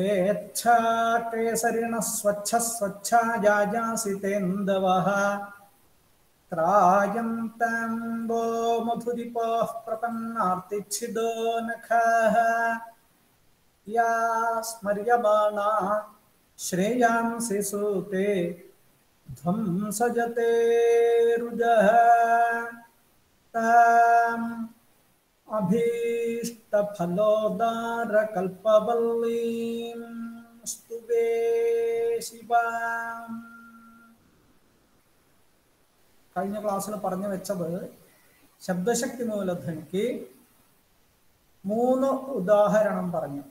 സ്വേച്ഛാ കേസരിണ സ്വച്ഛ സ്വച്ഛാ ജാജാസിതേന്ദവഃ ത്രായന്തംബോ മധുരിപോഃ പ്രപന്നാർത്തിച്ഛിദോ നഖഃ യാ സ്മര്യമാണാ ശ്രേയാംസി സൂതേ ധ്വംസജത്തെ രുജഃ താം അഭീഷ്ടഫലോദാരകൽപ്പവല്ലീം സ്തുവേ ശിവാം കഴിഞ്ഞ ക്ലാസ്സിൽ പറഞ്ഞു വെച്ചത് ശബ്ദശക്തി മൂലധ്വനിക്ക് മൂന്ന് ഉദാഹരണം പറഞ്ഞു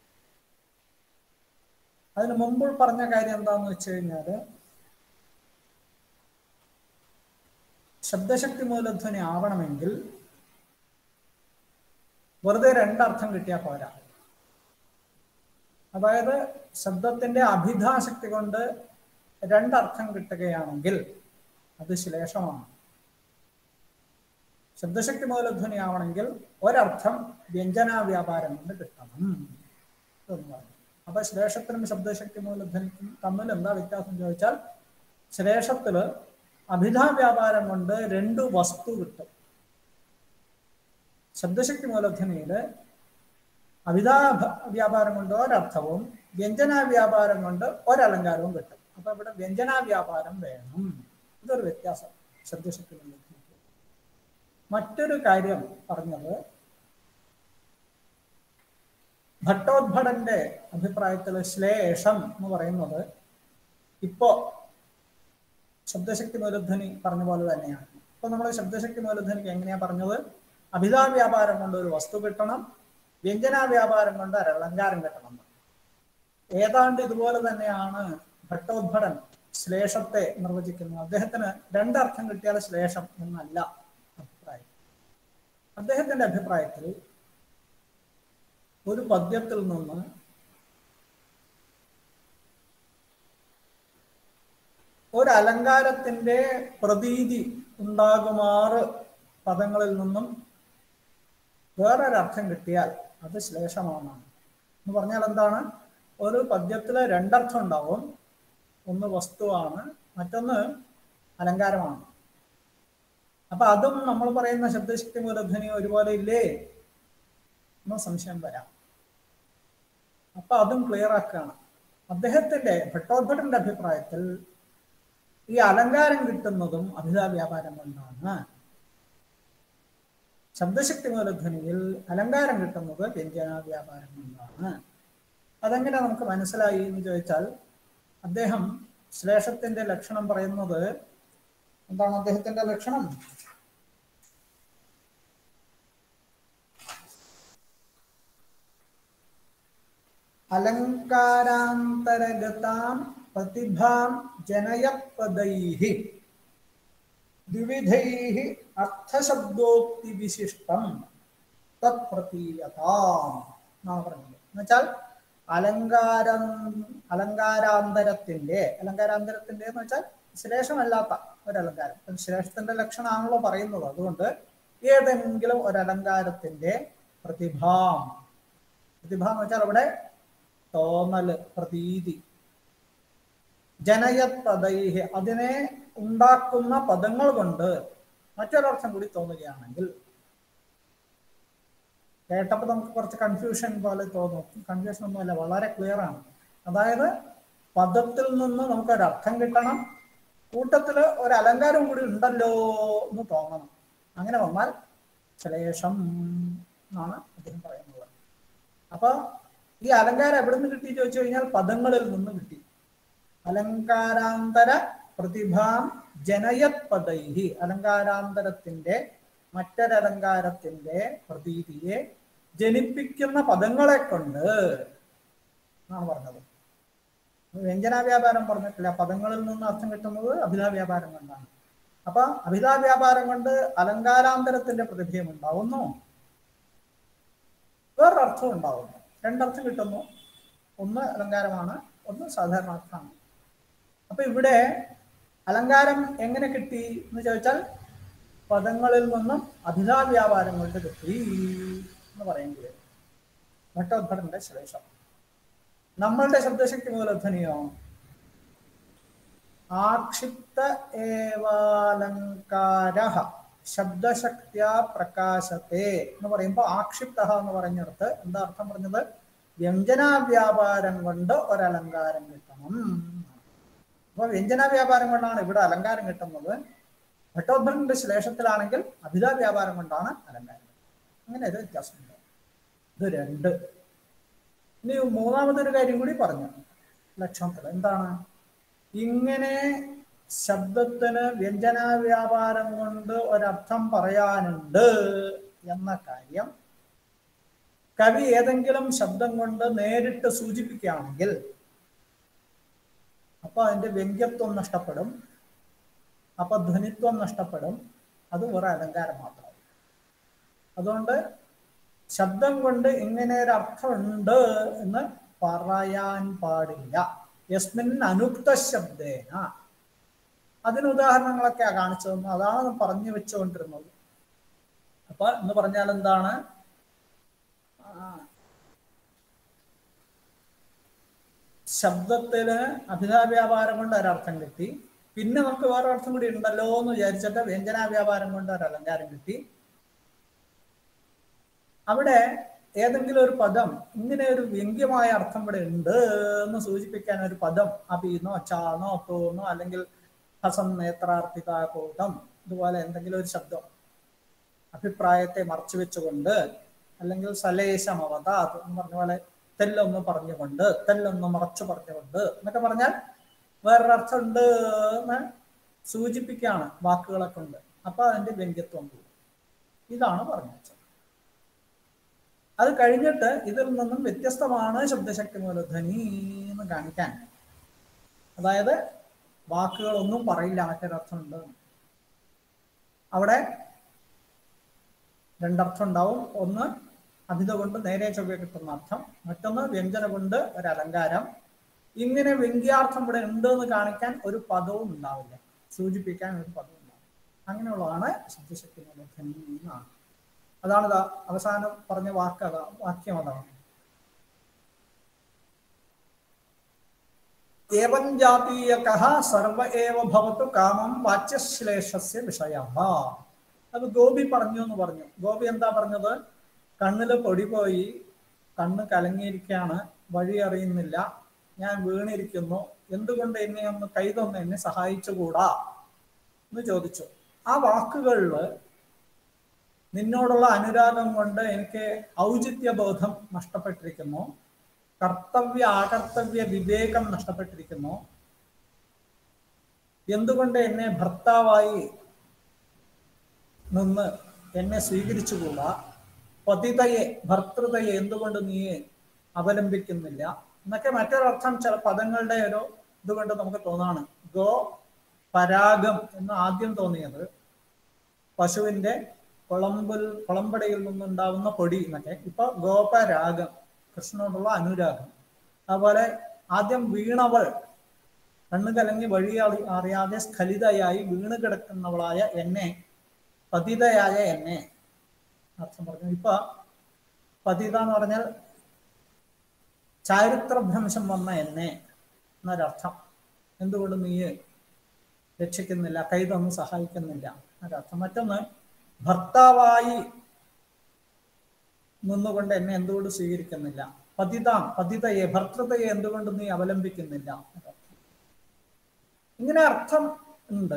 അതിന് മുമ്പ് പറഞ്ഞ കാര്യം എന്താന്ന് വെച്ച് കഴിഞ്ഞാല് ശബ്ദശക്തി മൂലധ്വനി ആവണമെങ്കിൽ വെറുതെ രണ്ടർത്ഥം കിട്ടിയാൽ പോരാ അതായത് ശബ്ദത്തിന്റെ അഭിധാശക്തി കൊണ്ട് രണ്ടർത്ഥം കിട്ടുകയാണെങ്കിൽ അത് ശ്ലേഷമാണ് ശബ്ദശക്തി മൂലധ്വനി ആവണമെങ്കിൽ ഒരർത്ഥം വ്യഞ്ജനാ വ്യാപാരം കൊണ്ട് കിട്ടണം എന്ന് പറഞ്ഞു അപ്പൊ ശ്ലേഷത്തിനും ശബ്ദശക്തി മൂലധ്വനിക്കും തമ്മിൽ എന്താ വ്യത്യാസം ചോദിച്ചാൽ ശ്ലേഷത്തില് അഭിധാ വ്യാപാരം കൊണ്ട് രണ്ട് വസ്തു കിട്ടും ശബ്ദശക്തി മൂലധ്വനിയില് അഭിധാ വ്യാപാരം കൊണ്ട് ഒരർത്ഥവും വ്യഞ്ജനാ വ്യാപാരം കൊണ്ട് ഒരലങ്കാരവും കിട്ടും അപ്പൊ ഇവിടെ വ്യഞ്ജനാ വ്യാപാരം വേണം ഇതൊരു വ്യത്യാസം ശബ്ദശക്തി മൂലധ്വനിക്ക് മറ്റൊരു കാര്യം പറഞ്ഞത് ഭട്ടോദ്ഭടന്റെ അഭിപ്രായത്തിൽ ശ്ലേഷം എന്ന് പറയുന്നത് ഇപ്പോ ശബ്ദശക്തി മൂലധ്വനി പറഞ്ഞ പോലെ തന്നെയാണ് ഇപ്പൊ നമ്മൾ ശബ്ദശക്തി മൂലധ്വനിക്ക് എങ്ങനെയാ പറഞ്ഞത് അഭിതാ വ്യാപാരം കൊണ്ട് ഒരു വസ്തു കിട്ടണം വ്യഞ്ജനാ വ്യാപാരം കൊണ്ട് ഒരു അലങ്കാരം കിട്ടണം ഏതാണ്ട് ഇതുപോലെ തന്നെയാണ് ഭട്ടോദ്ഭടൻ ശ്ലേഷത്തെ നിർവചിക്കുന്നത് അദ്ദേഹത്തിന് രണ്ടർത്ഥം കിട്ടിയാൽ ശ്ലേഷം എന്നല്ല അഭിപ്രായം അദ്ദേഹത്തിന്റെ അഭിപ്രായത്തിൽ ഒരു പദ്യത്തിൽ നിന്ന് ഒരു അലങ്കാരത്തിന്റെ പ്രതീതി ഉണ്ടാകുമാറ് പദങ്ങളിൽ നിന്നും വേറൊരർത്ഥം കിട്ടിയാൽ അത് ശ്ലേഷമാണ് എന്ന് പറഞ്ഞാൽ എന്താണ് ഒരു പദ്യത്തില് രണ്ടർത്ഥം ഉണ്ടാവും ഒന്ന് വസ്തുവാണ് മറ്റൊന്ന് അലങ്കാരമാണ് അപ്പൊ അതും നമ്മൾ പറയുന്ന ശബ്ദശക്തി മൂലധ്വനി ഒരുപോലെ ഇല്ലേ എന്ന സംശയം വരാം അപ്പൊ അതും ക്ലിയർ ആക്കുകയാണ് അദ്ദേഹത്തിന്റെ ഭട്ടോദ്ഭടന്റെ അഭിപ്രായത്തിൽ ഈ അലങ്കാരം കിട്ടുന്നതും അഭിതാ വ്യാപാരം കൊണ്ടാണ് ശബ്ദശക്തി മൂലധ്വനിയിൽ അലങ്കാരം കിട്ടുന്നത് വ്യഞ്ജന വ്യാപാരം കൊണ്ടാണ് അതെങ്ങനെ നമുക്ക് മനസ്സിലായി എന്ന് ചോദിച്ചാൽ അദ്ദേഹം ശ്ലേഷത്തിന്റെ ലക്ഷണം പറയുന്നത് എന്താണ് അദ്ദേഹത്തിന്റെ ലക്ഷണം അലങ്കാരാന്തരഗതാം പ്രതിഭാം ജനയപദൈഹി ദ്വിവിധൈः അർത്ഥശബ്ദോക്തി വിശിഷ്ടം തത്പ്രതീയതാം എന്നാണ് പറഞ്ഞത് എന്നുവെച്ചാൽ അലങ്കാരം അലങ്കാരാന്തരത്തിന്റെ അലങ്കാരാന്തരത്തിന്റെ എന്ന് വെച്ചാൽ ശ്ലേഷമല്ലാത്ത ഒരലങ്കാരം അപ്പം ശ്ലേഷത്തിന്റെ ലക്ഷണമാണല്ലോ പറയുന്നത് അതുകൊണ്ട് ഏതെങ്കിലും ഒരലങ്കാരത്തിന്റെ പ്രതിഭാം പ്രതിഭ എന്ന് വെച്ചാൽ അവിടെ തോന്നല് പ്രതീതി ജനയത് പദൈഹി അതിനെ ഉണ്ടാക്കുന്ന പദങ്ങൾ കൊണ്ട് മറ്റൊരർത്ഥം കൂടി തോന്നുകയാണെങ്കിൽ കേട്ടപ്പോൾ നമുക്ക് കുറച്ച് കൺഫ്യൂഷൻ പോലെ തോന്നും കൺഫ്യൂഷൻ ഒന്നുമല്ല വളരെ ക്ലിയർ ആണ് അതായത് പദത്തിൽ നിന്ന് നമുക്ക് ഒരു അർത്ഥം കിട്ടണം കൂട്ടത്തില് ഒരു അലങ്കാരം കൂടി ഉണ്ടല്ലോ എന്ന് തോന്നണം അങ്ങനെ വന്നാൽ ശ്ലേഷം എന്നാണ് അദ്ദേഹം പറയുന്നത് അപ്പൊ ഈ അലങ്കാരം എവിടെ നിന്ന് കിട്ടി ചോദിച്ചു കഴിഞ്ഞാൽ പദങ്ങളിൽ നിന്ന് കിട്ടി അലങ്കാരാന്തര പ്രതിഭാം ജനയത് പദൈഹി അലങ്കാരാന്തരത്തിന്റെ മറ്റൊരലങ്കാരത്തിന്റെ പ്രതീതിയെ ജനിപ്പിക്കുന്ന പദങ്ങളെ കൊണ്ട് എന്നാണ് പറഞ്ഞത് വ്യഞ്ജന വ്യാപാരം പറഞ്ഞിട്ടില്ല പദങ്ങളിൽ നിന്ന് അർത്ഥം കിട്ടുന്നത് അഭിതാ വ്യാപാരം കൊണ്ടാണ് അപ്പൊ അഭിതാ വ്യാപാരം കൊണ്ട് അലങ്കാരാന്തരത്തിന്റെ പ്രതിഭയം ഉണ്ടാവുന്നു വേറൊരർത്ഥം ഉണ്ടാവുന്നു രണ്ടർത്ഥം കിട്ടുന്നു ഒന്ന് അലങ്കാരമാണ് ഒന്ന് സാധാരണ അർത്ഥമാണ് അപ്പൊ ഇവിടെ അലങ്കാരം എങ്ങനെ കിട്ടി എന്ന് ചോദിച്ചാൽ പദങ്ങളിൽ നിന്നും അഭിതാ വ്യാപാരം കൊണ്ട് കിട്ടി എന്ന് പറയേണ്ടി വരും ഭട്ടോദ്ഭടന്റെ ശ്ലേഷം നമ്മളുടെ ശബ്ദശക്തി മൂലധ്വനിയോ ആക്ഷിപ്ത ഏവാലങ്കാര ശബ്ദശക്തിയ പ്രകാശത്തെ എന്ന് പറയുമ്പോൾ ആക്ഷിപ്ത എന്ന് പറഞ്ഞിടത്ത് എന്താ അർത്ഥം പറഞ്ഞത് വ്യഞ്ജന വ്യാപാരം കൊണ്ട് ഒരലങ്കാരം കിട്ടണം അപ്പൊ വ്യഞ്ജന വ്യാപാരം കൊണ്ടാണ് ഇവിടെ അലങ്കാരം കിട്ടുന്നത് ഭട്ടോദ്ധരന്റെ ശ്ലേഷത്തിലാണെങ്കിൽ അഭിത വ്യാപാരം കൊണ്ടാണ് അലങ്കാരം അങ്ങനെ ഒരു വ്യത്യാസമുണ്ട് ഇത് രണ്ട് ഇനി മൂന്നാമതൊരു കാര്യം കൂടി പറഞ്ഞു ലക്ഷണത്തിൽ എന്താണ് ഇങ്ങനെ ശബ്ദത്തിന് വ്യഞ്ജന വ്യാപാരം കൊണ്ട് ഒരർത്ഥം പറയാനുണ്ട് എന്ന കാര്യം കവി ഏതെങ്കിലും ശബ്ദം കൊണ്ട് നേരിട്ട് സൂചിപ്പിക്കുകയാണെങ്കിൽ അപ്പൊ അതിന്റെ വ്യംഗ്യത്വം നഷ്ടപ്പെടും അപ്പൊ ധ്വനിത്വം നഷ്ടപ്പെടും അത് ഒരു അലങ്കാരം മാത്രം അതുകൊണ്ട് ശബ്ദം കൊണ്ട് ഇങ്ങനെ ഒരു അർത്ഥമുണ്ട് എന്ന് പറയാൻ പാടില്ല യസ്മിൻ അനുക്ത ശബ്ദേന അതിന് ഉദാഹരണങ്ങളൊക്കെ കാണിച്ചു തന്നു അതാണ് പറഞ്ഞു വെച്ചുകൊണ്ടിരുന്നത് അപ്പൊ എന്ന് പറഞ്ഞാൽ എന്താണ് ശബ്ദത്തിന് അഭിതാവ്യാപാരം കൊണ്ട് ഒരർത്ഥം കിട്ടി പിന്നെ നമുക്ക് വേറെ അർത്ഥം കൂടി ഉണ്ടല്ലോ എന്ന് വിചാരിച്ചിട്ട് വ്യഞ്ജന വ്യാപാരം കൊണ്ട് ഒരു അലങ്കാരം കിട്ടി അവിടെ ഏതെങ്കിലും ഒരു പദം ഇങ്ങനെ ഒരു വ്യംഗ്യമായ അർത്ഥം ഇവിടെ ഉണ്ട് എന്ന് സൂചിപ്പിക്കാൻ ഒരു പദം അപീന്നോ ചാന്നോ തോന്നോ അല്ലെങ്കിൽ ഹസം നേത്രാർത്ഥിതാകൂട്ടം ഇതുപോലെ എന്തെങ്കിലും ഒരു ശബ്ദം അഭിപ്രായത്തെ മറച്ചു വെച്ചുകൊണ്ട് അല്ലെങ്കിൽ സലേശമവത എന്ന് പറഞ്ഞ പോലെ തെല്ലൊന്ന് പറഞ്ഞുകൊണ്ട് തെല്ലൊന്ന് മറച്ചു പറഞ്ഞുകൊണ്ട് എന്നൊക്കെ പറഞ്ഞാൽ വേറൊരർത്ഥം ഉണ്ട് എന്ന് സൂചിപ്പിക്കുകയാണ് വാക്കുകളെ കൊണ്ട് അപ്പൊ അതിന്റെ വ്യംഗ്യത്വം കൂടും ഇതാണ് പറഞ്ഞു വെച്ചത് അത് കഴിഞ്ഞിട്ട് ഇതിൽ നിന്നും വ്യത്യസ്തമാണ് ശബ്ദശക്തി മൂലധ്വനി എന്ന് കാണിക്കാൻ അതായത് വാക്കുകളൊന്നും പറയില്ല മറ്റൊരർത്ഥമുണ്ട് അവിടെ രണ്ടർത്ഥം ഉണ്ടാവും ഒന്ന് അഭിത കൊണ്ട് നേരെ ചൊവ്വ കിട്ടുന്ന അർത്ഥം മറ്റൊന്ന് വ്യഞ്ജന കൊണ്ട് ഒരു അലങ്കാരം ഇങ്ങനെ വ്യംഗ്യാർത്ഥം ഇവിടെ ഉണ്ട് എന്ന് കാണിക്കാൻ ഒരു പദവും ഉണ്ടാവില്ല സൂചിപ്പിക്കാൻ ഒരു പദവും ഉണ്ടാവില്ല അങ്ങനെയുള്ളതാണ് ശബ്ദശക്തി മൂലധ്വനി എന്നാണ് അതാണ് ഇതാ അവസാനം പറഞ്ഞ വാക്ക് അതാ വാക്യം അതാണ് ഏവം ജാതീയക സർവ ഏവ ഭവതു കാമം വാച്യശ്ലേഷസ്യ വിഷയ അത് ഗോപി പറഞ്ഞു എന്ന് പറഞ്ഞു ഗോപി എന്താ പറഞ്ഞത് കണ്ണില് പൊടി പോയി കണ്ണ് കലങ്ങിയിരിക്കുകയാണ് വഴി അറിയുന്നില്ല ഞാൻ വീണിരിക്കുന്നു എന്തുകൊണ്ട് എന്നെ ഒന്ന് കൈതൊന്ന് എന്നെ സഹായിച്ചുകൂടാ എന്ന് ചോദിച്ചു ആ വാക്കുകളിൽ നിന്നോടുള്ള അനുരാഗം കൊണ്ട് എനിക്ക് ഔചിത്യബോധം നഷ്ടപ്പെട്ടിരിക്കുന്നു കർത്തവ്യ ആകർത്തവ്യ വിവേകം നഷ്ടപ്പെട്ടിരിക്കുന്നു എന്തുകൊണ്ട് എന്നെ ഭർത്താവായി നിന്ന് എന്നെ സ്വീകരിച്ചുകൂടാ പതിതയെ ഭർത്തൃതയെ എന്തുകൊണ്ട് നീ അവലംബിക്കുന്നില്ല എന്നൊക്കെ മറ്റൊരർത്ഥം ചില പദങ്ങളുടെ ഒരു ഇതുകൊണ്ട് നമുക്ക് തോന്നാണ് ഗോ പരാഗം എന്ന് ആദ്യം തോന്നിയത് പശുവിന്റെ കുളമ്പിൽ കുളമ്പടയിൽ നിന്നുണ്ടാവുന്ന പൊടി എന്നൊക്കെ ഇപ്പൊ ഗോപരാഗം കൃഷ്ണനോടുള്ള അനുരാഗം അതുപോലെ ആദ്യം വീണവൾ കണ്ണു കലങ്ങി വഴി അറി- അറിയാതെ സ്ഖലിതയായി വീണ് കിടക്കുന്നവളായ എന്നെ പതിതയായ എന്നെ അർത്ഥം പറഞ്ഞു ഇപ്പൊ പതിത എന്ന് പറഞ്ഞാൽ ചാരിത്രഭ്രംശം വന്ന എന്നെ എന്നൊരർത്ഥം എന്തുകൊണ്ട് നീ രക്ഷിക്കുന്നില്ല കൈതൊന്നും സഹായിക്കുന്നില്ല എന്നൊരർത്ഥം മറ്റൊന്ന് ഭർത്താവായി നിന്നുകൊണ്ട് എന്നെ എന്തുകൊണ്ട് സ്വീകരിക്കുന്നില്ല പതിതാം പതിതയെ ഭർത്തൃതയെ എന്തുകൊണ്ട് നീ അവലംബിക്കുന്നില്ല എന്നൊരർത്ഥം. ഇങ്ങനെ അർത്ഥം ഉണ്ട്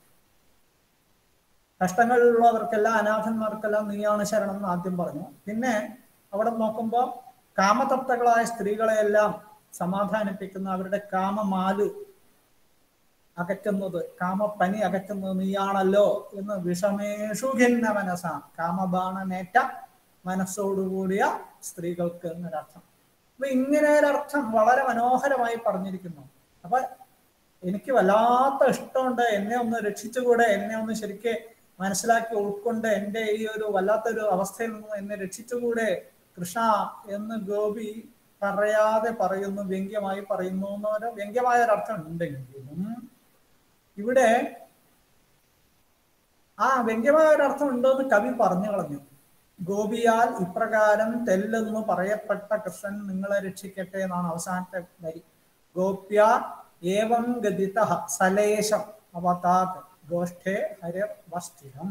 കഷ്ടങ്ങളിലുള്ളവർക്കെല്ലാം അനാഥന്മാർക്കെല്ലാം നീയാണ് ശരണം എന്ന് ആദ്യം പറഞ്ഞു പിന്നെ അവിടെ നോക്കുമ്പോൾ കാമതപ്തകളായ സ്ത്രീകളെയെല്ലാം സമാധാനിപ്പിക്കുന്ന അവരുടെ കാമമാലു അകറ്റുന്നത് കാമപ്പനി അകറ്റുന്നത് നീയാണല്ലോ എന്ന് വിഷമേഷു ഖിന്ന മനസ്സാ കാമബാണനേറ്റ മനസ്സോടുകൂടിയ സ്ത്രീകൾക്ക് എന്നൊരർത്ഥം അപ്പൊ ഇങ്ങനെ ഒരർത്ഥം വളരെ മനോഹരമായി പറഞ്ഞിരിക്കുന്നു അപ്പൊ എനിക്ക് വല്ലാത്ത ഇഷ്ടമുണ്ട് എന്നെ ഒന്ന് രക്ഷിച്ചുകൂടെ എന്നെ ഒന്ന് ശരിക്ക് മനസ്സിലാക്കി ഉൾക്കൊണ്ട് എൻ്റെ ഈ ഒരു വല്ലാത്തൊരു അവസ്ഥയിൽ നിന്ന് എന്നെ രക്ഷിച്ചുകൂടെ കൃഷ്ണ എന്ന് ഗോപി പറയാതെ പറയുന്നു വ്യംഗ്യമായി പറയുന്നു എന്നൊരു വ്യംഗ്യമായ ഒരർത്ഥം ഉണ്ടെങ്കിലും ഇവിടെ ആ വ്യംഗ്യമായ ഒരർത്ഥം ഉണ്ടോ എന്ന് കവി പറഞ്ഞു കളഞ്ഞു ഗോപിയാൽ ഇപ്രകാരം തെല്ലെന്ന് പറയപ്പെട്ട കൃഷ്ണൻ നിങ്ങളെ രക്ഷിക്കട്ടെ എന്നാണ് അവസാനത്തെ വരി ഗോപ്യ ഏവം ഗതിത സലേശം അവതാത് ഗോഷ്ഠേ ഹരിർ വസ്ഥിരം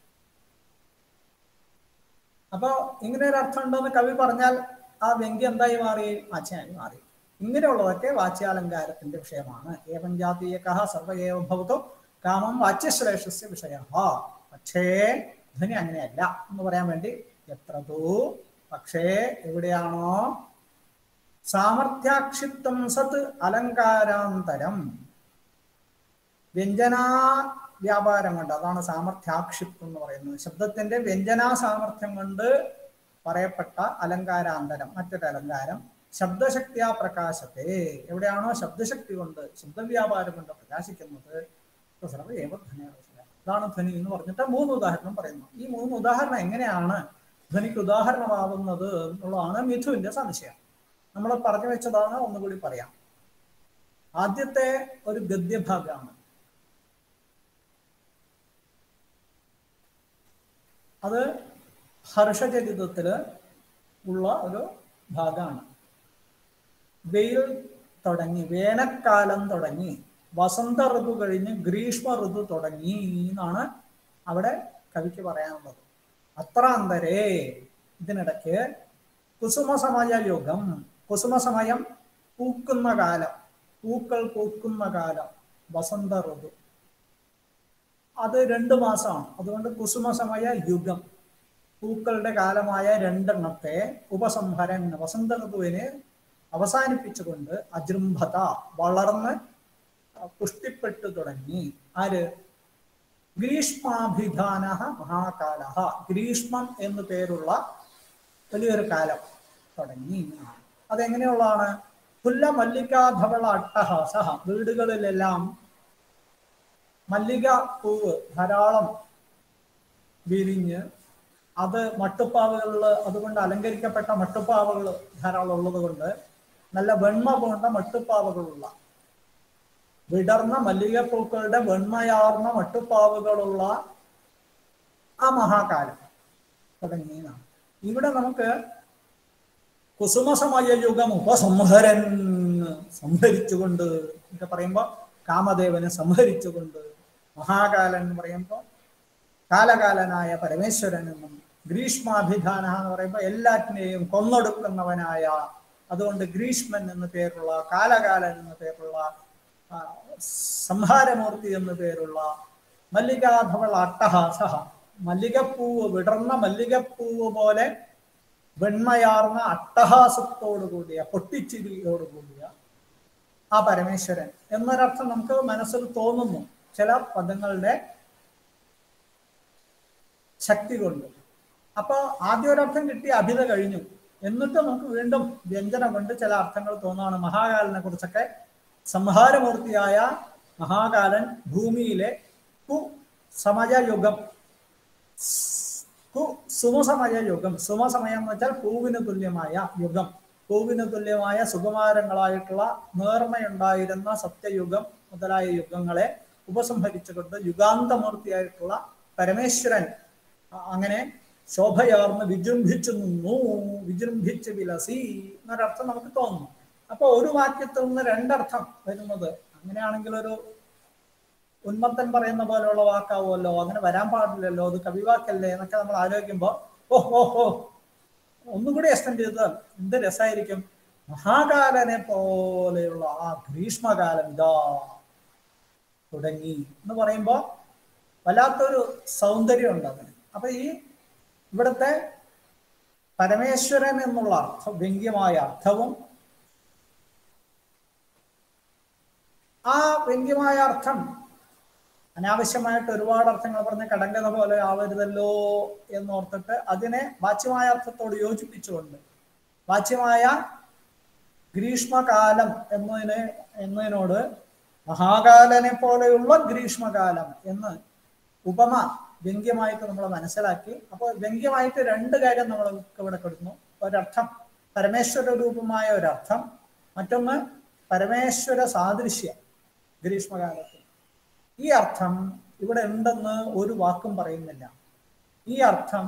അപ്പൊ ഇങ്ങനെ ഒരു അർത്ഥം ഉണ്ടെന്ന് കവി പറഞ്ഞാൽ ആ വ്യംഗ്യം എന്തായി മാറി വാച്യായി മാറി ഇങ്ങനെയുള്ളതൊക്കെ വാച്യാലങ്കാരത്തിന്റെ വിഷയമാണ് ഏവം ജാതീയക സർവയേവ ഭവതു കാമം വാച്യശ്രേഷ്ഠസ്യ വിഷയ പക്ഷേ ധ്വനി അങ്ങനെയല്ല എന്ന് പറയാൻ വേണ്ടി എത്രതോ പക്ഷേ എവിടെയാണോ സാമർഥ്യാക്ഷിത്വം സത് അലങ്കാരാന്തരം വ്യഞ്ജനാ വ്യാപാരം കൊണ്ട് അതാണ് സാമർഥ്യാക്ഷിപ്തം എന്ന് പറയുന്നത് ശബ്ദത്തിന്റെ വ്യഞ്ജനാ സാമർഥ്യം കൊണ്ട് പറയപ്പെട്ട അലങ്കാരാന്തരം മറ്റൊരു അലങ്കാരം ശബ്ദശക്തിയാ പ്രകാശത്തെ എവിടെയാണോ ശബ്ദശക്തി കൊണ്ട് ശബ്ദവ്യാപാരം കൊണ്ട് പ്രകാശിക്കുന്നത് സർവ്വ ഏവ ധ്വനിയാവശ്യം അതാണ് ധ്വനി എന്ന് പറഞ്ഞിട്ട് മൂന്ന് ഉദാഹരണം പറയുന്നു ഈ മൂന്ന് ഉദാഹരണം എങ്ങനെയാണ് ധ്വനിക്ക് ഉദാഹരണമാവുന്നത് എന്നുള്ളതാണ് മിഥുവിന്റെ സംശയം നമ്മൾ പറഞ്ഞു വെച്ചതാണ് ഒന്നുകൂടി പറയാം ആദ്യത്തെ ഒരു ഗദ്യഭാഗമാണ് അത് ഹർഷചരിതത്തില് ഉള്ള ഒരു ഭാഗമാണ് വെയിൽ തുടങ്ങി വേനൽക്കാലം തുടങ്ങി വസന്ത ഋതു കഴിഞ്ഞ് ഗ്രീഷ്മ ഋതു തുടങ്ങി എന്നാണ് അവിടെ കവിക്ക് പറയാനുള്ളത് അത്രാന്തരേ ഇതിനിടയ്ക്ക് കുസുമസമയ യുഗം കുസുമസമയം പൂക്കുന്ന കാലം പൂക്കൾ പൂക്കുന്ന കാലം വസന്ത ഋതു അത് രണ്ട് മാസമാണ് അതുകൊണ്ട് കുസുമസമയ യുഗം പൂക്കളുടെ കാലമായ രണ്ടെണ്ണത്തെ ഉപസംഹരൻ വസന്ത ഋതുവിനെ അവസാനിപ്പിച്ചുകൊണ്ട് അജൃംഭത വളർന്ന് പുഷ്ടിപ്പെട്ടു തുടങ്ങി ആര് ഗ്രീഷ്മാഭിധാന മഹാകാല ഗ്രീഷ്മം എന്നു പേരുള്ള വലിയൊരു കാലം തുടങ്ങി അതെങ്ങനെയുള്ളതാണ് പുല്ല മല്ലികാധവള അട്ടഹാസ വീടുകളിലെല്ലാം മല്ലിക പൂവ് ധാരാളം വിരിഞ്ഞ് അത് മട്ടുപ്പാവുകളിൽ അതുകൊണ്ട് അലങ്കരിക്കപ്പെട്ട മട്ടുപ്പാവുകൾ ധാരാളം ഉള്ളത് കൊണ്ട് നല്ല വെണ്മ പോണ്ട മട്ടുപ്പാവുകളുള്ള വിടർന്ന മല്ലികപ്പൂക്കളുടെ വെണ്മയാർന്ന മട്ടുപ്പാവുകളുള്ള ആ മഹാകാലം തുടങ്ങിയതാണ് ഇവിടെ നമുക്ക് കുസുമസമയ യുഗം ഉപസംഹരൻ സംഹരിച്ചുകൊണ്ട് ഒക്കെ പറയുമ്പോൾ കാമദേവനെ സംഹരിച്ചുകൊണ്ട് മഹാകാലൻ എന്ന് പറയുമ്പോൾ കാലകാലനായ പരമേശ്വരൻ എന്നും ഗ്രീഷ്മാഭിധാന എന്ന് പറയുമ്പോൾ എല്ലാറ്റിനെയും കൊന്നൊടുക്കുന്നവനായ അതുകൊണ്ട് ഗ്രീഷ്മൻ എന്ന പേരുള്ള കാലകാലൻ എന്ന പേരുള്ള ആ, സംഹാരമൂർത്തി എന്ന പേരുള്ള മല്ലികാധവൾ അട്ടഹാസ മല്ലികപ്പൂവ് വിടർന്ന മല്ലികപ്പൂവ് പോലെ വെണ്മയാർന്ന അട്ടഹാസത്തോടു കൂടിയ പൊട്ടിച്ചിരിയോട് കൂടിയ ആ പരമേശ്വരൻ എന്നൊരർത്ഥം നമുക്ക് മനസ്സിൽ തോന്നുന്നു ചില പദങ്ങളുടെ ശക്തി കൊണ്ട് അപ്പൊ ആദ്യ ഒരർത്ഥം കിട്ടി അഭിത കഴിഞ്ഞു എന്നിട്ട് നമുക്ക് വീണ്ടും വ്യഞ്ജന കൊണ്ട് ചില അർത്ഥങ്ങൾ തോന്നുകയാണ് മഹാകാലനെ കുറിച്ചൊക്കെ സംഹാരമൂർത്തിയായ മഹാകാലൻ ഭൂമിയിലെ കു സമയയുഗം കു സുമസമയ യുഗം സുമസമയം എന്ന് വെച്ചാൽ പൂവിന് തുല്യമായ യുഗം പൂവിന് തുല്യമായ സുകുമാരങ്ങളായിട്ടുള്ള നേർമയുണ്ടായിരുന്ന സത്യയുഗം മുതലായ യുഗങ്ങളെ ഉപസംഹരിച്ചുകൊണ്ട് യുഗാന്തമൂർത്തിയായിട്ടുള്ള പരമേശ്വരൻ അ- അങ്ങനെ ശോഭയാർന്ന് വിജൃംഭിച്ചു നിന്നു വിജൃംഭിച്ച് വിലസി എന്നൊരർത്ഥം നമുക്ക് തോന്നുന്നു അപ്പൊ ഒരു വാക്യത്തിൽ നിന്ന് രണ്ടർത്ഥം വരുന്നത് അങ്ങനെയാണെങ്കിൽ ഒരു ഉന്മത്തൻ പറയുന്ന പോലെയുള്ള വാക്കാവുമല്ലോ അങ്ങനെ വരാൻ പാടില്ലല്ലോ അത് കവിവാക്കല്ലേ എന്നൊക്കെ നമ്മൾ ആലോചിക്കുമ്പോൾ ഓ ഓ ഓ ഒന്നുകൂടി എക്സ്റ്റെൻഡ് ചെയ്ത് എന്ത് രസമായിരിക്കും മഹാകാലനെ പോലെയുള്ള ആ ഗ്രീഷ്മകാലം ഇതാ തുടങ്ങി എന്ന് പറയുമ്പോൾ വല്ലാത്തൊരു സൗന്ദര്യമുണ്ട് അതിന് അപ്പൊ ഈ ഇവിടുത്തെ പരമേശ്വരൻ എന്നുള്ള അർത്ഥം വ്യംഗ്യമായ അർത്ഥവും ആ വ്യംഗ്യമായ അർത്ഥം അനാവശ്യമായിട്ട് ഒരുപാട് അർത്ഥങ്ങൾ പറഞ്ഞ് കടങ്കഥ പോലെ ആവരുതല്ലോ എന്നോർത്തിട്ട് അതിനെ വാച്യമായ അർത്ഥത്തോട് യോജിപ്പിച്ചുകൊണ്ട് വാച്യമായ ഗ്രീഷ്മകാലം എന്നതിനെ എന്നതിനോട് മഹാകാലനെ പോലെയുള്ള ഗ്രീഷ്മകാലം എന്ന് ഉപമ വ്യംഗ്യമായിട്ട് നമ്മൾ മനസ്സിലാക്കി അപ്പോൾ വ്യംഗ്യമായിട്ട് രണ്ട് കാര്യം നമ്മൾ ഇവിടെ കൊടുക്കുന്നു ഒരർത്ഥം പരമേശ്വര രൂപമായ ഒരർത്ഥം മറ്റൊന്ന് പരമേശ്വര സാദൃശ്യം ഗ്രീഷ്മകാലത്തിൽ ഈ അർത്ഥം ഇവിടെ ഉണ്ടെന്ന് ഒരു വാക്കും പറയുന്നില്ല ഈ അർത്ഥം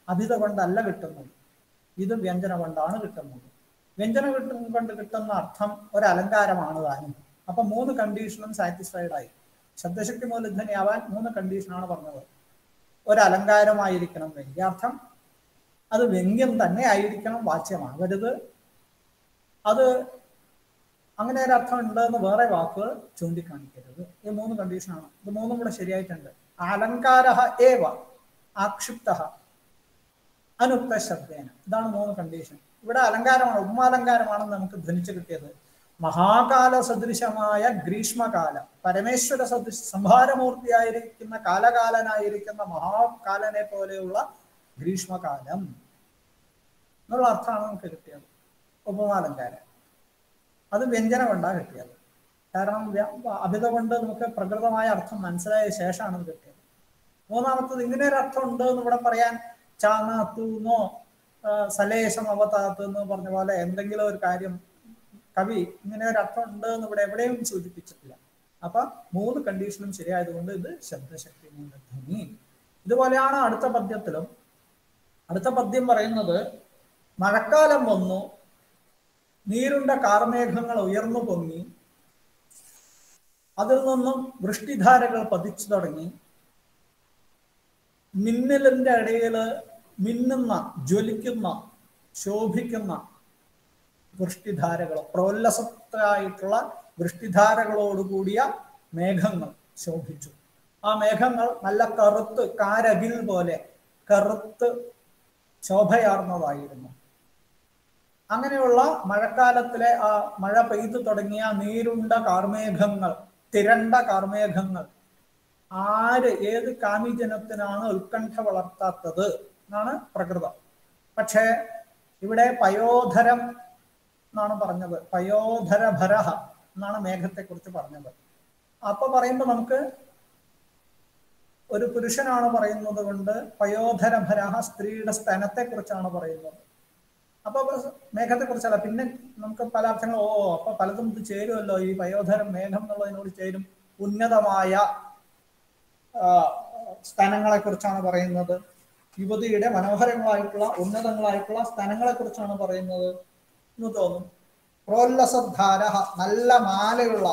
അഭിത കൊണ്ടല്ല കിട്ടുന്നത് ഇത് വ്യഞ്ജന കൊണ്ടാണ് കിട്ടുന്നത് വ്യഞ്ജന കിട്ടും കൊണ്ട് കിട്ടുന്ന അർത്ഥം ഒരു അലങ്കാരമാണ് താനും അപ്പൊ മൂന്ന് കണ്ടീഷനും സാറ്റിസ്ഫൈഡ് ആയി ശബ്ദശക്തി മൂലധ്വനിയാവാൻ മൂന്ന് കണ്ടീഷനാണ് പറഞ്ഞത് ഒരു അലങ്കാരമായിരിക്കണം വ്യംഗ്യാർത്ഥം അത് വ്യംഗ്യം തന്നെ ആയിരിക്കണം വാച്യമാകരുത് അത് അങ്ങനെ ഒരു അർത്ഥം ഉണ്ട് എന്ന് വേറെ വാക്കുകൾ ചൂണ്ടിക്കാണിക്കരുത് ഈ മൂന്ന് കണ്ടീഷനാണ് ഇത് മൂന്നും കൂടെ ശരിയായിട്ടുണ്ട് അലങ്കാര ഏവ ആക്ഷിപ്ത അനുക്ത ശബ്ദേന ഇതാണ് മൂന്ന് കണ്ടീഷൻ ഇവിടെ അലങ്കാരമാണ് ഉപമാലങ്കാരമാണെന്ന് നമുക്ക് ധ്വനിച്ചു കിട്ടിയത് മഹാകാല സദൃശമായ ഗ്രീഷ്മകാല പരമേശ്വര സദൃശ സംഹാരമൂർത്തിയായിരിക്കുന്ന കാലകാലനായിരിക്കുന്ന മഹാകാലനെ പോലെയുള്ള ഗ്രീഷ്മകാലം എന്നുള്ള അർത്ഥമാണ് നമുക്ക് കിട്ടിയത് ഉപമാലങ്കാരം അത് വ്യഞ്ജനം കൊണ്ടാണ് കിട്ടിയത് കാരണം അഭിത കൊണ്ട് നമുക്ക് പ്രകൃതമായ അർത്ഥം മനസ്സിലായ ശേഷമാണ് ഇത് കിട്ടിയത് മൂന്നാമത്തത് ഇങ്ങനെ ഒരു അർത്ഥം ഉണ്ട് എന്ന് ഇവിടെ പറയാൻ ചാനാത്തൂന്നോ സലേശം അവതാത്ത് എന്ന് പറഞ്ഞ പോലെ എന്തെങ്കിലും ഒരു കാര്യം കവി ഇങ്ങനെ ഒരു അർത്ഥം ഉണ്ട് എന്ന് ഇവിടെ എവിടെയും സൂചിപ്പിച്ചിട്ടില്ല അപ്പൊ മൂന്ന് കണ്ടീഷനും ശരിയായതുകൊണ്ട് ഇത് ശബ്ദശക്തി ധ്വനി ഇതുപോലെയാണ് അടുത്ത പദ്യത്തിലും അടുത്ത പദ്യം പറയുന്നത് മഴക്കാലം വന്നു നീരുണ്ട കാർമേഘങ്ങൾ ഉയർന്നു പൊങ്ങി അതിൽ നിന്നും വൃഷ്ടിധാരകൾ പതിച്ചു തുടങ്ങി മിന്നലിന്റെ ഇടയിൽ മിന്നുന്ന ജ്വലിക്കുന്ന ശോഭിക്കുന്ന വൃഷ്ടിധാരകൾ പ്രോല്ലസത്തായിട്ടുള്ള വൃഷ്ടിധാരകളോടുകൂടിയ മേഘങ്ങൾ ശോഭിച്ചു ആ മേഘങ്ങൾ നല്ല കറുത്ത് കാരകിൽ പോലെ കറുത്ത് ശോഭയാർന്നതായിരുന്നു അങ്ങനെയുള്ള മഴക്കാലത്തിലെ ആ മഴ പെയ്തു തുടങ്ങിയ നീരുണ്ട കാർമേഘങ്ങൾ തിരണ്ട കാർമേഘങ്ങൾ ആര് ഏത് കാമിജനത്തിനാണ് ഉത്കണ്ഠ വളർത്താത്തത് എന്നാണ് പ്രകൃതം പക്ഷേ ഇവിടെ പയോധരം എന്നാണ് പറഞ്ഞത് പയോധരഭരഹ എന്നാണ് മേഘത്തെ കുറിച്ച് പറഞ്ഞത് അപ്പൊ പറയുമ്പോൾ നമുക്ക് ഒരു പുരുഷനാണ് പറയുന്നത് കൊണ്ട് പയോധരഭരഹ സ്ത്രീയുടെ സ്തനത്തെ കുറിച്ചാണ് പറയുന്നത് അപ്പൊ മേഘത്തെ കുറിച്ചല്ല പിന്നെ നമുക്ക് പല അർത്ഥങ്ങൾ ഓ അപ്പൊ പലതും ഇത് ചേരുമല്ലോ ഈ പയോധരം മേഘം എന്നുള്ളതിനോട് ചേരും ഉന്നതമായ സ്ഥലങ്ങളെ കുറിച്ചാണ് പറയുന്നത് യുവതിയുടെ മനോഹരങ്ങളായിട്ടുള്ള ഉന്നതങ്ങളായിട്ടുള്ള സ്ഥലങ്ങളെ കുറിച്ചാണ് പറയുന്നത് എന്ന് തോന്നും പ്രോല്ലസധാര നല്ല മാലയുള്ള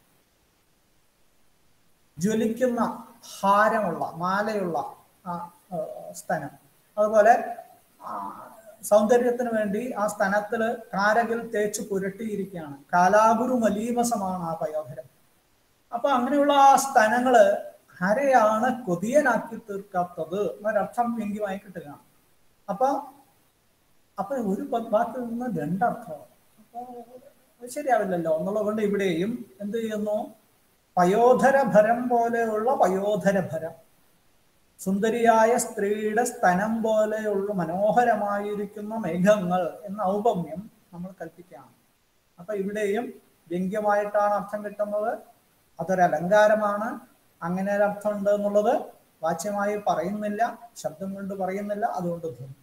ജ്വലിക്കുന്ന ഹാരമുള്ള മാലയുള്ള സ്ഥലം അതുപോലെ സൗന്ദര്യത്തിന് വേണ്ടി ആ സ്ഥലത്തിൽ കാരകിൽ തേച്ച് പുരട്ടിയിരിക്കുകയാണ് കാലാഗുരു മലീമസമാണ് ആ പയോധരം അപ്പൊ അങ്ങനെയുള്ള ആ സ്ഥലങ്ങള് ആരെയാണ് കൊതിയനാക്കി തീർക്കാത്തത് എന്നൊരർത്ഥം വ്യംഗ്യമായി കിട്ടുകയാണ് അപ്പൊ അപ്പൊ ഒരു വാക്കിൽ നിന്ന് രണ്ടർത്ഥമാണ് അപ്പൊ ശരിയാവില്ലല്ലോ എന്നുള്ളത് കൊണ്ട് ഇവിടെയും എന്ത് ചെയ്യുന്നു പയോധരഭരം പോലെയുള്ള പയോധരഭരം സുന്ദരിയായ സ്ത്രീയുടെ സ്തനം പോലെയുള്ള മനോഹരമായിരിക്കുന്ന മേഘങ്ങൾ എന്ന ഔപമ്യം നമ്മൾ കൽപ്പിക്കുകയാണ് അപ്പൊ ഇവിടെയും വ്യംഗ്യമായിട്ടാണ് അർത്ഥം കിട്ടുന്നത് അതൊരു അലങ്കാരമാണ് അങ്ങനെ ഒരു അർത്ഥം ഉണ്ട് എന്നുള്ളത് വാച്യമായി പറയുന്നില്ല ശബ്ദം കൊണ്ട് പറയുന്നില്ല അതുകൊണ്ട് ധ്വനി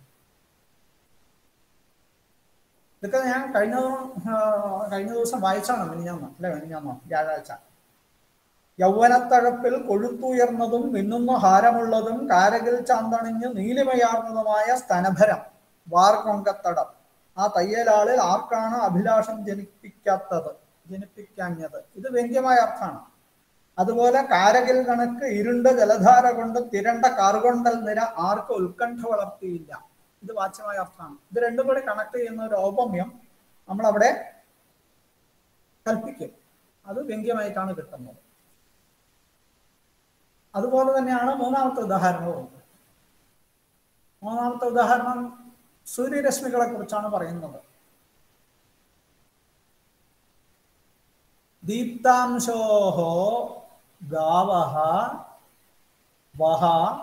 ഇതൊക്കെ ഞാൻ കഴിഞ്ഞ കഴിഞ്ഞ ദിവസം വായിച്ചാണ് മിനിഞ്ഞാന്നോ അല്ലെ മിനിഞ്ഞാന്നോ വ്യാഴാഴ്ച യൗവനത്തഴപ്പിൽ കൊഴുത്തുയർന്നതും മിന്നുന്ന ഹാരമുള്ളതും കാരകിൽ ചാന്തണിഞ്ഞ് നീലിമയാർന്നതുമായ സ്തനഭരം വാർകൊങ്കത്തടം ആ തയ്യലാളിൽ ആർക്കാണ് അഭിലാഷം ജനിപ്പിക്കാത്തത് ജനിപ്പിക്കാഞ്ഞത് ഇത് വ്യംഗ്യമായ അർത്ഥമാണ് അതുപോലെ കാരകിൽ കണക്ക് ഇരുണ്ട ജലധാര കൊണ്ട് തിരണ്ട കാർകൊണ്ടൽ നിര ആർക്ക് ഉത്കണ്ഠ വളർത്തിയില്ല ഇത് വാച്യമായ അർത്ഥമാണ് ഇത് രണ്ടും കൂടി കണക്ട് ചെയ്യുന്ന ഒരു ഔപമ്യം നമ്മൾ അവിടെ കൽപ്പിക്കും അത് വ്യംഗ്യമായിട്ടാണ് കിട്ടുന്നത് അതുപോലെ തന്നെയാണ് മൂന്നാമത്തെ ഉദാഹരണവും മൂന്നാമത്തെ ഉദാഹരണം സൂര്യരശ്മികളെ കുറിച്ചാണ് പറയുന്നത് ദീപ്താംശോഹോ ഗാവഹ വഹ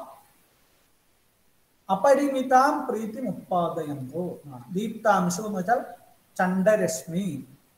അപരിമിതാം പ്രീതി ഉത്പാദയന്തോ ദീപ്താംശം എന്ന് വെച്ചാൽ ചണ്ഡരശ്മി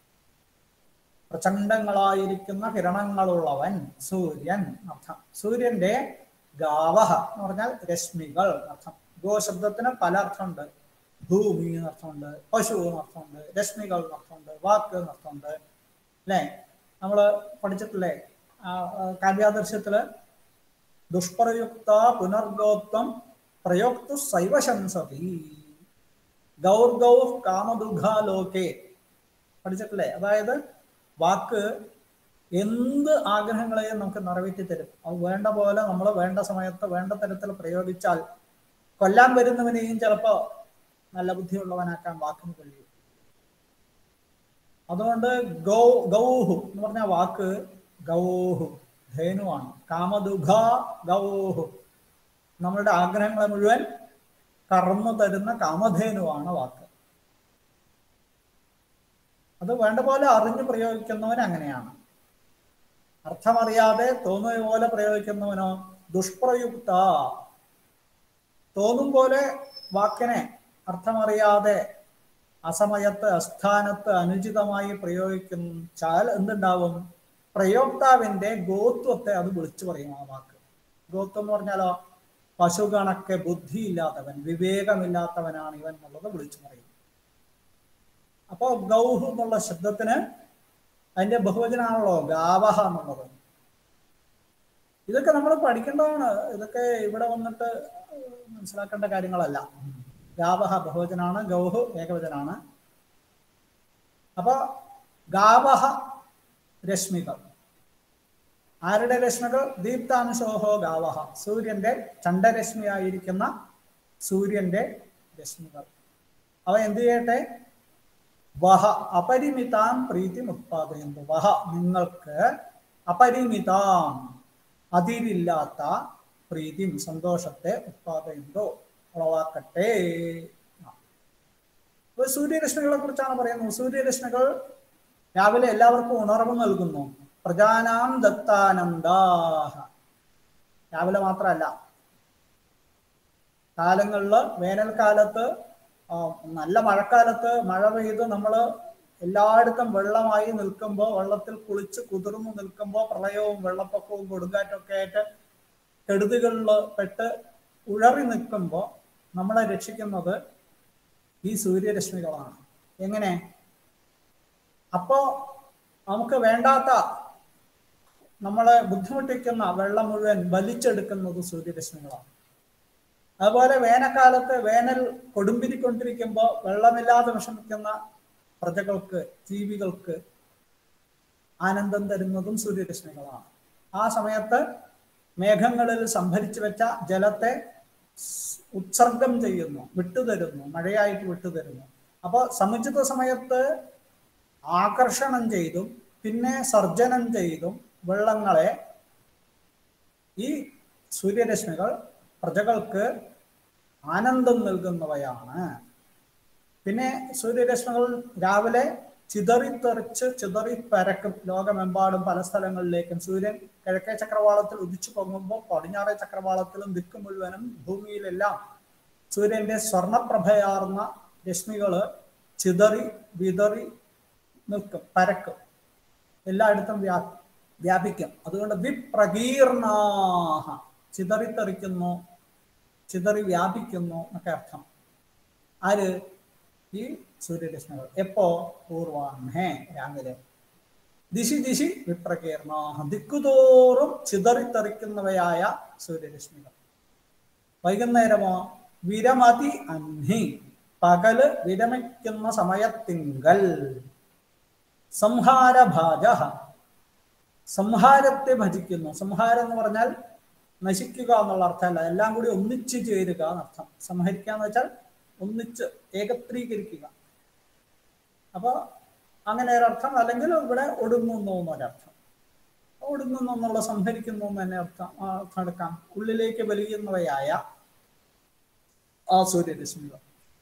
പ്രചണ്ഡങ്ങളായിരിക്കുന്ന കിരണങ്ങളുള്ളവൻ സൂര്യൻ അർത്ഥം സൂര്യന്റെ ഗാവഹ എന്ന് പറഞ്ഞാൽ രശ്മികൾ അർത്ഥം ഗോ ശബ്ദത്തിന് പല അർത്ഥമുണ്ട് ഭൂമി എന്നർത്ഥമുണ്ട് പശു എന്നർത്ഥമുണ്ട് രശ്മികൾ എന്നർത്ഥമുണ്ട് വാക്ക് എന്നർത്ഥമുണ്ട് അല്ലേ നമ്മൾ പഠിച്ചിട്ടില്ലേ കാവ്യാദർശത്തില് ദുഷ്പ്രയുക്ത പുനർഗോത്വം പ്രയോക്തു സൈവശംസതി ഗൗർ ഗൗർ കാമദുഃഖാലോകെ പഠിച്ചിട്ടില്ലേ അതായത് വാക്ക് എന്ത് ആഗ്രഹങ്ങളെയും നമുക്ക് നിറവേറ്റി തരും അത് വേണ്ട പോലെ നമ്മൾ വേണ്ട സമയത്ത് വേണ്ട തരത്തിൽ പ്രയോഗിച്ചാൽ കൊല്ലാൻ വരുന്നവനെയും ചിലപ്പോ നല്ല ബുദ്ധിയുള്ളവനാക്കാൻ വാക്കിന് കഴിയും അതുകൊണ്ട് ഗൗ ഗൗഹു എന്ന് പറഞ്ഞ വാക്ക് ഗൗഹു ധേനുവാണ് കാമദുഃഖ ഗൗഹു നമ്മളുടെ ആഗ്രഹങ്ങളെ മുഴുവൻ കറന്നു തരുന്ന കാമധേനുവാണ് വാക്ക് അത് വേണ്ട പോലെ അറിഞ്ഞു പ്രയോഗിക്കുന്നവൻ അങ്ങനെയാണ് അർത്ഥമറിയാതെ തോന്നുന്ന പോലെ പ്രയോഗിക്കുന്നവനോ ദുഷ്പ്രയുക്ത തോന്നും പോലെ വാക്കിനെ അർത്ഥമറിയാതെ അസമയത്ത് അസ്ഥാനത്ത് അനുചിതമായി പ്രയോഗിച്ചാൽ എന്തുണ്ടാവും പ്രയോക്താവിന്റെ ഗോത്വത്തെ അത് വിളിച്ചു പറയും ആ വാക്ക് ഗോത്വം എന്ന് പറഞ്ഞാലോ പശു കണക്കെ ബുദ്ധിയില്ലാത്തവൻ വിവേകമില്ലാത്തവനാണ് ഇവൻ എന്നുള്ളത് വിളിച്ചു പറയും അപ്പോ ഗൗഹ് എന്നുള്ള ശബ്ദത്തിന് അതിന്റെ ബഹുവചനാണല്ലോ ഗാവഹ എന്നുള്ളത് ഇതൊക്കെ നമ്മൾ പഠിക്കേണ്ടതാണ് ഇതൊക്കെ ഇവിടെ വന്നിട്ട് മനസ്സിലാക്കേണ്ട കാര്യങ്ങളല്ല ഗാവഹ ബഹുവചനാണ് ഗൗഹ് ഏകവചനാണ് അപ്പൊ ഗാവഹ രശ്മികൾ ആരുടെ രശ്മികൾ ദീപ്താംശോഹോ ഗാവഹ സൂര്യന്റെ ചണ്ഡരശ്മിയായിരിക്കുന്ന സൂര്യന്റെ രശ്മികൾ അവ എന്ത് ചെയ്യട്ടെ വഹ അപരിമിതാം പ്രീതി ഉത്പാദയന്തു വഹ നിങ്ങൾക്ക് അപരിമിതാം അതിരില്ലാത്ത പ്രീതിയും സന്തോഷത്തെ ഉത്പാദയന്തോ ഉളവാക്കട്ടെ ഇപ്പൊ സൂര്യരശ്മികളെ കുറിച്ചാണ് പറയുന്നത് സൂര്യരശ്മികൾ രാവിലെ എല്ലാവർക്കും ഉണർവ് നൽകുന്നു പ്രജാനാം ദത്താനന്ദാഹ രാവിലെ മാത്രമല്ല കാലങ്ങളില് വേനൽക്കാലത്ത് നല്ല മഴക്കാലത്ത് മഴ പെയ്ത് നമ്മൾ എല്ലായിടത്തും വെള്ളമായി നിൽക്കുമ്പോൾ വെള്ളത്തിൽ കുളിച്ച് കുതിർന്നു നിൽക്കുമ്പോൾ പ്രളയവും വെള്ളപ്പൊക്കവും കൊടുങ്കാറ്റൊക്കെ ആയിട്ട് കെടുതികളിൽ പെട്ട് ഉഴറി നിൽക്കുമ്പോൾ നമ്മളെ രക്ഷിക്കുന്നത് ഈ സൂര്യരശ്മികളാണ് എങ്ങനെ അപ്പോ നമുക്ക് വേണ്ടാത്ത നമ്മളെ ബുദ്ധിമുട്ടിക്കുന്ന വെള്ളം മുഴുവൻ വലിച്ചെടുക്കുന്നത് സൂര്യരശ്മികളാണ് അതുപോലെ വേനൽക്കാലത്ത് വേനൽ കൊടുമ്പിരിക്കൊണ്ടിരിക്കുമ്പോൾ വെള്ളമില്ലാതെ വിഷമിക്കുന്ന പ്രജകൾക്ക് ജീവികൾക്ക് ആനന്ദം തരുന്നതും സൂര്യരശ്മികളാണ് ആ സമയത്ത് മേഘങ്ങളിൽ സംഭരിച്ചു വെച്ച ജലത്തെ ഉത്സർഗം ചെയ്യുന്നു വിട്ടുതരുന്നു മഴയായിട്ട് വിട്ടുതരുന്നു അപ്പോൾ സമുചിത സമയത്ത് ആകർഷണം ചെയ്തും പിന്നെ സർജനം ചെയ്തും വെള്ളങ്ങളെ ഈ സൂര്യരശ്മികൾ പ്രജകൾക്ക് ആനന്ദം നൽകുന്നവയാണ് പിന്നെ സൂര്യരശ്മികൾ രാവിലെ ചിതറിത്തെറിച്ച് ചിതറി പരക്കും ലോകമെമ്പാടും പല സ്ഥലങ്ങളിലേക്കും സൂര്യൻ കിഴക്കേ ചക്രവാളത്തിൽ ഉദിച്ചു പൊങ്ങുമ്പോൾ പടിഞ്ഞാറേ ചക്രവാളത്തിലും ദിക്ക് മുഴുവനും ഭൂമിയിലെല്ലാം സൂര്യന്റെ സ്വർണപ്രഭയാർന്ന രശ്മികള് ചിതറി വിതറി നിൽക്കും പരക്കും എല്ലായിടത്തും വ്യാ വ്യാപിക്കും അതുകൊണ്ട് വിപ്രകീർണാഹ ചിതറിത്തെറിക്കുന്നു ചിതറി വ്യാപിക്കുന്നു എന്നൊക്കെ അർത്ഥം ആര് ഈ സൂര്യരശ്മികൾ എപ്പോ പൂർവാഹ്നേ രാവിലെ ദിശി ദിശി വിപ്രകീർണാഹ ദിക്കുതോറും ചിതറിത്തെറിക്കുന്നവയായ സൂര്യരശ്മികൾ വൈകുന്നേരമോ വിരമതി അന്നി പകല് വിരമിക്കുന്ന സമയത്തിങ്കൽ സംഹാരഭാജ സംഹാരത്തെ ഭജിക്കുന്നു സംഹാരം എന്ന് പറഞ്ഞാൽ നശിക്കുക എന്നുള്ള അർത്ഥമല്ല എല്ലാം കൂടി ഒന്നിച്ചു ചേരുക എന്നർത്ഥം സംഹരിക്കുക എന്ന് വെച്ചാൽ ഒന്നിച്ച് ഏകത്രീകരിക്കുക അപ്പൊ അങ്ങനെ ഒരർത്ഥം അല്ലെങ്കിൽ ഇവിടെ ഒടുങ്ങുന്നു എന്നൊരർത്ഥം ഒടുങ്ങുന്നു എന്നുള്ള സംഹരിക്കുന്നു എന്ന് തന്നെ അർത്ഥം അർത്ഥം എടുക്കാം ഉള്ളിലേക്ക് വലിയുന്നവയായ ആ സൂര്യരശ്മികൾ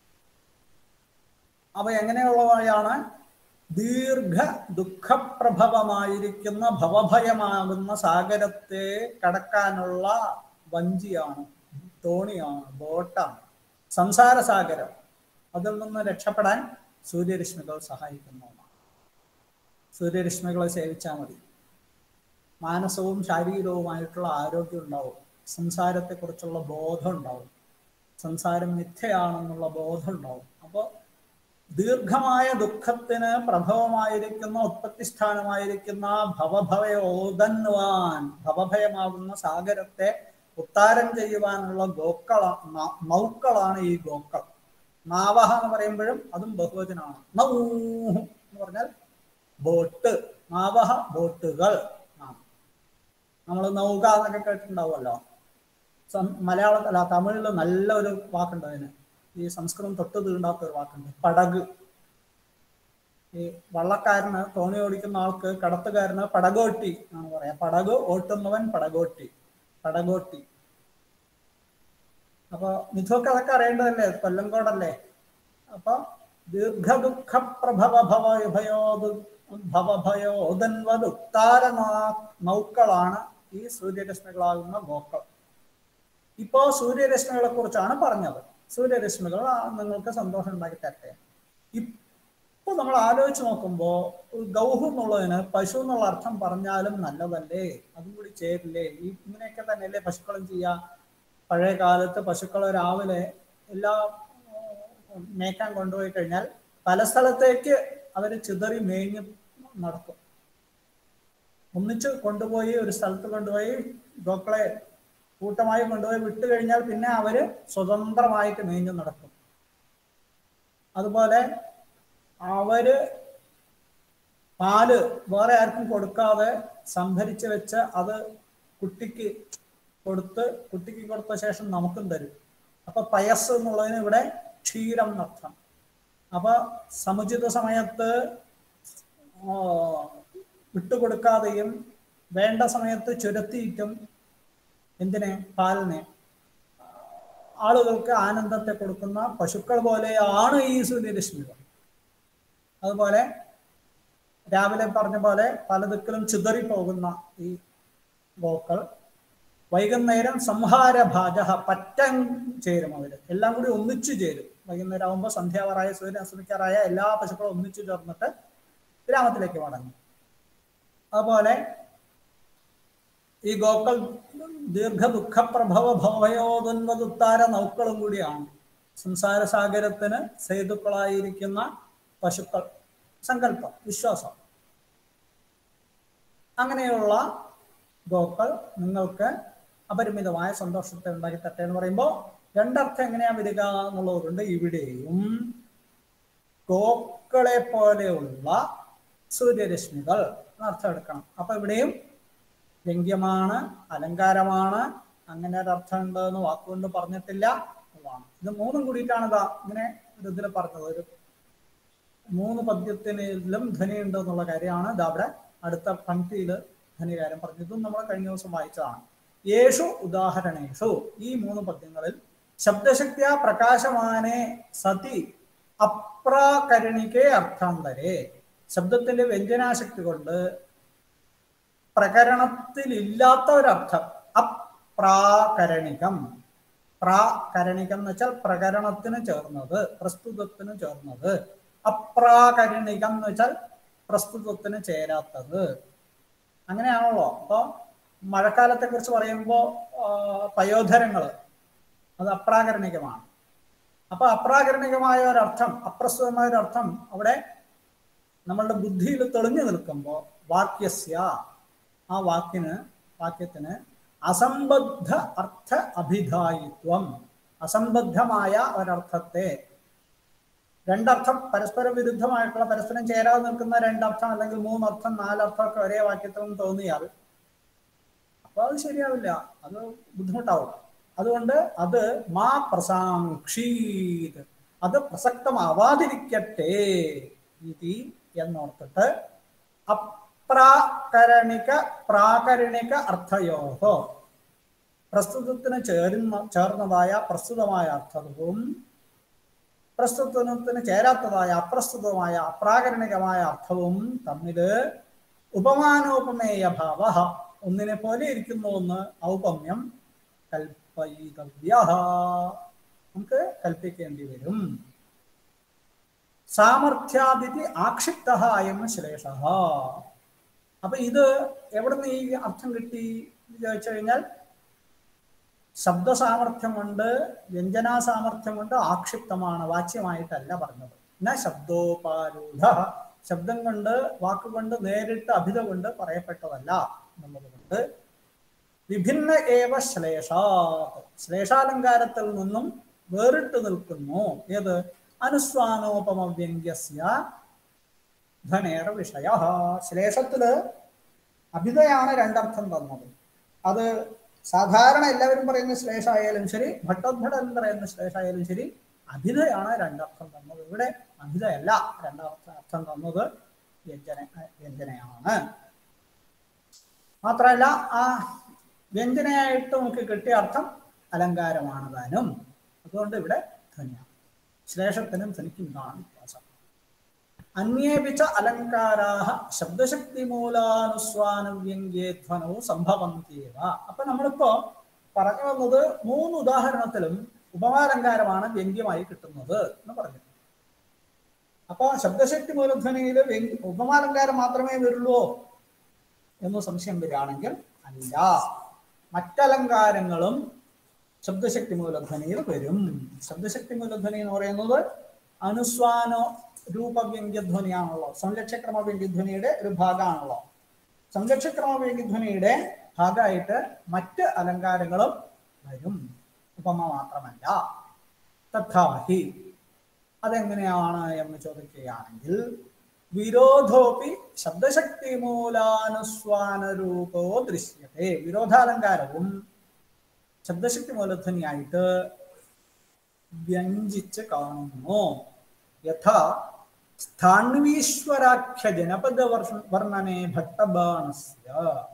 അവ എങ്ങനെയുള്ളവയാണ് ദീർഘ ദുഃഖപ്രഭവമായിരിക്കുന്ന ഭവഭയമാകുന്ന സാഗരത്തെ കടക്കാനുള്ള വഞ്ചിയാണ് തോണിയാണ് ബോട്ടാണ് സംസാര സാഗരം അതിൽ നിന്ന് രക്ഷപ്പെടാൻ സൂര്യരശ്മികൾ സഹായിക്കുന്നതാണ് സൂര്യരശ്മികളെ സേവിച്ചാൽ മതി മാനസവും ശാരീരികവുമായിട്ടുള്ള ആരോഗ്യം ഉണ്ടാവും സംസാരത്തെക്കുറിച്ചുള്ള ബോധം ഉണ്ടാവും സംസാരം മിഥ്യയാണെന്നുള്ള ബോധം ഉണ്ടാവും അപ്പോൾ ദീർഘമായ ദുഃഖത്തിന് പ്രഭവമായിരിക്കുന്ന ഉത്പത്തിസ്ഥാനമായിരിക്കുന്ന ഭവഭയോദന്വാൻ ഭവഭയമാകുന്ന സാഗരത്തെ ഉത്താരം ചെയ്യുവാനുള്ള ഗോക്കള ന- നൗക്കളാണ് ഈ ഗോക്കൾ നാവഹ എന്ന് പറയുമ്പോഴും അതും ബഹുവചനമാണ് നൗ എന്ന് പറഞ്ഞാൽ ബോട്ട് നാവഹ ബോട്ടുകൾ ആണ് നമ്മൾ നൗക എന്നൊക്കെ കേട്ടിട്ടുണ്ടാവുമല്ലോ സം- മലയാള അല്ല തമിഴിൽ നല്ല ഒരു വാക്കുണ്ട് അതിന് ഈ സംസ്കൃതം തൊട്ട് തീണ്ടാത്ത ഒരു വാക്കുണ്ട് പടക് ഈ വള്ളക്കാരന് തോണി ഓടിക്കുന്ന ആൾക്ക് കടത്തുകാരന് പടകോട്ടി എന്നാണ് പറയാ പടക് ഓട്ടുന്നവൻ പടകോട്ടി പടകോട്ടി അപ്പൊ മിഥുവൊക്കെ അതൊക്കെ അറിയേണ്ടതല്ലേ കൊല്ലങ്കോടല്ലേ അപ്പൊ ദീർഘദുഃഖ പ്രഭവ ഭവഭയോദ് ഭവഭയോദൻവദുത്താര നൗക്കളാണ് ഈ സൂര്യരശ്മികളാകുന്ന ഗോക്കൾ ഇപ്പോ സൂര്യരശ്മികളെ കുറിച്ചാണ് പറഞ്ഞത് സൂര്യരശ്മികൾ ആ നിങ്ങൾക്ക് സന്തോഷം ഉണ്ടാക്കി തരട്ടെ ഇപ്പൊ നമ്മൾ ആലോചിച്ച് നോക്കുമ്പോ ഗൗഹു എന്നുള്ളതിന് പശു എന്നുള്ള അർത്ഥം പറഞ്ഞാലും നല്ലതല്ലേ അതും കൂടി ചേരില്ലേ ഈ ഇങ്ങനെയൊക്കെ തന്നെയല്ലേ പശുക്കളും ചെയ്യാ പഴയ കാലത്ത് പശുക്കളെ രാവിലെ എല്ലാ ഉം, മേക്കാൻ കൊണ്ടുപോയി കഴിഞ്ഞാൽ പല സ്ഥലത്തേക്ക് അവർ ചിതറി മേഞ്ഞ് നടക്കും ഒന്നിച്ച് കൊണ്ടുപോയി ഒരു സ്ഥലത്ത് കൊണ്ടുപോയി ഗോക്കളെ കൂട്ടമായി കൊണ്ടുപോയി വിട്ടു കഴിഞ്ഞാൽ പിന്നെ അവര് സ്വതന്ത്രമായിട്ട് മേഞ്ഞു നടക്കും അതുപോലെ അവര് പാല് വേറെ ആർക്കും കൊടുക്കാതെ സംഭരിച്ച് വെച്ച് അത് കുട്ടിക്ക് കൊടുത്ത് കുട്ടിക്ക് കൊടുത്ത ശേഷം നമുക്കും തരും അപ്പൊ പയസ് എന്നുള്ളതിന് ഇവിടെ ക്ഷീരം എന്നർത്ഥം അപ്പൊ സമുചിത സമയത്ത് ആ, വിട്ടുകൊടുക്കാതെയും വേണ്ട സമയത്ത് ചുരത്തിയിട്ടും എന്തിനെ പാലിനെ ആളുകൾക്ക് ആനന്ദത്തെ കൊടുക്കുന്ന പശുക്കൾ പോലെയാണ് ഈ സൂര്യരശ്മികൾ അതുപോലെ രാവിലെ പറഞ്ഞ പോലെ പല ദിക്കിലും ചിതറിപ്പോകുന്ന ഈ ഗോക്കൾ വൈകുന്നേരം സംഹാര ഭാജ പറ്റം ചേരും അവര് എല്ലാം കൂടി ഒന്നിച്ചു ചേരും വൈകുന്നേരം ആകുമ്പോൾ സന്ധ്യാവറായ സൂര്യൻ അസ്തമിക്കാറായ എല്ലാ പശുക്കളും ഒന്നിച്ചു ചേർന്നിട്ട് ഗ്രാമത്തിലേക്ക് മടങ്ങും അതുപോലെ ഈ ഗോക്കൾ ദീർഘ ദുഃഖപ്രഭവ ഭവയോദന്വതുത്താര നൗക്കളും കൂടിയാണ് സംസാര സാഗരത്തിന് സേതുക്കളായിരിക്കുന്ന പശുക്കൾ സങ്കല്പം വിശ്വാസം അങ്ങനെയുള്ള ഗോക്കൾ നിങ്ങൾക്ക് അപരിമിതമായ സന്തോഷത്തെ ഉണ്ടാക്കി തട്ടെ എന്ന് പറയുമ്പോൾ രണ്ടർത്ഥം എങ്ങനെയാ വരിക എന്നുള്ളതുകൊണ്ട് ഇവിടെയും ഗോക്കളെ പോലെയുള്ള സൂര്യരശ്മികൾ എന്നർത്ഥം എടുക്കണം അപ്പൊ ഇവിടെയും വ്യംഗ്യമാണ് അലങ്കാരമാണ് അങ്ങനെ ഒരു അർത്ഥം ഉണ്ട് എന്ന് വാക്കുകൊണ്ട് പറഞ്ഞിട്ടില്ല എന്നുള്ളതാണ് ഇത് മൂന്നും കൂടിയിട്ടാണ് ഇതാ ഇങ്ങനെ ഒരു ഇതിൽ പറഞ്ഞത് ഒരു മൂന്ന് പദ്യത്തിനും ധ്വനി ഉണ്ട് എന്നുള്ള കാര്യമാണ് ഇത് അവിടെ അടുത്ത പങ്ക്തിയിൽ ധ്വനികാരം പറഞ്ഞത് ഇതും നമ്മൾ കഴിഞ്ഞ ദിവസം വായിച്ചതാണ് യേഷു ഉദാഹരണേഷു ഈ മൂന്ന് പദ്യങ്ങളിൽ ശബ്ദശക്തിയ പ്രകാശമാനെ സതി അപ്രാകരണികെ അർത്ഥാന്തരെ ശബ്ദത്തിന്റെ വ്യഞ്ജനാശക്തി കൊണ്ട് പ്രകരണത്തിലില്ലാത്ത ഒരർത്ഥം അപ്രാകരണികം പ്രാകരണികം എന്ന് വെച്ചാൽ പ്രകരണത്തിന് ചേർന്നത് പ്രസ്തുതത്തിന് ചേർന്നത് അപ്രാകരണികം എന്ന് വെച്ചാൽ പ്രസ്തുതത്തിന് ചേരാത്തത് അങ്ങനെയാണല്ലോ അപ്പൊ മഴക്കാലത്തെ കുറിച്ച് പറയുമ്പോൾ പയോധരങ്ങൾ അത് അപ്രാകരണികമാണ് അപ്പൊ അപ്രാകരണികമായ ഒരർത്ഥം അപ്രസ്തുതമായ ഒരർത്ഥം അവിടെ നമ്മളുടെ ബുദ്ധിയിൽ തെളിഞ്ഞു നിൽക്കുമ്പോൾ വാക്യസ്യ ആ വാക്കിന് വാക്യത്തിന് അസംബദ്ധ അർത്ഥ അഭിധായിത്വം അസംബദ്ധമായ ഒരർത്ഥത്തെ രണ്ടർത്ഥം പരസ്പര വിരുദ്ധമായിട്ടുള്ള പരസ്പരം ചേരാതെ നിൽക്കുന്ന രണ്ടർത്ഥം അല്ലെങ്കിൽ മൂന്നർത്ഥം നാലർത്ഥം ഒക്കെ ഒരേ വാക്യത്തിലും തോന്നിയാൽ അപ്പൊ അത് ശരിയാവില്ല അത് ബുദ്ധിമുട്ടാവും അതുകൊണ്ട് അത് മാ പ്രസാക്ഷീത് അത് പ്രസക്തമാവാതിരിക്കട്ടെ ഇതി എന്നോർത്തിട്ട് അപ്രാകരണിക പ്രാകരണിക അർത്ഥയോഹോ പ്രസ്തുതത്തിന് ചേരുന്ന ചേർന്നതായ പ്രസ്തുതമായ അർത്ഥവും പ്രസ്തുതത്തിന് ചേരാത്തതായ അപ്രസ്തുതമായ അപ്രാകരണികമായ അർത്ഥവും തമ്മില് ഉപമാനോപമേയ ഭാവ ഒന്നിനെ പോലെ ഇരിക്കുന്നു എന്ന് ഔപമ്യം കൽപ്പയിതവ്യ നമുക്ക് കൽപ്പിക്കേണ്ടി വരും സാമർഥ്യാദിതി ആക്ഷിപ്ത അയം ശ്ലേഷ അപ്പൊ ഇത് എവിടുന്ന് ഈ അർത്ഥം കിട്ടി എന്ന് ചോദിച്ചു കഴിഞ്ഞാൽ ശബ്ദ സാമർഥ്യം കൊണ്ട് വ്യഞ്ജനാ സാമർഥ്യം കൊണ്ട് ആക്ഷിപ്തമാണ് വാച്യമായിട്ടല്ല പറഞ്ഞത് ന ശബ്ദോപാരൂഢ ശബ്ദം കൊണ്ട് വാക്കുകൊണ്ട് നേരിട്ട് അഭിത കൊണ്ട് പറയപ്പെട്ടതല്ല എന്നുള്ളത് കൊണ്ട് വിഭിന്ന ഏവ ശ്ലേഷാത് ശ്ലേഷാലങ്കാരത്തിൽ നിന്നും വേറിട്ട് നിൽക്കുന്നു ഏത് അനുസ്വാനോപമവ്യംഗ്യസ്യ ധനേറ വിഷയ ശ്ലേഷത്തില് അഭിതയാണ് രണ്ടർത്ഥം തന്നത് അത് സാധാരണ എല്ലാവരും പറയുന്ന ശ്ലേഷായാലും ശരി ഭട്ടോദ്ഭടൻ പറയുന്ന ശ്ലേഷായാലും ശരി അഭിതയാണ് രണ്ടർത്ഥം തന്നത് ഇവിടെ അഭിതയല്ല രണ്ടർത്ഥ അർത്ഥം തന്നത് വ്യഞ്ജന വ്യഞ്ജനയാണ് മാത്രമല്ല ആ വ്യഞ്ജനയായിട്ട് നമുക്ക് കിട്ടിയ അർത്ഥം അലങ്കാരമാണ് താനും അതുകൊണ്ട് ഇവിടെ ധ്വനിയാണ് ശ്ലേഷത്തിനും ധ്വനിക്കും കാണാൻ വ്യത്യാസം അന്യേപി ച അലങ്കാരാഹ ശബ്ദശക്തിമൂലാനുസ്വാനവ്യംഗ്യേ ധ്വനവും സംഭവന്തിയവ അപ്പൊ നമ്മളിപ്പോ പറഞ്ഞു വന്നത് മൂന്ന് ഉദാഹരണത്തിലും ഉപമാലങ്കാരമാണ് വ്യംഗ്യമായി കിട്ടുന്നത് എന്ന് പറഞ്ഞു അപ്പൊ ശബ്ദശക്തി മൂലധ്വനിയിൽ വ്യംഗ്യ ഉപമാലങ്കാരം മാത്രമേ വരുള്ളൂ എന്ന് സംശയം വരികയാണെങ്കിൽ അല്ല മറ്റലങ്കാരങ്ങളും ശബ്ദശക്തി മൂലധ്വനിയിൽ വരും ശബ്ദശക്തി മൂലധ്വനി എന്ന് പറയുന്നത് അനുസ്വാനോ രൂപവ്യംഗ്യധ്വനിയാണല്ലോ സംലക്ഷക്രമ വ്യംഗ്യധ്വനിയുടെ ഒരു ഭാഗമാണല്ലോ സംലക്ഷക്രമ വ്യംഗ്യധ്വനിയുടെ ഭാഗമായിട്ട് മറ്റ് അലങ്കാരങ്ങളും വരും ഉപമ മാത്രമല്ല തഥാഹി അതെങ്ങനെയാണ് എന്ന് ചോദിക്കുകയാണെങ്കിൽ വിരോധോപി ശബ്ദശക്തി മൂലാനുസ്വാനരൂപോ ദൃശ്യത്തെ വിരോധാലങ്കാരവും ശബ്ദശക്തി മൂലധ്വനിയായിട്ട് വ്യഞ്ജിച്ച് കാണുന്നു യഥാ സ്ഥാണ്വീശ്വരാഖ്യ ജനപദ വർഷ- വർണ്ണനെ ഭട്ടബാണസ്യ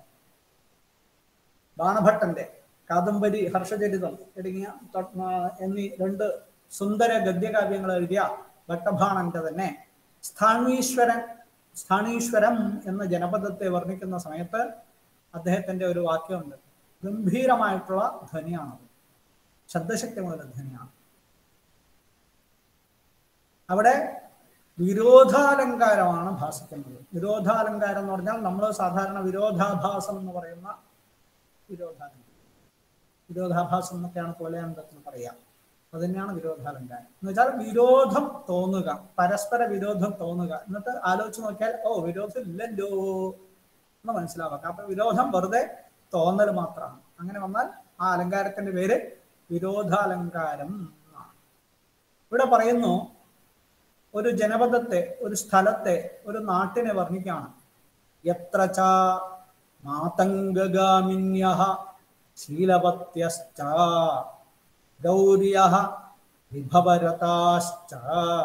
ബാണഭട്ടന്റെ കാദംബരി ഹർഷചരിതം തുടങ്ങിയ തൊ- ആ, എന്നീ രണ്ട് സുന്ദര ഗദ്യകാവ്യങ്ങൾ എഴുതിയ ഭട്ടബാണന്റെ തന്നെ സ്ഥാണീശ്വരൻ സ്ഥാണീശ്വരം എന്ന ജനപദത്തെ വർണ്ണിക്കുന്ന സമയത്ത് അദ്ദേഹത്തിന്റെ ഒരു വാക്യമുണ്ട് ഗംഭീരമായിട്ടുള്ള ധ്വനിയാണത് ശബ്ദശക്തി മുതൽ ധ്വനിയാണ് അവിടെ വിരോധാലങ്കാരമാണ് ഭാസിക്കുന്നത് വിരോധാലങ്കാരം എന്ന് പറഞ്ഞാൽ നമ്മൾ സാധാരണ വിരോധാഭാസം എന്ന് പറയുന്ന വിരോധാലങ്കാരം വിരോധാഭാസം എന്നൊക്കെയാണ് കോലയാന്തത്തിൽ പറയാം അത് തന്നെയാണ് വിരോധാലങ്കാരം എന്ന് വെച്ചാൽ വിരോധം തോന്നുക പരസ്പര വിരോധം തോന്നുക എന്നിട്ട് ആലോചിച്ച് നോക്കിയാൽ ഓ വിരോധം ഇല്ലല്ലോ എന്ന് മനസ്സിലാവാം അപ്പൊ വിരോധം വെറുതെ തോന്നൽ മാത്രമാണ് അങ്ങനെ വന്നാൽ ആ അലങ്കാരത്തിന്റെ പേര് വിരോധാലങ്കാരം എന്നാണ് ഇവിടെ പറയുന്നു ഒരു ജനപദത്തെ ഒരു സ്ഥലത്തെ ഒരു നാട്ടിനെ വർണ്ണിക്കുകയാണ് എത്ര ച മാതംഗഗാമിന്യ ശീലവത്യശ്ച ഗൗര്യ വിഭവരതാശ്ച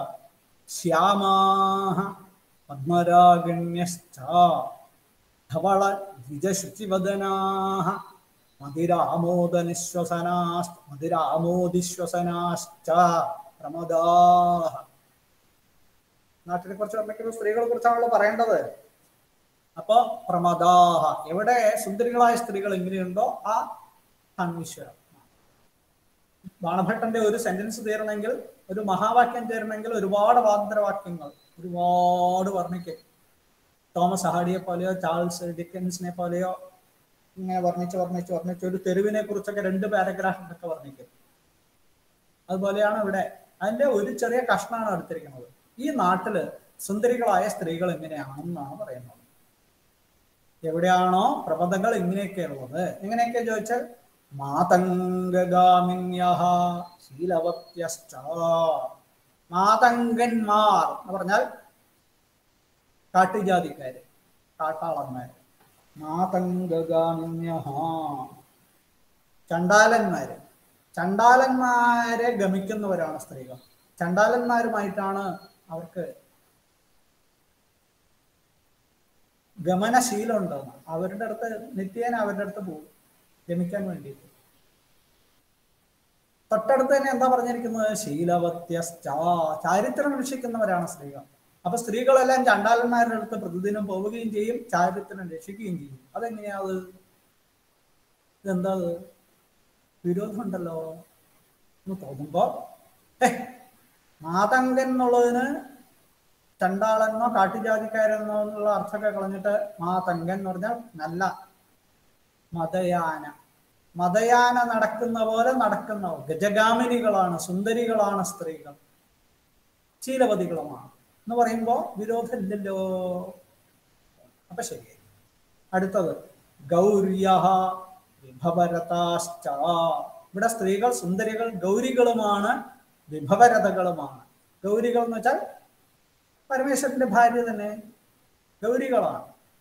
ശ്യാമാः പത്മരാഗണ്യശ്ച ധവള ദ്വിജശുചിവദനാः മതിരാമോദനിശ്വസനാശ്ച മതിരാമോദിശ്വസനാശ്ച പ്രമദാः നാട്ടിനെ കുറിച്ച് വർണ്ണിക്കുന്ന സ്ത്രീകളെ കുറിച്ചാണല്ലോ പറയേണ്ടത് അപ്പൊ പ്രമദാഹ എവിടെ സുന്ദരികളായ സ്ത്രീകൾ എങ്ങനെയുണ്ടോ ആ അൺവിശ്വരം ബാണഭട്ടന്റെ ഒരു സെന്റൻസ് തീരണമെങ്കിൽ ഒരു മഹാവാക്യം തീരണമെങ്കിൽ ഒരുപാട് വാദന്തരവാക്യങ്ങൾ ഒരുപാട് വർണ്ണിക്കും തോമസ് ഹാഡിയെ പോലെയോ ചാൾസ് ഡിക്കൻസിനെ പോലെയോ ഇങ്ങനെ വർണ്ണിച്ച് വർണ്ണിച്ച് വർണ്ണിച്ച് ഒരു തെരുവിനെ കുറിച്ചൊക്കെ രണ്ട് പാരഗ്രാഫിലൊക്കെ വർണ്ണിക്കും അതുപോലെയാണ് ഇവിടെ അതിന്റെ ഒരു ചെറിയ കഷ്ണമാണ് എടുത്തിരിക്കുന്നത് ഈ നാട്ടില് സുന്ദരികളായ സ്ത്രീകൾ എങ്ങനെയാണെന്നാണ് പറയുന്നത് എവിടെയാണോ പ്രബന്ധങ്ങൾ ഇങ്ങനെയൊക്കെയുള്ളത് എങ്ങനെയൊക്കെ ചോദിച്ചാൽ മാതംഗഗാമിന്യ ശീലവത്യശ്ച മാതങ്കന്മാർ എന്ന് പറഞ്ഞാൽ കാട്ടുജാതിക്കാര് കാട്ടാളന്മാര് മാതംഗഗാമിന്യ ചണ്ടാലന്മാര് ചണ്ടാലന്മാരെ ഗമിക്കുന്നവരാണ് സ്ത്രീകൾ ചണ്ടാലന്മാരുമായിട്ടാണ് അവർക്ക് ഗമനശീലം ഉണ്ടെന്ന് അവരുടെ അടുത്ത് നിത്യേന അവരുടെ അടുത്ത് പോകും ഗമിക്കാൻ വേണ്ടിയിട്ട് തൊട്ടടുത്ത് തന്നെ എന്താ പറഞ്ഞിരിക്കുന്നത് ശീലവത്യശ്ച ചാരിത്രം രക്ഷിക്കുന്നവരാണ് സ്ത്രീകൾ അപ്പൊ സ്ത്രീകളെല്ലാം ചണ്ടാലന്മാരുടെ അടുത്ത് പ്രതിദിനം പോവുകയും ചെയ്യും ചാരിത്രം രക്ഷിക്കുകയും ചെയ്യും അതെങ്ങനെയാ അത് ഇതെന്താ അത് വിരോധമുണ്ടല്ലോ എന്ന് തോന്നുമ്പോ ഏ മാതങ്കൻ എന്നുള്ളതിന് ചണ്ടാളെന്നോ കാട്ടുജാതിക്കാരെന്നോ എന്നുള്ള അർത്ഥമൊക്കെ കളഞ്ഞിട്ട് മാതങ്കൻ എന്ന് പറഞ്ഞാൽ നല്ല മതയാന മതയാന നടക്കുന്ന പോലെ നടക്കുന്ന ഗജഗാമിനികളാണ് സുന്ദരികളാണ് സ്ത്രീകൾ ശീലവതികളുമാണ് എന്ന് പറയുമ്പോ വിരോധമില്ലല്ലോ അപ്പൊ ശരി അടുത്തത് ഗൗര്യ വിഭവരതാശ്ച ഇവിടെ സ്ത്രീകൾ സുന്ദരികൾ ഗൗരികളുമാണ് വിഭവരതകളുമാണ് ഗൗരികൾ എന്ന് വെച്ചാൽ പരമേശ്വരന്റെ ഭാര്യ തന്നെ ഗൗരികളാണ്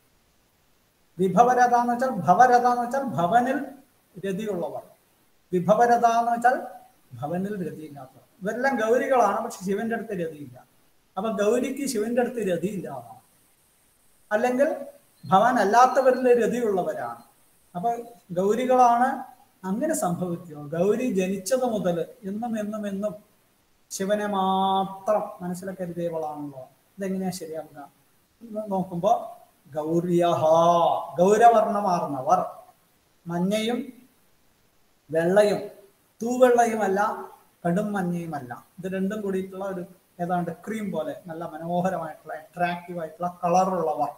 വിഭവരത എന്ന് വെച്ചാൽ ഭവരത എന്ന് വെച്ചാൽ ഭവനിൽ രതിയുള്ളവർ വിഭവരത എന്ന് വെച്ചാൽ ഭവനിൽ രതിയില്ലാത്തവർ ഇവരെല്ലാം ഗൗരികളാണ് പക്ഷെ ശിവന്റെ അടുത്ത് രതിയില്ല അപ്പൊ ഗൗരിക്ക് ശിവന്റെ അടുത്ത് രതിയില്ല എന്നാണ് അല്ലെങ്കിൽ ഭവൻ അല്ലാത്തവരിൽ രതിയുള്ളവരാണ് അപ്പൊ ഗൗരികളാണ് അങ്ങനെ സംഭവിക്കുമോ ഗൗരി ജനിച്ചത് മുതൽ എന്നും എന്നും എന്നും ശിവനെ മാത്രം മനസ്സിലെ കരുതിയവളാണല്ലോ ഇതെങ്ങനെയാ ശരിയാവുക എന്ന് നോക്കുമ്പോ ഗൗര്യഹ ഗൗരവർണ്ണമാർന്നവർ മഞ്ഞയും വെള്ളയും തൂവെള്ളയുമല്ല കടും മഞ്ഞയുമല്ല ഇത് രണ്ടും കൂടിയിട്ടുള്ള ഒരു ഏതാണ്ട് ക്രീം പോലെ നല്ല മനോഹരമായിട്ടുള്ള അട്രാക്റ്റീവ് ആയിട്ടുള്ള കളറുള്ളവർ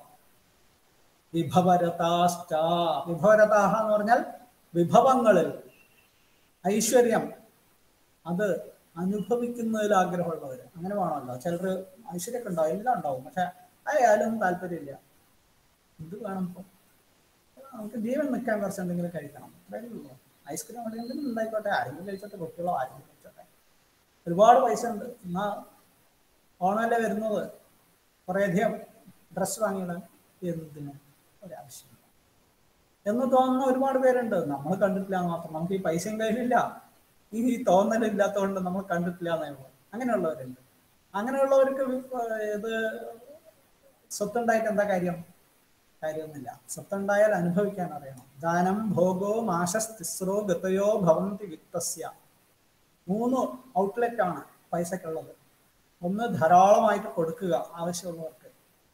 വിഭവരതാശ്ച വിഭവരതാഹ എന്ന് പറഞ്ഞാൽ വിഭവങ്ങളിൽ ഐശ്വര്യം അത് അനുഭവിക്കുന്നതിൽ ആഗ്രഹമുള്ളവർ അങ്ങനെ വേണമല്ലോ ചിലർ ഐശ്വര്യമൊക്കെ ഉണ്ടാവും എല്ലാം ഉണ്ടാവും പക്ഷെ അയാലും താല്പര്യമില്ല എന്ത് വേണം ഇപ്പം നമുക്ക് ജീവൻ നിൽക്കാൻ കുറച്ച് എന്തെങ്കിലും കഴിക്കണം അത്രയേ ഉള്ളൂ ഐസ്ക്രീം എന്തെങ്കിലും ഉണ്ടായിക്കോട്ടെ ആരെങ്കിലും കഴിച്ചോട്ടെ കുട്ടികളോ ആരെങ്കിലും കഴിച്ചോട്ടെ ഒരുപാട് പൈസ ഉണ്ട് എന്നാ ഓണമല്ലേ വരുന്നത് കുറേയധികം ഡ്രസ്സ് വാങ്ങിയിടാൻ എന്തിന് ഒരാവശ്യമില്ല എന്ന് തോന്നുന്ന ഒരുപാട് പേരുണ്ട് നമ്മൾ കണ്ടിട്ടില്ല എന്ന് മാത്രം നമുക്ക് ഈ പൈസയും കയ്യിലില്ല ഈ തോന്നലില്ലാത്തതുകൊണ്ട് നമ്മൾ കണ്ടിട്ടില്ല എന്നേ ഉള്ളൂ അങ്ങനെയുള്ളവരുണ്ട് അങ്ങനെയുള്ളവർക്ക് ഇത് സ്വത്തുണ്ടായിട്ട് എന്താ കാര്യം കാര്യമൊന്നുമില്ല സ്വത്തുണ്ടായാൽ അനുഭവിക്കാൻ അറിയണം ദാനം ഭോഗോ മാശസ്തിസ്രോ ഗതയോ ഭവന്തി വിത്തസ്യ മൂന്ന് ഔട്ട്ലെറ്റ് ആണ് പൈസക്കുള്ളത് ഒന്ന് ധാരാളമായിട്ട് കൊടുക്കുക ആവശ്യമുള്ളവർക്ക്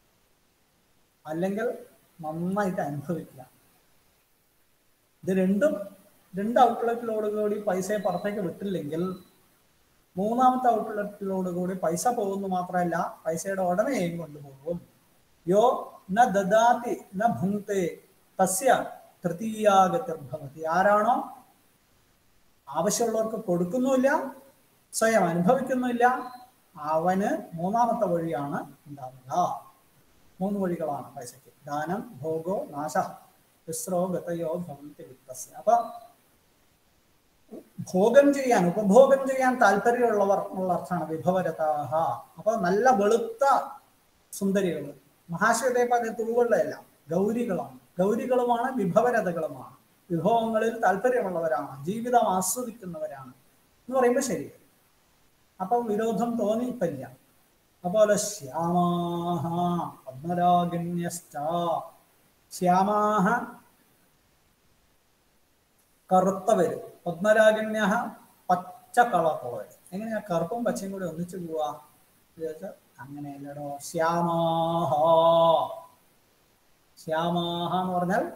അല്ലെങ്കിൽ നന്നായിട്ട് അനുഭവിക്കുക ഇത് രണ്ടും രണ്ട് ഔട്ട്ലെറ്റിലോട് കൂടി പൈസയെ പുറത്തേക്ക് വിട്ടില്ലെങ്കിൽ മൂന്നാമത്തെ ഔട്ട്ലെറ്റിലോട് കൂടി പൈസ പോകുന്നു മാത്രമല്ല പൈസയുടെ ഉടമയെയും കൊണ്ടുപോകും യോ ന ദദാതി ന ഭുങ്ക്തെ തസ്യ തൃതീയാഗതിർഭവതി ആരാണോ ആവശ്യമുള്ളവർക്ക് കൊടുക്കുന്നുമില്ല സ്വയം അനുഭവിക്കുന്നില്ല അവന് മൂന്നാമത്തെ വഴിയാണ് ഉണ്ടാവുക മൂന്ന് വഴികളാണ് പൈസയ്ക്ക് ദാനം ഭോഗോ നാശ വിസ്രോ ഗതയോ ഭവന്തി വിത്തസ്യ അപ്പൊ ഭോഗം ചെയ്യാൻ ഉപഭോഗം ചെയ്യാൻ താല്പര്യമുള്ളവർ എന്നുള്ള അർത്ഥമാണ് വിഭവരതാഹ അപ്പൊ നല്ല വെളുത്ത സുന്ദരികൾ മഹാശ്വേതേപ്പ തൂവുള്ളതല്ല ഗൗരികളാണ് ഗൗരികളുമാണ് വിഭവരതകളുമാണ് വിഭവങ്ങളിൽ താല്പര്യമുള്ളവരാണ് ജീവിതം ആസ്വദിക്കുന്നവരാണ് എന്ന് പറയുമ്പോൾ ശരി അപ്പൊ വിരോധം തോന്നിയിപ്പില്ല അതുപോലെ ശ്യാമാഹ പത്മരാഗണ്യശ്ച ശ്യാമാഹ കറുത്തവര് പത്മരാഗണ്യ പച്ച കളറുള്ളവർ എങ്ങനെയാ കറുപ്പും പച്ചയും കൂടി ഒന്നിച്ചു പോവാ ചോദിച്ചാൽ അങ്ങനെയല്ലടോ ശ്യാമാഹ ശ്യാമാഹ എന്ന് പറഞ്ഞാൽ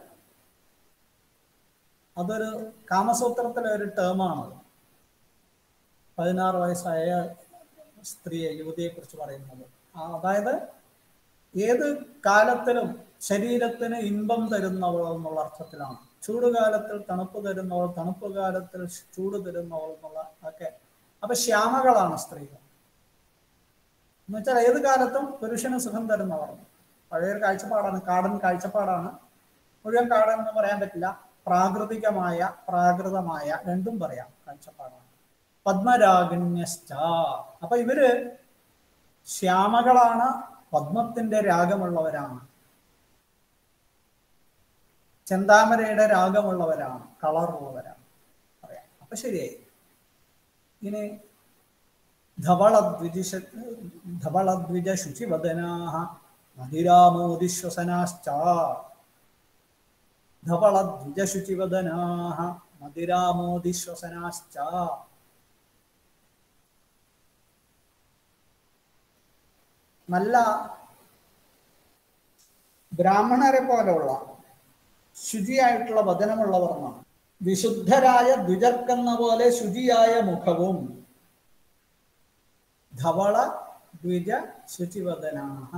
അതൊരു കാമസൂത്രത്തിലെ ഒരു ടേമാണ് പതിനാറ് വയസ്സായ സ്ത്രീയെ യുവതിയെ കുറിച്ച് പറയുന്നത് അതായത് ഏത് കാലത്തിലും ശരീരത്തിന് ഇമ്പം തരുന്നവൾ എന്നുള്ള അർത്ഥത്തിലാണ് ചൂടുകാലത്തിൽ തണുപ്പ് തരുന്നവൾ തണുപ്പ് കാലത്തിൽ ചൂട് തരുന്നവൾ എന്നുള്ള ഒക്കെ അപ്പൊ ശ്യാമകളാണ് സ്ത്രീകൾ എന്ന് വെച്ചാൽ ഏത് കാലത്തും പുരുഷന് സുഖം തരുന്നവർ പഴയൊരു കാഴ്ചപ്പാടാണ് കാടൻ കാഴ്ചപ്പാടാണ് മുഴുവൻ കാടൻ എന്ന് പറയാൻ പറ്റില്ല പ്രാകൃതികമായ പ്രാകൃതമായ രണ്ടും പറയാം കാഴ്ചപ്പാടാണ് പത്മരാഗണ്യശ്ച അപ്പൊ ഇവര് ശ്യാമകളാണ് പത്മത്തിന്റെ രാഗമുള്ളവരാണ് ചെന്താമരയുടെ രാഗമുള്ളവരാണ് കളറുള്ളവരാണ് പറയാം അപ്പൊ ശരിയായി ഇനി ധവളദ്വിജ ധവളദ്വിജ ശുചിവദനാഹ മതിരാമോദിശ്വസനാശ്ച ധവളദ്വിജ ശുചിവദനാഹ മതിരാമോദിശ്വസനാശ്ച നല്ല ബ്രാഹ്മണരെ പോലെയുള്ള ശുചിയായിട്ടുള്ള വചനമുള്ളവർ എന്നാണ് വിശുദ്ധരായ ദ്വിജർക്കെന്ന പോലെ ശുചിയായ മുഖവും ധവള ദ്വിജ ശുചിവദനാഹ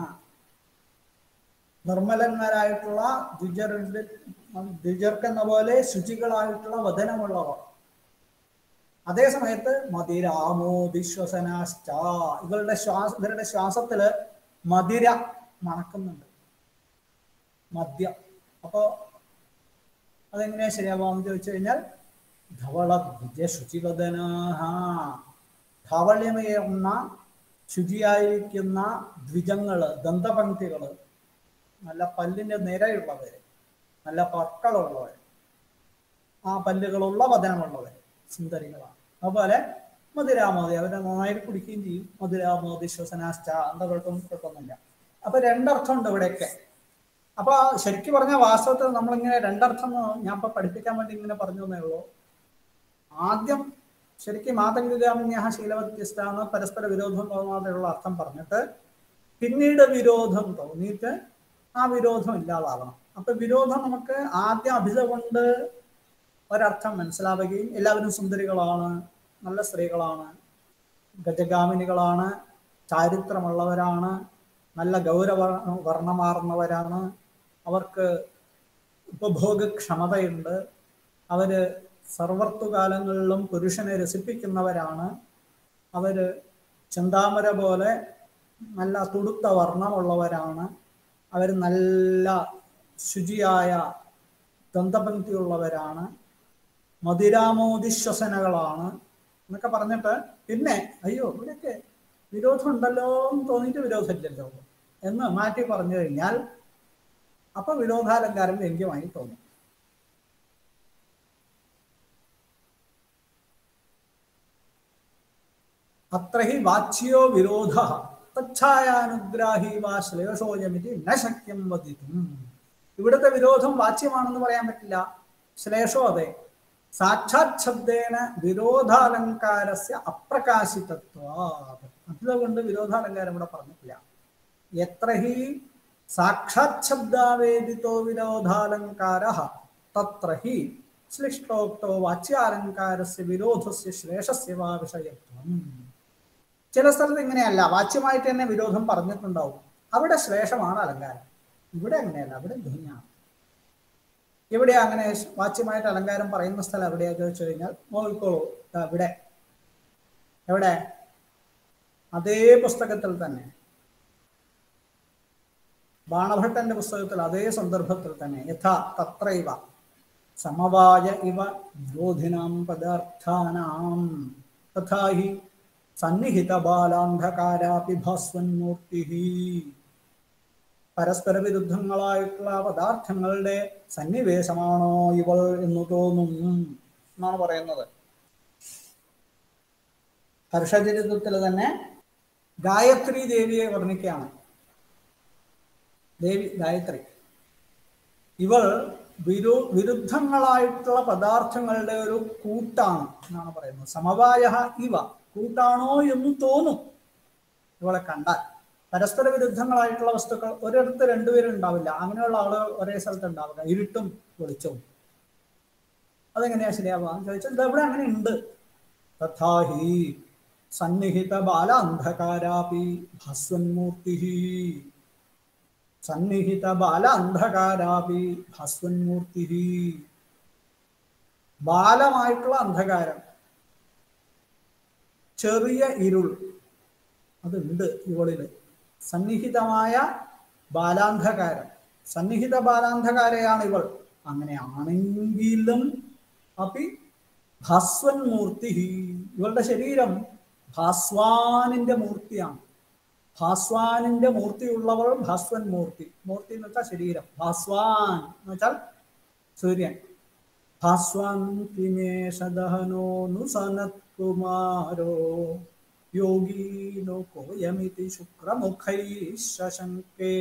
നിർമ്മലന്മാരായിട്ടുള്ള ദ്വിജരുടെ ദ്വിജർക്കെന്ന പോലെ ശുചികളായിട്ടുള്ള വചനമുള്ളവർ അതേ സമയത്ത് മതിരാമോദിശ്വസനാശ്ച ഇവരുടെ ശ്വാസ ഇവരുടെ ശ്വാസത്തില് മതിര മണക്കുന്നുണ്ട് മദ്യം അപ്പോ അതെങ്ങനെയാ ശരിയാവാന്ന് ചോദിച്ചു കഴിഞ്ഞാൽ ധവള ശുചിവദനാഹ ധാവള്യമേറുന്ന ശുചിയായിരിക്കുന്ന ദ്വിജങ്ങള് ദന്തപങ്ക്തികള് നല്ല പല്ലിന്റെ നിരയുള്ളവര് നല്ല പற்കളുള്ളവർ ആ പല്ലുകളുള്ള വചനമുള്ളവർ സുന്ദരികളാണ് അതുപോലെ മധുരാമോദി അവരെ നന്നായിട്ട് കുടിക്കുകയും ചെയ്യും മധുരാമോദി ശ്വസനാശ്ച എന്താ കുഴപ്പം കുഴപ്പമൊന്നുമില്ല അപ്പൊ രണ്ടർത്ഥമുണ്ട് ഇവിടെയൊക്കെ അപ്പൊ ശരിക്കും പറഞ്ഞ വാസ്തവത്തിൽ നമ്മളിങ്ങനെ രണ്ടർത്ഥം ഞാൻ ഇപ്പൊ പഠിപ്പിക്കാൻ വേണ്ടി ഇങ്ങനെ പറഞ്ഞു എന്നേ ഉള്ളൂ ആദ്യം ശരിക്കും മാതംഗാമിന്യ ശീലവ്യത്യസ്ത എന്ന് പരസ്പര വിരോധം തോന്നാതെയുള്ള അർത്ഥം പറഞ്ഞിട്ട് പിന്നീട് വിരോധം തോന്നിയിട്ട് ആ വിരോധം ഇല്ലാതാവണം അപ്പൊ വിരോധം നമുക്ക് ആദ്യം അഭിത കൊണ്ട് ഒരർത്ഥം മനസ്സിലാവുകയും എല്ലാവരും സുന്ദരികളാണ് നല്ല സ്ത്രീകളാണ് ഗജഗാമിനികളാണ് ചാരിത്രമുള്ളവരാണ് നല്ല ഗൗരവ വർണ്ണമാർന്നവരാണ് അവർക്ക് ഉപഭോഗക്ഷമതയുണ്ട് അവര് സർവർത്തുകാലങ്ങളിലും പുരുഷനെ രസിപ്പിക്കുന്നവരാണ് അവര് ചെന്താമര പോലെ നല്ല തുടുത്ത വർണ്ണമുള്ളവരാണ് അവർ നല്ല ശുചിയായ ദന്തപങ്ക്തിയുള്ളവരാണ് മധുരാമോദിശ്വസനകളാണ് എന്നൊക്കെ പറഞ്ഞിട്ട് പിന്നെ അയ്യോ ഇവിടെയൊക്കെ വിരോധം ഉണ്ടല്ലോ എന്ന് തോന്നിയിട്ട് വിരോധമില്ലല്ലോ എന്ന് മാറ്റി പറഞ്ഞു കഴിഞ്ഞാൽ അപ്പൊ വിരോധാലങ്കാരം വ്യംഗ്യമായി തോന്നും അത്ര ഹി വാച്യോ വിരോധ തച്ഛായാനുഗ്രാഹി വാ ശ്ലേഷോയമിതി ന ശക്യം വദിതും ഇവിടുത്തെ വിരോധം വാച്യമാണെന്ന് പറയാൻ പറ്റില്ല ശ്ലേഷോ അതെ സാക്ഷാത് ശബ്ദേന വിരോധാലങ്കാരസ്യ അപ്രകാശിതത്വ അതുകൊണ്ട് വിരോധാലങ്കാരം ഇവിടെ പറഞ്ഞിട്ടില്ല എത്ര ഹി സാക്ഷാത് ശബ്ദാവേദിതോ വിരോധാലങ്കാര തത്ര ഹി ശ്ലിഷ്ടോക്തോ വാച്യാലങ്കാരസ്യ വിരോധസ്യ ശ്ലേഷസ്യ വാ വിഷയത്വം ചില സ്ഥലത്ത് ഇങ്ങനെയല്ല വാച്യമായിട്ട് തന്നെ വിരോധം പറഞ്ഞിട്ടുണ്ടാവും അവിടെ ശ്ലേഷമാണ് അലങ്കാരം ഇവിടെ അങ്ങനെയല്ല അവിടെ ധ്വനിയാണ് എവിടെയാ അങ്ങനെ വാച്യമായിട്ട് അലങ്കാരം പറയുന്ന സ്ഥലം എവിടെയാ ചോദിച്ചു കഴിഞ്ഞാൽ നോക്കിക്കോളൂ ദാ ഇവിടെ എവിടെ അതേ പുസ്തകത്തിൽ തന്നെ ബാണഭട്ടന്റെ പുസ്തകത്തിൽ അതേ സന്ദർഭത്തിൽ തന്നെ യഥാ തത്രൈവ സമവായ ഇവ വിരോധിനാം പദാർത്ഥാനാം തഥാ ഹി സന്നിഹിത ബാലാന്ധകാരാപി ഭാസ്വന്മൂർത്തി പരസ്പര വിരുദ്ധങ്ങളായിട്ടുള്ള പദാർത്ഥങ്ങളുടെ സന്നിവേശമാണോ ഇവൾ എന്ന് തോന്നും എന്നാണ് പറയുന്നത് ഹർഷചരിത്രത്തിൽ തന്നെ ഗായത്രി ദേവിയെ വർണ്ണിക്കുകയാണ് ദേവി ഗായത്രി ഇവൾ വിരു വിരുദ്ധങ്ങളായിട്ടുള്ള പദാർത്ഥങ്ങളുടെ ഒരു കൂട്ടാണ് എന്നാണ് പറയുന്നത് സമവായ ഇവ കൂട്ടാണോ എന്ന് തോന്നും ഇവളെ കണ്ടാൽ പരസ്പര വിരുദ്ധങ്ങളായിട്ടുള്ള വസ്തുക്കൾ ഒരിടത്ത് രണ്ടുപേരും ഉണ്ടാവില്ല അങ്ങനെയുള്ള ആളുകൾ ഒരേ സ്ഥലത്ത് ഉണ്ടാവുക ഇരുട്ടും വെളിച്ചവും അതെങ്ങനെയാ ശരിയാവുക എന്ന് ചോദിച്ചാൽ ഇതെവിടെ അങ്ങനെ ഉണ്ട് തഥാഹി സന്നിഹിത ബാല അന്ധകാരാപി ഭാസ്വന്മൂർത്തി സന്നിഹിത ബാല അന്ധകാരാപി ഭാസ്വന്മൂർത്തി ബാലമായിട്ടുള്ള അന്ധകാരം ചെറിയ ഇരുൾ അതുണ്ട് ഇവളില് സന്നിഹിതമായ ബാലാന്ധകാരം സന്നിഹിത ബാലാന്ധകാരയാണ് ഇവൾ അങ്ങനെയാണെങ്കിലും അപ്പി ഭാസ്വൻ മൂർത്തി ഇവളുടെ ശരീരം ഭാസ്വാനിന്റെ മൂർത്തിയാണ് ഭാസ്വാനിന്റെ മൂർത്തിയുള്ളവൾ ഭാസ്വൻ മൂർത്തി മൂർത്തി എന്ന് വെച്ചാൽ ശരീരം ഭാസ്വാൻ എന്ന് വെച്ചാൽ സൂര്യൻ ഭാസ്വാൻ കിമേഷദഹനോനു സനത്കുമാരോ യോഗീനോ കോയമിതി ശുക്രമുഖൈ ശശങ്കേ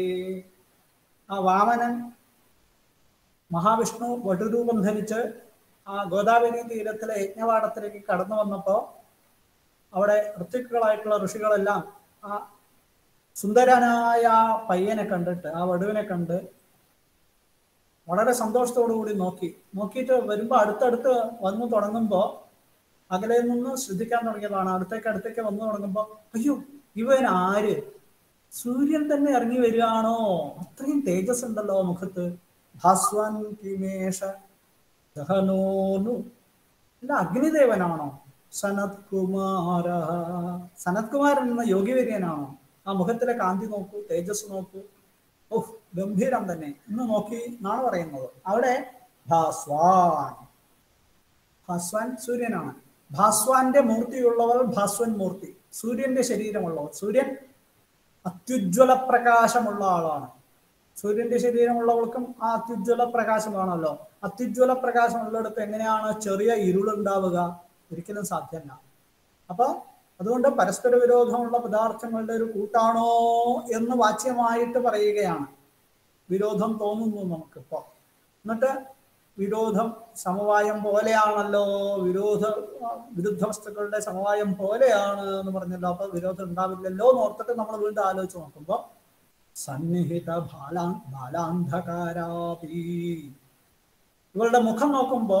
ആ വാമനൻ മഹാവിഷ്ണു വടുരൂപം ധരിച്ച് ആ ഗോദാവരി തീരത്തിലെ യജ്ഞവാടത്തിലേക്ക് കടന്നു വന്നപ്പോൾ അവിടെ ഋത്തുക്കളായിട്ടുള്ള ഋഷികളെല്ലാം ആ സുന്ദരനായ ആ പയ്യനെ കണ്ടിട്ട് ആ വടുവിനെ കണ്ട് വളരെ സന്തോഷത്തോടു കൂടി നോക്കി നോക്കിയിട്ട് വരുമ്പോൾ അടുത്തടുത്ത് വന്നു തുടങ്ങുമ്പോൾ അകലെ നിന്ന് ശ്രദ്ധിക്കാൻ തുടങ്ങിയതാണ് അടുത്തേക്ക് അടുത്തേക്ക് വന്നു തുടങ്ങുമ്പോൾ അയ്യോ ഇവൻ ആര് സൂര്യൻ തന്നെ ഇറങ്ങി വരികയാണോ അത്രയും തേജസ് ഉണ്ടല്ലോ മുഖത്ത് ഭാസ്വാൻ കിമേഷ ദഹനോനു അല്ല അഗ്നിദേവനാണോ സനത് കുമാര സനത് കുമാരൻ എന്ന യോഗിവര്യനാണോ ആ മുഖത്തിലെ കാന്തി നോക്കൂ തേജസ് നോക്കൂ ഓഹ് ഗംഭീരം തന്നെ എന്ന് നോക്കി എന്നാണ് പറയുന്നത് അവിടെ ഭാസ്വാൻ ഭാസ്വാൻ സൂര്യനാണ് ഭാസ്വാന്റെ മൂർത്തിയുള്ളവർ ഭാസ്വൻ മൂർത്തി സൂര്യന്റെ ശരീരമുള്ളവർ സൂര്യൻ അത്യുജ്വല പ്രകാശമുള്ള ആളാണ് സൂര്യന്റെ ശരീരമുള്ളവർക്കും ആ അത്യുജ്വല പ്രകാശം കാണല്ലോ അത്യുജ്വല പ്രകാശം ഉള്ളിടത്ത് എങ്ങനെയാണ് ചെറിയ ഇരുളുണ്ടാവുക ഒരിക്കലും സാധ്യമല്ല അപ്പൊ അതുകൊണ്ട് പരസ്പര വിരോധമുള്ള പദാർത്ഥങ്ങളുടെ ഒരു കൂട്ടാണോ എന്ന് വാച്യമായിട്ട് പറയുകയാണ് വിരോധം തോന്നുന്നു നമുക്കിപ്പോ എന്നിട്ട് വിരോധം സമവായം പോലെയാണല്ലോ വിരോധ വിരുദ്ധ വസ്തുക്കളുടെ സമവായം പോലെയാണ് എന്ന് പറഞ്ഞല്ലോ അപ്പൊ വിരോധം ഉണ്ടാവില്ലല്ലോ എന്ന് ഓർത്തിട്ട് നമ്മൾ വീണ്ടും ആലോചിച്ച് നോക്കുമ്പോൾ സന്നിഹിത ബാലാ ബാലാന്ധകാരാപി ഇവളുടെ മുഖം നോക്കുമ്പോ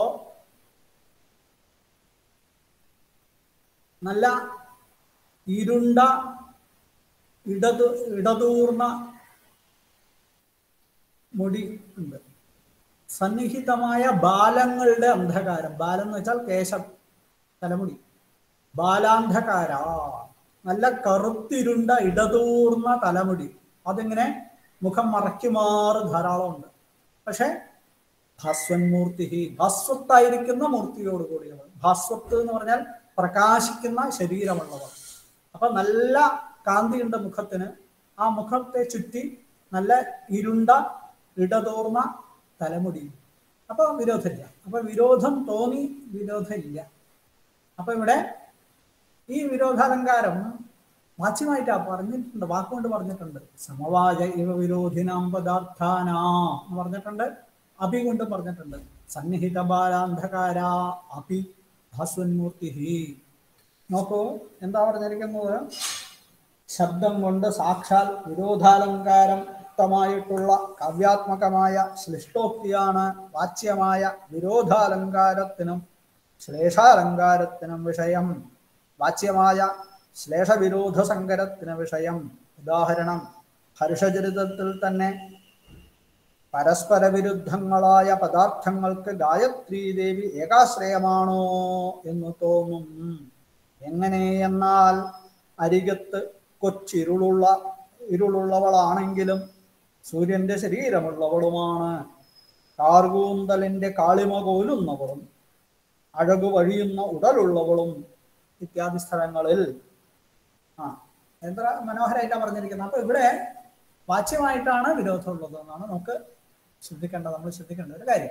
നല്ല ഇരുണ്ട ഇടതു ഇടതൂർന്ന മുടി ഉണ്ട് സന്നിഹിതമായ ബാലങ്ങളുടെ അന്ധകാരം ബാലം എന്ന് വെച്ചാൽ കേശം തലമുടി ബാലാന്ധകാര നല്ല കറുത്തിരുണ്ട ഇടതൂർന്ന തലമുടി അതിങ്ങനെ മുഖം മറയ്ക്കുമാറ് ധാരാളമുണ്ട് പക്ഷെ ഭാസ്വന്മൂർത്തി ഭാസ്വത്തായിരിക്കുന്ന മൂർത്തിയോട് കൂടിയവർ ഭാസ്വത്ത് എന്ന് പറഞ്ഞാൽ പ്രകാശിക്കുന്ന ശരീരമുള്ളവർ അപ്പൊ നല്ല കാന്തിയുണ്ട് മുഖത്തിന് ആ മുഖത്തെ ചുറ്റി നല്ല ഇരുണ്ട ഇടതോർന്ന തലമുടി അപ്പൊ വിരോധമില്ല അപ്പൊ വിരോധം തോന്നി വിരോധമില്ല അപ്പൊ ഇവിടെ ഈ വിരോധാലങ്കാരം വാച്യമായിട്ടാ പറഞ്ഞിട്ടുണ്ട് വാക്കുകൊണ്ട് പറഞ്ഞിട്ടുണ്ട് സമവായ ഇവ വിരോധിനാം പദാർത്ഥാന എന്ന് പറഞ്ഞിട്ടുണ്ട് അഭി കൊണ്ട് പറഞ്ഞിട്ടുണ്ട് സന്നിഹിത ബാലാന്ധകാര അഭി ഭാസ്വന്മൂർത്തി നോക്കൂ എന്താ പറഞ്ഞിരിക്കുന്നത് ശബ്ദം കൊണ്ട് സാക്ഷാൽ വിരോധാലങ്കാരം യുക്തമായിട്ടുള്ള കാവ്യാത്മകമായ ശ്ലിഷ്ടോക്തിയാണ് വാച്യമായ വിരോധാലങ്കാരത്തിനും ശ്ലേഷാലങ്കാരത്തിനും വിഷയം വാച്യമായ ശ്ലേഷവിരോധ സങ്കരത്തിന് വിഷയം ഉദാഹരണം ഹർഷചരിതത്തിൽ തന്നെ പരസ്പര വിരുദ്ധങ്ങളായ പദാർത്ഥങ്ങൾക്ക് ഗായത്രീ ദേവി ഏകാശ്രയമാണോ എന്ന് തോന്നും എങ്ങനെയെന്നാൽ അരികത്ത് കൊച്ചിരുളുള്ള ഇരുളുള്ളവളാണെങ്കിലും സൂര്യന്റെ ശരീരമുള്ളവളുമാണ് കാർകൂന്തലിന്റെ കാളിമ കോലുന്നവളും അഴകു വഴിയുന്ന ഉടലുള്ളവളും ഇത്യാദി സ്ഥലങ്ങളിൽ ആ എത്ര മനോഹരമായിട്ടാണ് പറഞ്ഞിരിക്കുന്നത് അപ്പൊ ഇവിടെ വാച്യമായിട്ടാണ് വിരോധമുള്ളത് എന്നാണ് നമുക്ക് ശ്രദ്ധിക്കേണ്ടത് നമ്മൾ ശ്രദ്ധിക്കേണ്ട ഒരു കാര്യം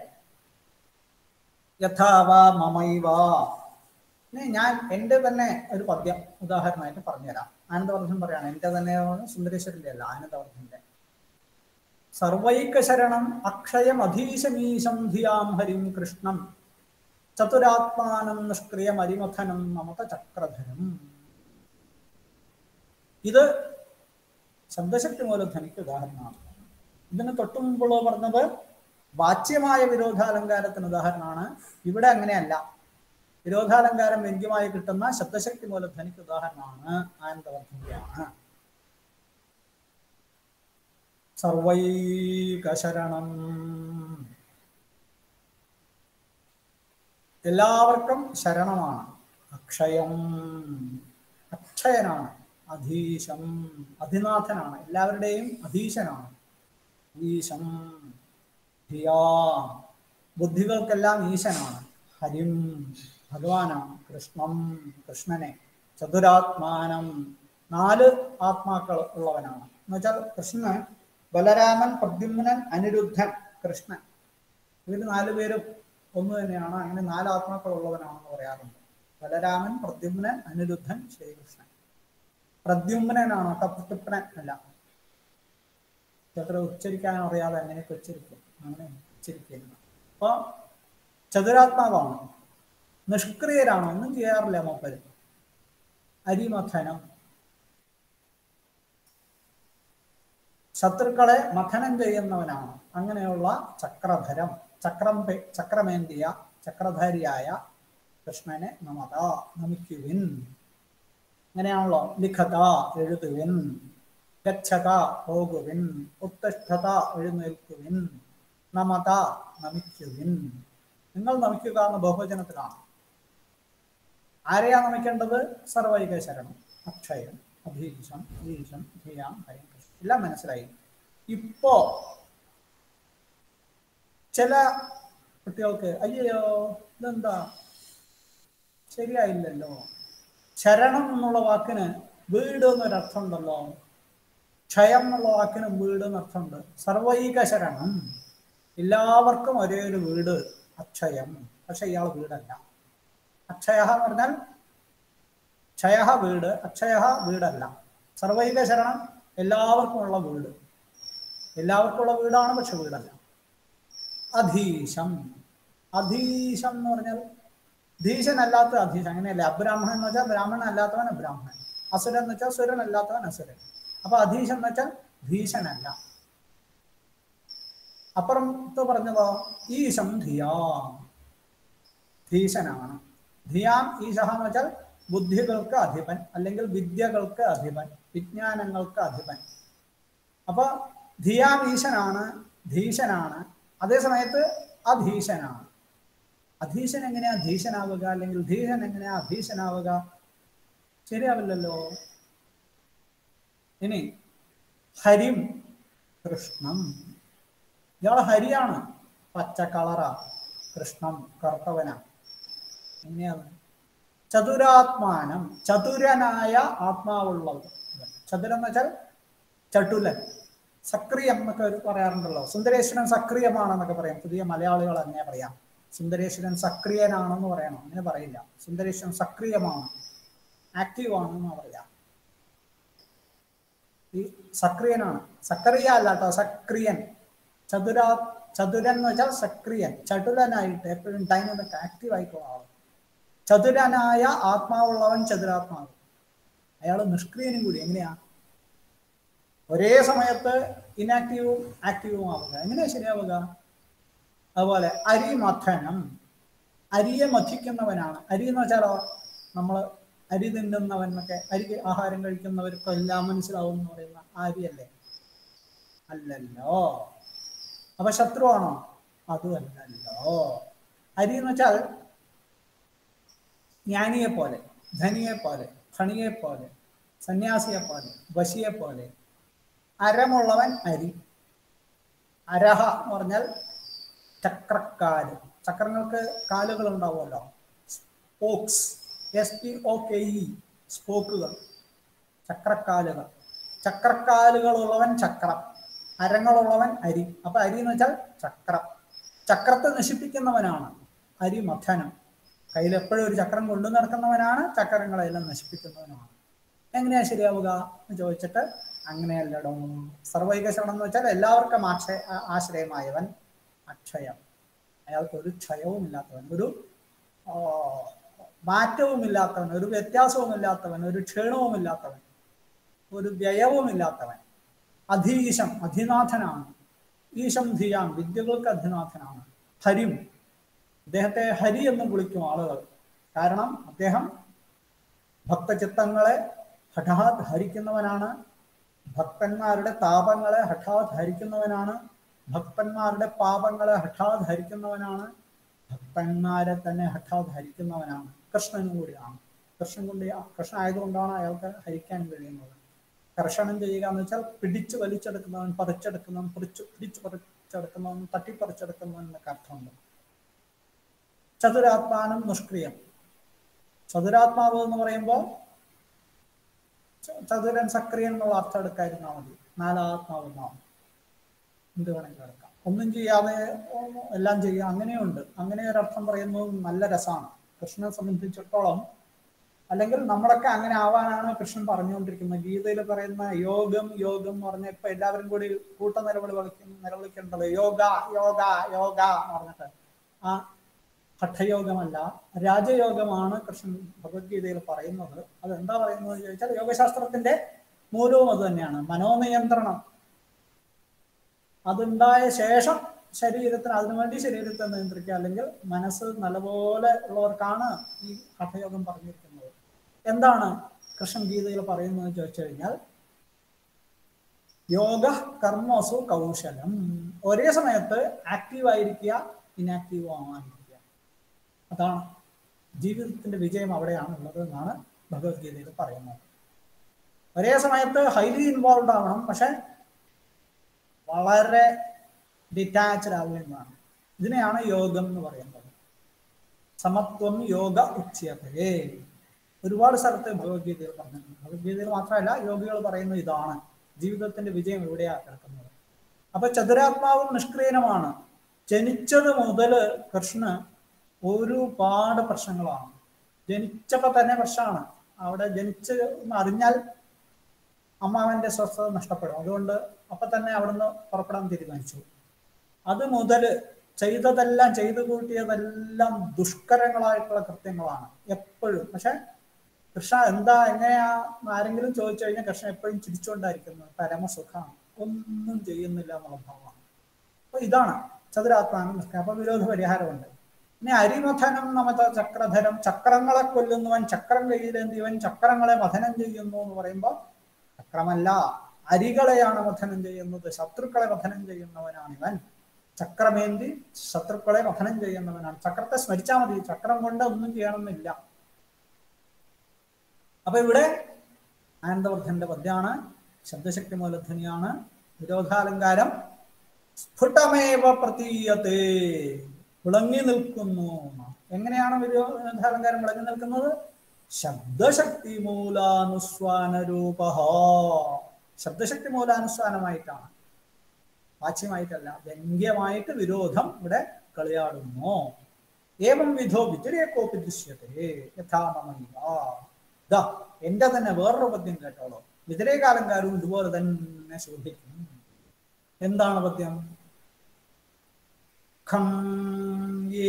യഥാവ മമൈവ ഇനി ഞാൻ എൻ്റെ തന്നെ ഒരു പദ്യം ഉദാഹരണമായിട്ട് പറഞ്ഞുതരാം ആനന്ദവർദ്ധൻ പറയാണ് എൻ്റെ തന്നെ സുന്ദരേശ്വരൻ്റെ അല്ല ആനന്ദവർദ്ധന്റെ സർവൈകശരണം അക്ഷയം അധീശമീശം ധിയാം ഹരിം കൃഷ്ണം ചതുരാത്മാനം നിഷ്ക്രിയം അരിമഥനം മമത ചക്രധരം ഇത് ശബ്ദശക്തി മൂലധനിക്ക് ഉദാഹരണമാണ് ഇതിന് തൊട്ടു മുമ്പുള്ള പറഞ്ഞത് വാച്യമായ വിരോധാലങ്കാരത്തിന് ഉദാഹരണമാണ് ഇവിടെ അങ്ങനെയല്ല വിരോധാലങ്കാരം വ്യംഗ്യമായി കിട്ടുന്ന ശബ്ദശക്തി മൂലധനിക്ക് ഉദാഹരണമാണ് ആനന്ദവർദ്ധനയാണ് സർവൈകശരണം എല്ലാവർക്കും ശരണമാണ് അക്ഷയം അക്ഷയനാണ് അധീശം അധിനാഥനാണ് എല്ലാവരുടെയും അധീശനാണ് ഈശം ധിയാ ബുദ്ധികൾക്കെല്ലാം ഈശനാണ് ഹരിം ഭഗവാനാണ് കൃഷ്ണം കൃഷ്ണനെ ചതുരാത്മാനം നാല് ആത്മാക്കൾ ഉള്ളവനാണ് എന്നുവെച്ചാൽ കൃഷ്ണൻ ബലരാമൻ പ്രദ്യുമ്നൻ അനിരുദ്ധൻ കൃഷ്ണൻ ഇവർ നാല് പേരും ഒന്ന് തന്നെയാണ് അങ്ങനെ നാല് ആത്മാക്കൾ ഉള്ളവനാണെന്ന് പറയാറുണ്ട് ബലരാമൻ പ്രദ്യുമ്നൻ അനിരുദ്ധൻ ശ്രീകൃഷ്ണൻ പ്രദ്യുമ്നനാണ് തപ്പുട്ടിപ്പനൻ അല്ല ചിലർ ഉച്ചരിക്കാൻ അറിയാതെ അങ്ങനെയൊക്കെ ഉച്ചരിക്കും അങ്ങനെ ഉച്ചരിക്കുന്നത് അപ്പൊ ചതുരാത്മാവാണ് നിഷ്ക്രിയരാണ് ഒന്നും ചെയ്യാറില്ല മൂപ്പര് അരിമഥനം ശത്രുക്കളെ മഥനം ചെയ്യുന്നവനാണ് അങ്ങനെയുള്ള ചക്രധരം ചക്രം പെ- ചക്രമേന്തിയ ചക്രധാരിയായ കൃഷ്ണനെ നമത നമിക്കുവിൻ അങ്ങനെയാണല്ലോ ലിഖത എഴുതുവിൻ ഗച്ഛത പോകുവിൻ ഉത്തിഷ്ഠത എഴുന്നേൽക്കുവിൻ നമത നമിക്കുവിൻ നിങ്ങൾ നമിക്കുക എന്ന ബഹുവചനത്തിലാണ് ആരെയാ നമിക്കേണ്ടത് സർവൈക ശരണം അക്ഷയം അധീശം ഈശം ധിയാം ഹരിം കൃഷ്ണൻ എല്ലാം മനസ്സിലായി ഇപ്പോ ചില കുട്ടികൾക്ക് അയ്യോ ഇതെന്താ ശരിയായില്ലല്ലോ ശരണം എന്നുള്ള വാക്കിന് വീട് എന്നൊരർത്ഥം ഉണ്ടല്ലോ ക്ഷയം എന്നുള്ള വാക്കിന് വീട് എന്നർത്ഥമുണ്ട് സർവൈക ശരണം എല്ലാവർക്കും ഒരേ ഒരു വീട് അക്ഷയം പക്ഷെ ഇയാൾ വീടല്ല അക്ഷയ എന്ന് പറഞ്ഞാൽ ക്ഷയ വീട് അക്ഷയ വീടല്ല സർവൈക ശരണം എല്ലാവർക്കും ഉള്ള വീട് എല്ലാവർക്കും ഉള്ള വീടാണ് പക്ഷെ വീടല്ല അധീശം അധീശം എന്ന് പറഞ്ഞാൽ ധീശനല്ലാത്ത അധീശം അങ്ങനെയല്ല അബ്രാഹ്മണൻ എന്ന് വെച്ചാൽ ബ്രാഹ്മണൻ അല്ലാത്തവൻ അബ്രാഹ്മണൻ അസുരൻ എന്ന് വെച്ചാൽ സുരൻ അല്ലാത്തവൻ അസുരൻ അപ്പൊ അധീശം എന്ന് വെച്ചാൽ ഭീഷനല്ല അപ്പുറത്ത് പറഞ്ഞതോ ഈശം ധിയാ ധീശനാണ് ധിയാം ഈശഹ എന്ന് വെച്ചാൽ ബുദ്ധികൾക്ക് അധിപൻ അല്ലെങ്കിൽ വിദ്യകൾക്ക് അധിപൻ വിജ്ഞാനങ്ങൾക്ക് അധിപൻ അപ്പൊ ധിയാം ഈശനാണ് ധീശനാണ് അതേ സമയത്ത് അധീശനാണ് അധീശൻ എങ്ങനെയാ ധീശനാവുക അല്ലെങ്കിൽ ധീശൻ എങ്ങനെയാ അധീശനാവുക ശരിയാവില്ലല്ലോ ഇനി ഹരിം കൃഷ്ണം ഇയാള് ഹരിയാണ് പച്ച കളറാ കൃഷ്ണം കറുത്തവന എങ്ങനെയാണ് ചതുരാത്മാനം ചതുരനായ ആത്മാവുള്ളത് ചതുരം എന്ന് വെച്ചാൽ ചട്ടുലൻ സക്രിയം എന്നൊക്കെ ഒരു പറയാറുണ്ടല്ലോ സുന്ദരേശ്വരൻ സക്രിയമാണെന്നൊക്കെ പറയാം പുതിയ മലയാളികൾ അങ്ങനെ പറയാം സുന്ദരേശ്വരൻ സക്രിയനാണെന്ന് പറയണം അങ്ങനെ പറയില്ല സുന്ദരേശ്വരൻ സക്രിയമാണ് ആക്റ്റീവ് ആണെന്ന് പറയാം ഈ സക്രിയനാണ് സക്രിയ അല്ല കേട്ടോ സക്രിയൻ ചതുരാ ചതുരൻ എന്ന് വെച്ചാൽ സക്രിയൻ ചതുരനായിട്ട് എപ്പോഴും ഡൈനമിക് ആക്റ്റീവ് ആയിട്ടുള്ള ആൾ ചതുരനായ ആത്മാവുള്ളവൻ ചതുരാത്മാവ് അയാൾ നിഷ്ക്രിയനും കൂടി എങ്ങനെയാ ഒരേ സമയത്ത് ഇനാക്റ്റീവും ആക്റ്റീവും ആവുക എങ്ങനെയാ ശരിയാവുക അതുപോലെ അരിമഥനം അരിയെ മഥിക്കുന്നവനാണ് അരി എന്ന് വെച്ചാലോ നമ്മൾ അരി തിന്നുന്നവൻ എന്നൊക്കെ അരി ആഹാരം കഴിക്കുന്നവർക്കും എല്ലാം മനസ്സിലാവും എന്ന് പറയുന്ന ആ അരിയല്ലേ അല്ലല്ലോ അപ്പൊ ശത്രുവാണോ അതുമല്ലല്ലോ അരി എന്ന് വെച്ചാൽ ജ്ഞാനിയെ പോലെ ധനിയെ പോലെ ഖണിയെ പോലെ സന്യാസിയെ പോലെ വശിയെ പോലെ അരമുള്ളവൻ അരി അരഹ എന്ന് പറഞ്ഞാൽ ചക്രക്കാല് ചക്രങ്ങൾക്ക് കാലുകൾ ഉണ്ടാവുമല്ലോ spokes S P O K E സ്പോക്കുകൾ ചക്രക്കാലുകൾ ചക്രക്കാലുകളുള്ളവൻ ചക്രം അരങ്ങളുള്ളവൻ അരി അപ്പൊ അരി എന്ന് വെച്ചാൽ ചക്രം ചക്രത്തെ നശിപ്പിക്കുന്നവനാണ് അരി മഥനം കയ്യിൽ എപ്പോഴും ഒരു ചക്രം കൊണ്ടു നടക്കുന്നവനാണ് ചക്രങ്ങളെല്ലാം നശിപ്പിക്കുന്നവനാണ് എങ്ങനെയാ ശരിയാവുക എന്ന് ചോദിച്ചിട്ട് അങ്ങനെയല്ലടോ സർവൈക ശരണം എന്ന് വെച്ചാൽ എല്ലാവർക്കും ആശ്രയ ആശ്രയമായവൻ അക്ഷയം അയാൾക്ക് ഒരു ക്ഷയവും ഇല്ലാത്തവൻ ഒരു ആ, മാറ്റവും ഇല്ലാത്തവൻ ഒരു വ്യത്യാസവും ഇല്ലാത്തവൻ ഒരു ക്ഷീണവും ഇല്ലാത്തവൻ ഒരു വ്യയവും ഇല്ലാത്തവൻ അധീശം അധിനാഥനാണ് ഈശം ധിയാം വിദ്യകൾക്ക് അധിനാഥനാണ് ഹരിം അദ്ദേഹത്തെ ഹരി എന്ന് വിളിക്കും ആളുകൾ കാരണം അദ്ദേഹം ഭക്തചിത്തങ്ങളെ ഹഠാത് ഹരിക്കുന്നവനാണ് ഭക്തന്മാരുടെ താപങ്ങളെ ഹഠാത് ഹരിക്കുന്നവനാണ് ഭക്തന്മാരുടെ പാപങ്ങളെ ഹഠാത് ഹരിക്കുന്നവനാണ് ഭക്തന്മാരെ തന്നെ ഹഠാത് ഹരിക്കുന്നവനാണ് കൃഷ്ണനും കൂടിയാണ് കൃഷ്ണൻ കൊണ്ട് കൃഷ്ണൻ ആയതുകൊണ്ടാണ് അയാൾക്ക് ഹരിക്കാൻ കഴിയുന്നത് കർഷണം ചെയ്യുക എന്ന് വെച്ചാൽ പിടിച്ചു വലിച്ചെടുക്കുന്നവൻ പറിച്ചെടുക്കുന്നവൻ പിടിച്ചു പിടിച്ചു പറിച്ചെടുക്കുന്നവൻ തട്ടിപ്പറിച്ചെടുക്കുന്നവൻ എന്നൊക്കെ അർത്ഥമുണ്ട് ചതുരാത്മാനം നിഷ്ക്രിയം ചതുരാത്മാവ് എന്ന് പറയുമ്പോൾ ച- ചതുരൻ സക്രിയൻ എന്നുള്ള അർത്ഥം എടുക്കാതിരുന്നാൽ മതി നാലാത്മാവ് എന്നാവും എന്ത് വേണമെങ്കിലും എടുക്കാം ഒന്നും ചെയ്യാതെ ഓ, എല്ലാം ചെയ്യുക അങ്ങനെയുണ്ട് അങ്ങനെ ഒരു അർത്ഥം പറയുന്നത് നല്ല രസമാണ് കൃഷ്ണനെ സംബന്ധിച്ചിടത്തോളം അല്ലെങ്കിൽ നമ്മളൊക്കെ അങ്ങനെ ആവാനാണ് കൃഷ്ണൻ പറഞ്ഞുകൊണ്ടിരിക്കുന്നത് ഗീതയിൽ പറയുന്ന യോഗം യോഗം എന്ന് പറഞ്ഞ ഇപ്പൊ എല്ലാവരും കൂടി കൂട്ട നിലവിളി വിളിക്കുന്ന നിലവിളിക്കേണ്ടത് യോഗ യോഗ യോഗ എന്ന് പറഞ്ഞിട്ട് ആ ഹഠയോഗമല്ല രാജയോഗമാണ് കൃഷ്ണൻ ഭഗവത്ഗീതയിൽ പറയുന്നത് അത് എന്താ പറയുന്നത് എന്ന് ചോദിച്ചാൽ യോഗശാസ്ത്രത്തിന്റെ മൂലവും അത് തന്നെയാണ് മനോനിയന്ത്രണം അതുണ്ടായ ശേഷം ശരീരത്തിന് അതിനുവേണ്ടി ശരീരത്തെ നിയന്ത്രിക്കുക അല്ലെങ്കിൽ മനസ്സ് നല്ലപോലെ ഉള്ളവർക്കാണ് ഈ ഹഠയോഗം പറഞ്ഞിരിക്കുന്നത് എന്താണ് കൃഷ്ണൻ ഗീതയിൽ പറയുന്നത് ചോദിച്ചു കഴിഞ്ഞാൽ യോഗ കർമ്മസു കൗശലം ഒരേ സമയത്ത് ആക്റ്റീവ് ആയിരിക്കുക ഇനാക്റ്റീവ് ആവാതിരിക്കുക അതാണ് ജീവിതത്തിന്റെ വിജയം അവിടെയാണ് ഉള്ളത് എന്നാണ് ഭഗവത്ഗീതയിൽ പറയുന്നത് ഒരേ സമയത്ത് ഹൈലി ഇൻവോൾവ് ആവണം പക്ഷെ വളരെ ഡിറ്റാച്ച്ഡ് ആവുകയും വേണം ഇതിനെയാണ് യോഗം എന്ന് പറയുന്നത് സമത്വം യോഗ ഉച്യതേ ഒരുപാട് സ്ഥലത്ത് ഭഗവത്ഗീതയിൽ പറഞ്ഞിട്ടുണ്ട് ഭഗവത്ഗീതയിൽ മാത്രമല്ല യോഗികൾ പറയുന്നത് ഇതാണ് ജീവിതത്തിന്റെ വിജയം എവിടെയാണ് കിടക്കുന്നത് അപ്പൊ ചതുരാത്മാവും നിഷ്ക്രിയനുമാണ് ജനിച്ചത് മുതൽ കൃഷ്ണന് ഒരുപാട് പ്രശ്നങ്ങളാണ് ജനിച്ചപ്പോ തന്നെ പ്രശ്നമാണ് അവിടെ ജനിച്ച് അറിഞ്ഞാൽ അമ്മാവന്റെ സ്വസ്ഥത നഷ്ടപ്പെടും അതുകൊണ്ട് അപ്പൊ തന്നെ അവിടുന്ന് പുറപ്പെടാൻ തീരുമാനിച്ചു അത് മുതൽ ചെയ്തതെല്ലാം ചെയ്തു കൂട്ടിയതെല്ലാം ദുഷ്കരങ്ങളായിട്ടുള്ള കൃത്യങ്ങളാണ് എപ്പോഴും പക്ഷെ കൃഷ്ണ എന്താ എങ്ങനെയാ ആരെങ്കിലും ചോദിച്ചു കഴിഞ്ഞാൽ കൃഷ്ണൻ എപ്പോഴും ചിരിച്ചുകൊണ്ടായിരിക്കുന്നത് പരമസുഖമാണ് ഒന്നും ചെയ്യുന്നില്ല എന്നുള്ള ഭാവമാണ് അപ്പൊ ഇതാണ് ചതുരാത്മാനം അപ്പൊ വിരോധ പരിഹാരമുണ്ട് ഇനി അരിമഥനം നമത ചക്രധരം ചക്രങ്ങളെ കൊല്ലുന്നവൻ ചക്രം കയ്യിലേന്തിയവൻ ചക്രങ്ങളെ മഥനം ചെയ്യുന്നു എന്ന് പറയുമ്പോൾ ചക്രമല്ല അരികളെയാണ് മഥനം ചെയ്യുന്നത് ശത്രുക്കളെ മഥനം ചെയ്യുന്നവനാണ് ഇവൻ ചക്രമേന്തി ശത്രുക്കളെ മഥനം ചെയ്യുന്നവനാണ് ചക്രത്തെ സ്മരിച്ചാൽ മതി ചക്രം കൊണ്ട് ഒന്നും ചെയ്യണമെന്നില്ല അപ്പൊ ഇവിടെ ആനന്ദവർദ്ധന്റെ പദ്യമാണ് ശബ്ദശക്തി മൂലധ്വനിയാണ് വിരോധാലങ്കാരം സ്ഫുടമേവ പ്രതീയത്തെ വിളങ്ങി നിൽക്കുന്നു എങ്ങനെയാണ് വിരോധാലങ്കാരം വിളങ്ങി നിൽക്കുന്നത് ശബ്ദശക്തി മൂലാനുസ്വാന രൂപ ശബ്ദശക്തി മൂലാനുസ്വാനമായിട്ടാണ് വാച്യമായിട്ടല്ല വ്യംഗ്യമായിട്ട് വിരോധം ഇവിടെ കളിയാടുന്നു ഏവം വിധോ വിചരേക്കോപ്പി ദൃശ്യത്തെ യഥാമമൈവ ദാ എന്റെ തന്നെ വേറൊരു പദ്യം കേട്ടോളൂ വിതിരേകാലങ്കാരവും ഇതുപോലെ തന്നെ ശോഭിക്കും എന്താണ് പദ്യം ഖം യേ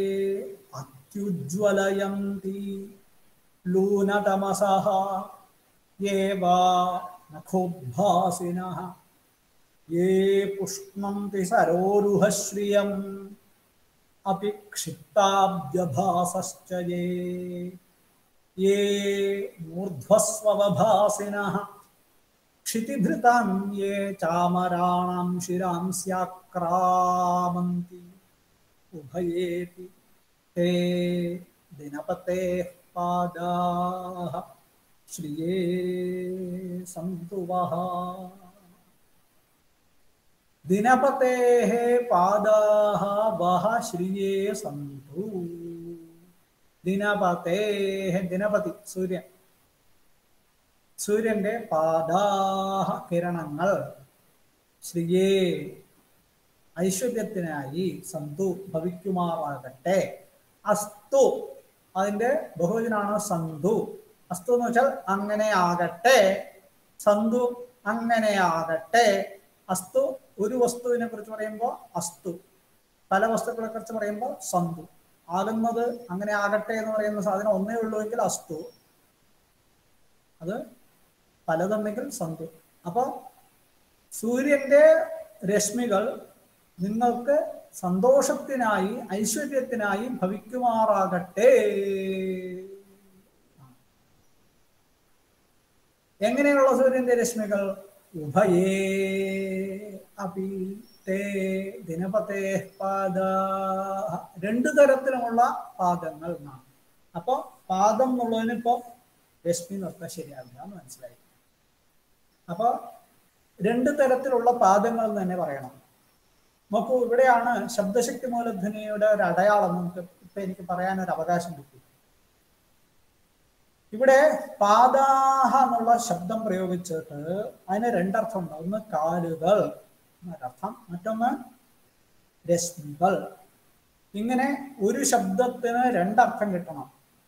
അത്യുജ്വലയന്തി ലൂനതമസഃ യേ വാ നഖോദ്ഭാസിനഃ യേ പുഷ്ണന്തി സരോരുഹശ്രിയം അപി ക്ഷിപ്താബ്ജഭാസശ്ച യേ യേ മൂർധ്വസ്വവഭാസിനഃ क्षितिधृतां ये चामराणां शिरां स्याक्रामन्ति उभयेऽपि ते दिनपतेः पादाः श्रिये सन्तु वः दिनपतेः पादाः वः श्रिये सन्तु ദിനപതേഹ ദിനപതി സൂര്യൻ സൂര്യന്റെ പാദാഹ കിരണങ്ങൾ ശ്രീയേ ഐശ്വര്യത്തിനായി സന്തു ഭവിക്കുമാറാകട്ടെ അസ്തു അതിന്റെ ബഹുവചനാണ് സന്തു അസ്തു എന്ന് വെച്ചാൽ അങ്ങനെ ആകട്ടെ സന്തു അങ്ങനെ ആകട്ടെ അസ്തു ഒരു വസ്തുവിനെ കുറിച്ച് പറയുമ്പോൾ അസ്തു പല വസ്തുക്കളെ കുറിച്ച് പറയുമ്പോൾ സന്തു ആകുന്നത് അങ്ങനെ ആകട്ടെ എന്ന് പറയുന്ന സാധനം ഒന്നേ ഉള്ളൂ എങ്കിൽ അസ്തു അത് പലതുണ്ടെങ്കിൽ സന്തു അപ്പൊ സൂര്യന്റെ രശ്മികൾ നിങ്ങൾക്ക് സന്തോഷത്തിനായി ഐശ്വര്യത്തിനായി ഭവിക്കുമാറാകട്ടെ എങ്ങനെയുള്ള സൂര്യന്റെ രശ്മികൾ ഉഭയേ അപി തേ ദിനപതേ പാദ രണ്ടു തരത്തിലുമുള്ള പാദങ്ങൾ എന്നാണ് അപ്പൊ പാദം എന്നുള്ളതിന് ഇപ്പൊ രശ്മി നിർത്താൻ ശരിയാവില്ല എന്ന് മനസ്സിലായി അപ്പൊ രണ്ട് തരത്തിലുള്ള പാദങ്ങൾ എന്ന് തന്നെ പറയണം നോക്കൂ ഇവിടെയാണ് ശബ്ദശക്തി മൂലധ്വനിയുടെ ഒരു അടയാളം നമുക്ക് ഇപ്പൊ എനിക്ക് പറയാൻ ഒരു അവകാശം കിട്ടി ഇവിടെ പാദാഹ എന്നുള്ള ശബ്ദം പ്രയോഗിച്ചിട്ട് അതിന് രണ്ടർത്ഥമുണ്ട് ഒന്ന് കാലുകൾ എന്നൊരർത്ഥം മറ്റൊന്ന് രശ്മികൾ ഇങ്ങനെ ഒരു ശബ്ദത്തിന് രണ്ടർത്ഥം കിട്ടണം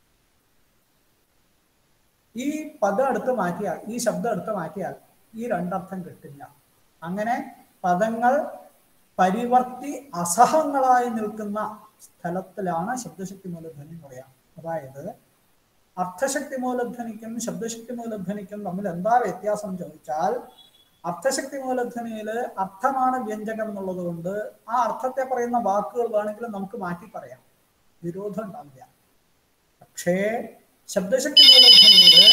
ഈ പദം എടുത്ത് മാറ്റിയാൽ ഈ ശബ്ദം എടുത്ത് മാറ്റിയാൽ ഈ രണ്ടർത്ഥം കിട്ടില്ല അങ്ങനെ പദങ്ങൾ പരിവർത്തി അസഹങ്ങളായി നിൽക്കുന്ന സ്ഥലത്തിലാണ് ശബ്ദശക്തി മൂലധ്വനി എന്ന് പറയാം അതായത് അർത്ഥശക്തി മൂലധ്വനിക്കും ശബ്ദശക്തി മൂലധ്വനിക്കും തമ്മിൽ എന്താ വ്യത്യാസം ചോദിച്ചാൽ അർത്ഥശക്തി മൂലധ്വനിയിൽ അർത്ഥമാണ് വ്യഞ്ജകം എന്നുള്ളത് കൊണ്ട് ആ അർത്ഥത്തെ പറയുന്ന വാക്കുകൾ വേണമെങ്കിൽ നമുക്ക് മാറ്റി പറയാം വിരോധം ഉണ്ടാവില്ല പക്ഷേ ശബ്ദശക്തി മൂലധ്വനിയില്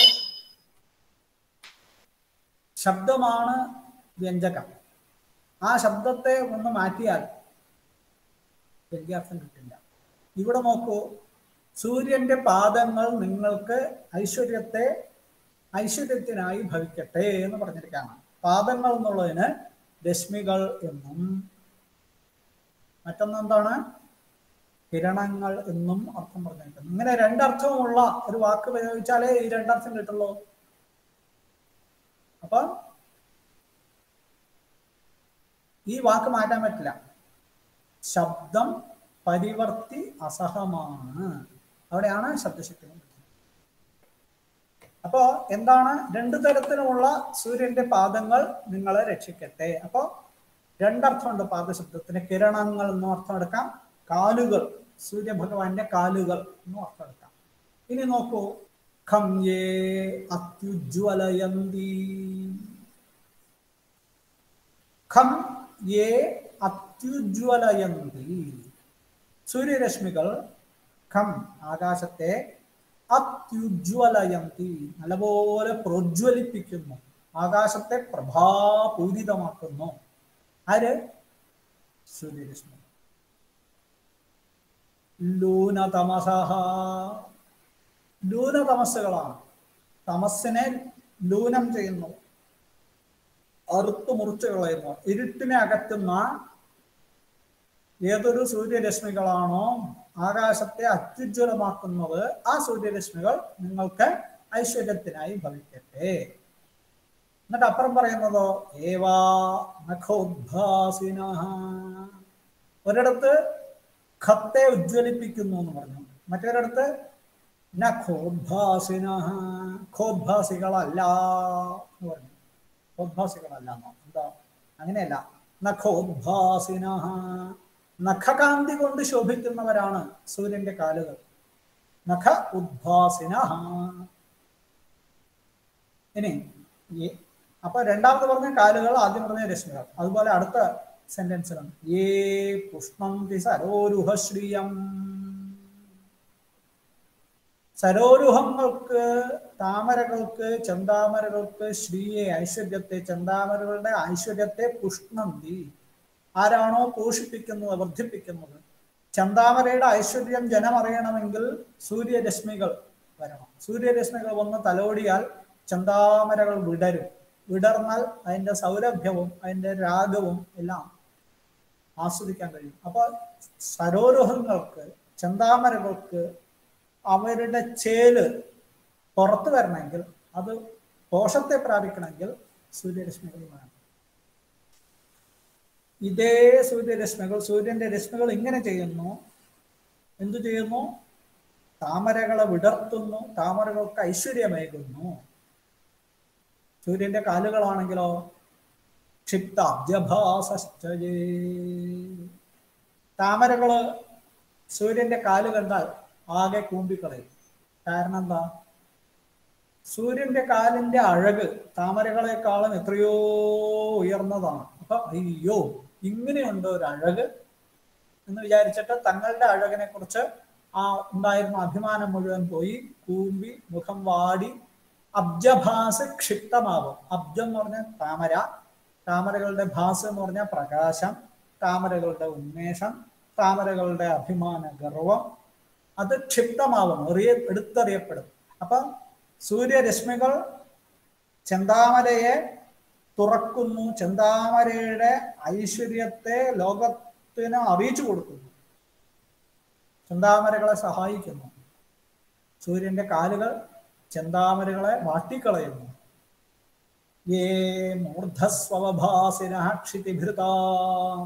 ശബ്ദമാണ് വ്യഞ്ജകം ആ ശബ്ദത്തെ ഒന്ന് മാറ്റിയാൽ വ്യത്യാസം കിട്ടില്ല ഇവിടെ നോക്കൂ സൂര്യന്റെ പാദങ്ങൾ നിങ്ങൾക്ക് ഐശ്വര്യത്തെ ഐശ്വര്യത്തിനായി ഭവിക്കട്ടെ എന്ന് പറഞ്ഞിരിക്കുകയാണ് പാദങ്ങൾ എന്നുള്ളതിന് രശ്മികൾ എന്നും മറ്റൊന്ന് എന്താണ് കിരണങ്ങൾ എന്നും അർത്ഥം പറഞ്ഞിരിക്കുന്നു ഇങ്ങനെ രണ്ടർത്ഥവുമുള്ള ഒരു വാക്ക് പ്രയോഗിച്ചാലേ ഈ രണ്ടർത്ഥം കിട്ടുള്ളൂ അപ്പൊ ഈ വാക്ക് മാറ്റാൻ പറ്റില്ല ശബ്ദം പരിവർത്തി അസഹമാണ് അവിടെയാണ് ശബ്ദശക്തി അപ്പോ എന്താണ് രണ്ടു തരത്തിലുമുള്ള സൂര്യന്റെ പാദങ്ങൾ നിങ്ങളെ രക്ഷിക്കട്ടെ അപ്പോ രണ്ടർത്ഥമുണ്ട് പാദശബ്ദത്തിന് കിരണങ്ങൾ എന്നും അർത്ഥം എടുക്കാം കാലുകൾ സൂര്യഭഗവാന്റെ കാലുകൾ എന്നും അർത്ഥം എടുക്കാം ഇനി നോക്കൂ ഖം യേ അത്യുജ്വലയന്തി ഖം യേ അത്യുജ്വലയന്തി സൂര്യരശ്മികൾ ഖം ആകാശത്തെ അത്യുജ്വലയന്തി നല്ലപോലെ പ്രോജ്വലിപ്പിക്കുന്നു ആകാശത്തെ പ്രഭാപൂരിതമാക്കുന്നു ആര് സൂര്യരശ്മി ലൂനതമസഹ ലൂനതമസ്സുകളാണ് തമസ്സിനെ ലൂനം ചെയ്യുന്നു അറുത്തു മുറിച്ചു കളയുന്നു ഇരുട്ടിനെ അകറ്റുന്ന ഏതൊരു സൂര്യരശ്മികളാണോ ആകാശത്തെ അത്യുജ്വലമാക്കുന്നത് ആ സൂര്യരശ്മികൾ നിങ്ങൾക്ക് ഐശ്വര്യത്തിനായി ഭവിക്കട്ടെ എന്നിട്ട് അപ്പുറം പറയുന്നതോ ഏവാ നഖോദ്ഭാസിന ഒരിടത്ത് ഖത്തെ ഉജ്ജ്വലിപ്പിക്കുന്നു എന്ന് പറഞ്ഞു മറ്റൊരിടത്ത് നഖോദ്ഭാസിന ഖോദ്ഭാസികളല്ല എന്ന് പറഞ്ഞു ഖോദ്ഭാസികളല്ല എന്നോ എന്താ അങ്ങനെയല്ല നഖോദ്ഭാസിന നഖകാന്തി കൊണ്ട് ശോഭിക്കുന്നവരാണ് സൂര്യന്റെ കാലുകൾ നഖ ഉദ്ഭാസിന ഇനി ഈ- അപ്പൊ രണ്ടാമത് പറഞ്ഞ കാലുകൾ ആദ്യം പറഞ്ഞ രശ്മികൾ അതുപോലെ അടുത്ത സെന്റൻസിലാണ് ഏ പുഷ്ണം സരോരുഹശ്രിയം സരോരുഹങ്ങൾക്ക് താമരകൾക്ക് ചെന്താമരകൾക്ക് ശ്രീയെ ഐശ്വര്യത്തെ ചെന്താമരകളുടെ ഐശ്വര്യത്തെ പുഷ്ണന്തി ആരാണോ പോഷിപ്പിക്കുന്നത് വർദ്ധിപ്പിക്കുന്നത് ചന്താമരയുടെ ഐശ്വര്യം ജനമറിയണമെങ്കിൽ സൂര്യരശ്മികൾ വരണം സൂര്യരശ്മികൾ വന്ന് തലോടിയാൽ ചന്താമരകൾ വിടരും വിടർന്നാൽ അതിന്റെ സൗരഭ്യവും അതിന്റെ രാഗവും എല്ലാം ആസ്വദിക്കാൻ കഴിയും അപ്പോൾ സരോരുഹങ്ങൾക്ക് ചന്താമരകൾക്ക് അവരുടെ ചേല് പുറത്തു വരണമെങ്കിൽ അത് പോഷത്തെ പ്രാപിക്കണമെങ്കിൽ സൂര്യരശ്മികൾ വേണം ഇതേ സൂര്യരശ്മികൾ സൂര്യന്റെ രശ്മികൾ ഇങ്ങനെ ചെയ്യുന്നു എന്തു ചെയ്യുന്നു താമരകളെ വിടർത്തുന്നു താമരകൾക്ക് ഐശ്വര്യമേകുന്നു സൂര്യന്റെ കാലുകളാണെങ്കിലോ ക്ഷിപ്താബ്ജഭാസശ്ചയേ താമരകള് സൂര്യന്റെ കാല് കണ്ടാൽ ആകെ കൂമ്പിക്കളയും കാരണം എന്താ സൂര്യന്റെ കാലിന്റെ അഴക് താമരകളെക്കാളും എത്രയോ ഉയർന്നതാണ് അപ്പൊ അയ്യോ ഇങ്ങനെയുണ്ട് ഒരു അഴക് എന്ന് വിചാരിച്ചിട്ട് തങ്ങളുടെ അഴകിനെ കുറിച്ച് ആ ഉണ്ടായിരുന്ന അഭിമാനം മുഴുവൻ പോയി കൂമ്പി മുഖം വാടി അബ്ജഭാസ് ക്ഷിപ്തമാവും അബ്ജം എന്ന് പറഞ്ഞാൽ താമര താമരകളുടെ ഭാസ് എന്ന് പറഞ്ഞാൽ പ്രകാശം താമരകളുടെ ഉന്മേഷം താമരകളുടെ അഭിമാന ഗർവം അത് ക്ഷിപ്തമാവും എറിയ എടുത്തെറിയപ്പെടും അപ്പൊ സൂര്യരശ്മികൾ ചെന്താമരയെ തുറക്കുന്നു ചെന്താമരയുടെ ഐശ്വര്യത്തെ ലോകത്തിന് അറിയിച്ചു കൊടുക്കുന്നു ചെന്താമരകളെ സഹായിക്കുന്നു സൂര്യന്റെ കാലുകൾ ചെന്താമരകളെ വാട്ടിക്കളയുന്നു ഏ മൂർധസ്വഭാസിന ക്ഷിതിഭൃതാം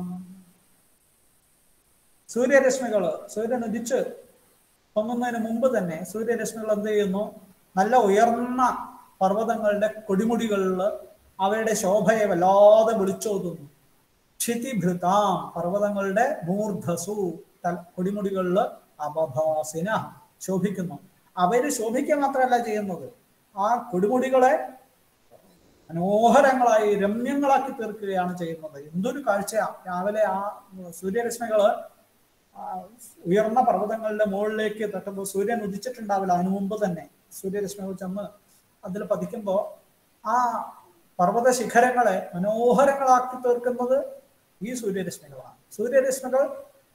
സൂര്യരശ്മികള് സൂര്യൻ ഉദിച്ച് പൊങ്ങുന്നതിന് മുമ്പ് തന്നെ സൂര്യരശ്മികൾ എന്ത് ചെയ്യുന്നു നല്ല ഉയർന്ന പർവ്വതങ്ങളുടെ കൊടിമുടികളിൽ അവയുടെ ശോഭയെ വല്ലാതെ വിളിച്ചോതുന്നു ക്ഷിതിഭൃതാം പർവ്വതങ്ങളുടെ മൂർധസു തൽ കൊടിമുടികളിൽ അപഭാസിന ശോഭിക്കുന്നു അവര് ശോഭിക്കുക മാത്രമല്ല ചെയ്യുന്നത് ആ കൊടിമുടികളെ മനോഹരങ്ങളായി രമ്യങ്ങളാക്കി തീർക്കുകയാണ് ചെയ്യുന്നത് എന്തൊരു കാഴ്ചയാ രാവിലെ ആ സൂര്യരശ്മികള് ആ ഉയർന്ന പർവ്വതങ്ങളുടെ മുകളിലേക്ക് തട്ടുമ്പോൾ സൂര്യൻ ഉദിച്ചിട്ടുണ്ടാവില്ല അതിനു മുമ്പ് തന്നെ സൂര്യരശ്മികൾ ചെന്ന് അതിൽ പതിക്കുമ്പോൾ ആ പർവ്വത ശിഖരങ്ങളെ മനോഹരങ്ങളാക്കി തീർക്കുന്നത് ഈ സൂര്യരശ്മികളാണ് സൂര്യരശ്മികൾ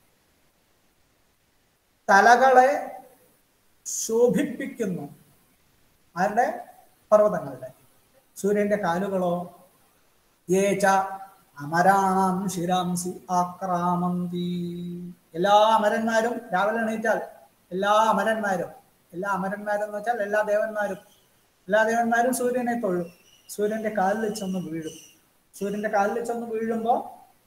തലകളെ ശോഭിപ്പിക്കുന്നു ആരുടെ പർവ്വതങ്ങളുടെ സൂര്യന്റെ കാലുകളോ ഏച്ച അമരാണാം ശിരാംസി ആക്രാമന്തി എല്ലാ അമരന്മാരും രാവിലെ എണീറ്റാൽ എല്ലാ അമരന്മാരും എല്ലാ അമരന്മാരും എന്ന് വെച്ചാൽ എല്ലാ ദേവന്മാരും എല്ലാ ദേവന്മാരും സൂര്യനെ തൊഴും സൂര്യന്റെ കാലിൽ ചെന്ന് വീഴും സൂര്യന്റെ കാലിൽ ചെന്ന് വീഴുമ്പോൾ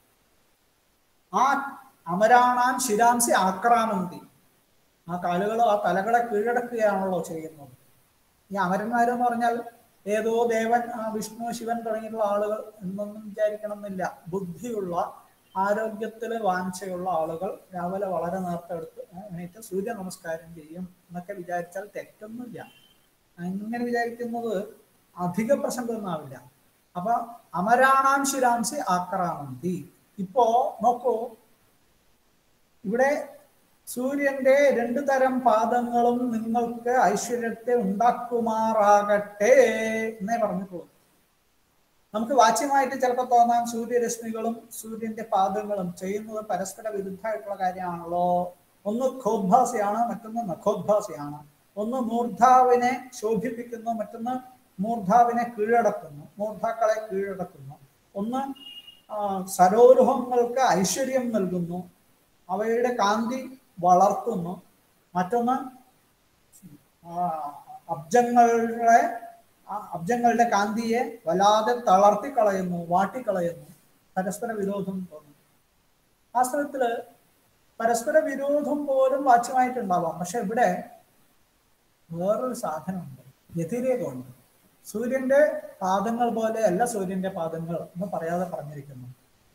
ആ അമരാണാം ശിരാംസി ആക്രാമന്തി ആ കാലുകളോ ആ തലകളെ കീഴടക്കുകയാണല്ലോ ചെയ്യുന്നത് ഈ അമരന്മാരെന്ന് പറഞ്ഞാൽ ഏതോ ദേവൻ ആ വിഷ്ണു ശിവൻ തുടങ്ങിയിട്ടുള്ള ആളുകൾ എന്നൊന്നും വിചാരിക്കണമെന്നില്ല ബുദ്ധിയുള്ള ആരോഗ്യത്തില് വാഞ്ചയുള്ള ആളുകൾ രാവിലെ വളരെ നേരത്തെ എടുത്ത് എണീറ്റ് സൂര്യ നമസ്കാരം ചെയ്യും എന്നൊക്കെ വിചാരിച്ചാൽ തെറ്റൊന്നുമില്ല അങ്ങനെ വിചാരിക്കുന്നത് അധിക പ്രസംഗമൊന്നാവില്ല അപ്പൊ അമരാണാം ശിരാംസി ആക്രാമന്തി ഇപ്പോ നോക്കൂ ഇവിടെ സൂര്യന്റെ രണ്ടു തരം പാദങ്ങളും നിങ്ങൾക്ക് ഐശ്വര്യത്തെ ഉണ്ടാക്കുമാറാകട്ടെ എന്നേ പറഞ്ഞിട്ടുള്ളൂ നമുക്ക് വാച്യമായിട്ട് ചിലപ്പോൾ തോന്നാം സൂര്യരശ്മികളും സൂര്യന്റെ പാദങ്ങളും ചെയ്യുന്നത് പരസ്പര വിരുദ്ധമായിട്ടുള്ള കാര്യമാണല്ലോ ഒന്ന് ഖോദ്ഭാസിയാണ് മറ്റൊന്ന് നഖോദ്ഭാസിയാണ് ഒന്ന് മൂർധാവിനെ ശോഭിപ്പിക്കുന്നു മറ്റൊന്ന് മൂർധാവിനെ കീഴടക്കുന്നു മൂർധാക്കളെ കീഴടക്കുന്നു ഒന്ന് ആ, സരോരുഹങ്ങൾക്ക് ഐശ്വര്യം നൽകുന്നു അവയുടെ കാന്തി വളർത്തുന്നു മറ്റൊന്ന് ആ, അബ്ജങ്ങളുടെ ആ അബ്ജങ്ങളുടെ കാന്തിയെ വല്ലാതെ തളർത്തി കളയുന്നു വാട്ടിക്കളയുന്നു പരസ്പര വിരോധം തോന്നുന്നു വാസ്തവത്തില് പരസ്പര വിരോധം പോലും വാച്യമായിട്ടുണ്ടാവാം പക്ഷെ ഇവിടെ വേറൊരു സാധനമുണ്ട് വ്യതിരേകമുണ്ട് സൂര്യന്റെ പാദങ്ങൾ പോലെ അല്ല സൂര്യന്റെ പാദങ്ങൾ എന്ന് പറയാതെ പറഞ്ഞിരിക്കുന്നു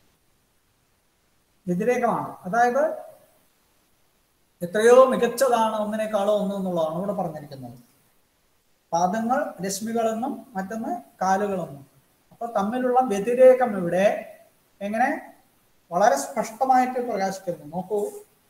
വ്യതിരേകമാണ് അതായത് എത്രയോ മികച്ചതാണ് ഒന്നിനേക്കാളോ ഒന്ന് എന്നുള്ളതാണ് ഇവിടെ പറഞ്ഞിരിക്കുന്നത് പാദങ്ങൾ രശ്മികളെന്നും മറ്റൊന്ന് കാലുകളെന്നും അപ്പൊ തമ്മിലുള്ള വ്യതിരേകം ഇവിടെ എങ്ങനെ വളരെ സ്പഷ്ടമായിട്ട് പ്രകാശിക്കുന്നു നോക്കൂ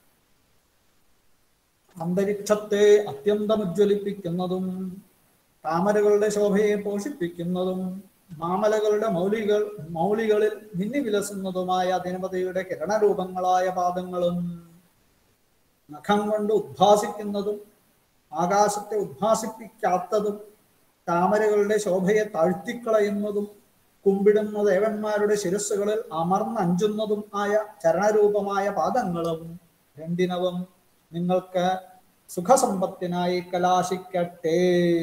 അന്തരീക്ഷത്തെ അത്യന്തം ഉജ്ജ്വലിപ്പിക്കുന്നതും താമരകളുടെ ശോഭയെ പോഷിപ്പിക്കുന്നതും മാമലകളുടെ മൗലികൾ മൗലികളിൽ മിന്നി വിലസുന്നതുമായ ദിനപതിയുടെ കിരണരൂപങ്ങളായ പാദങ്ങളും നഖം കൊണ്ട് ഉദ്ഭാസിക്കുന്നതും ആകാശത്തെ ഉദ്ഭാസിപ്പിക്കാത്തതും താമരകളുടെ ശോഭയെ താഴ്ത്തിക്കളയുന്നതും കുമ്പിടുന്ന ദേവന്മാരുടെ ശിരസ്സുകളിൽ അമർന്നഞ്ചുന്നതും ആയ ചരണരൂപമായ പാദങ്ങളും രണ്ടിനവും നിങ്ങൾക്ക് സുഖസമ്പത്തിനായി കലാശിക്കട്ടെ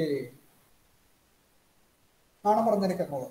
ആണ് പറഞ്ഞിരിക്കുന്നത്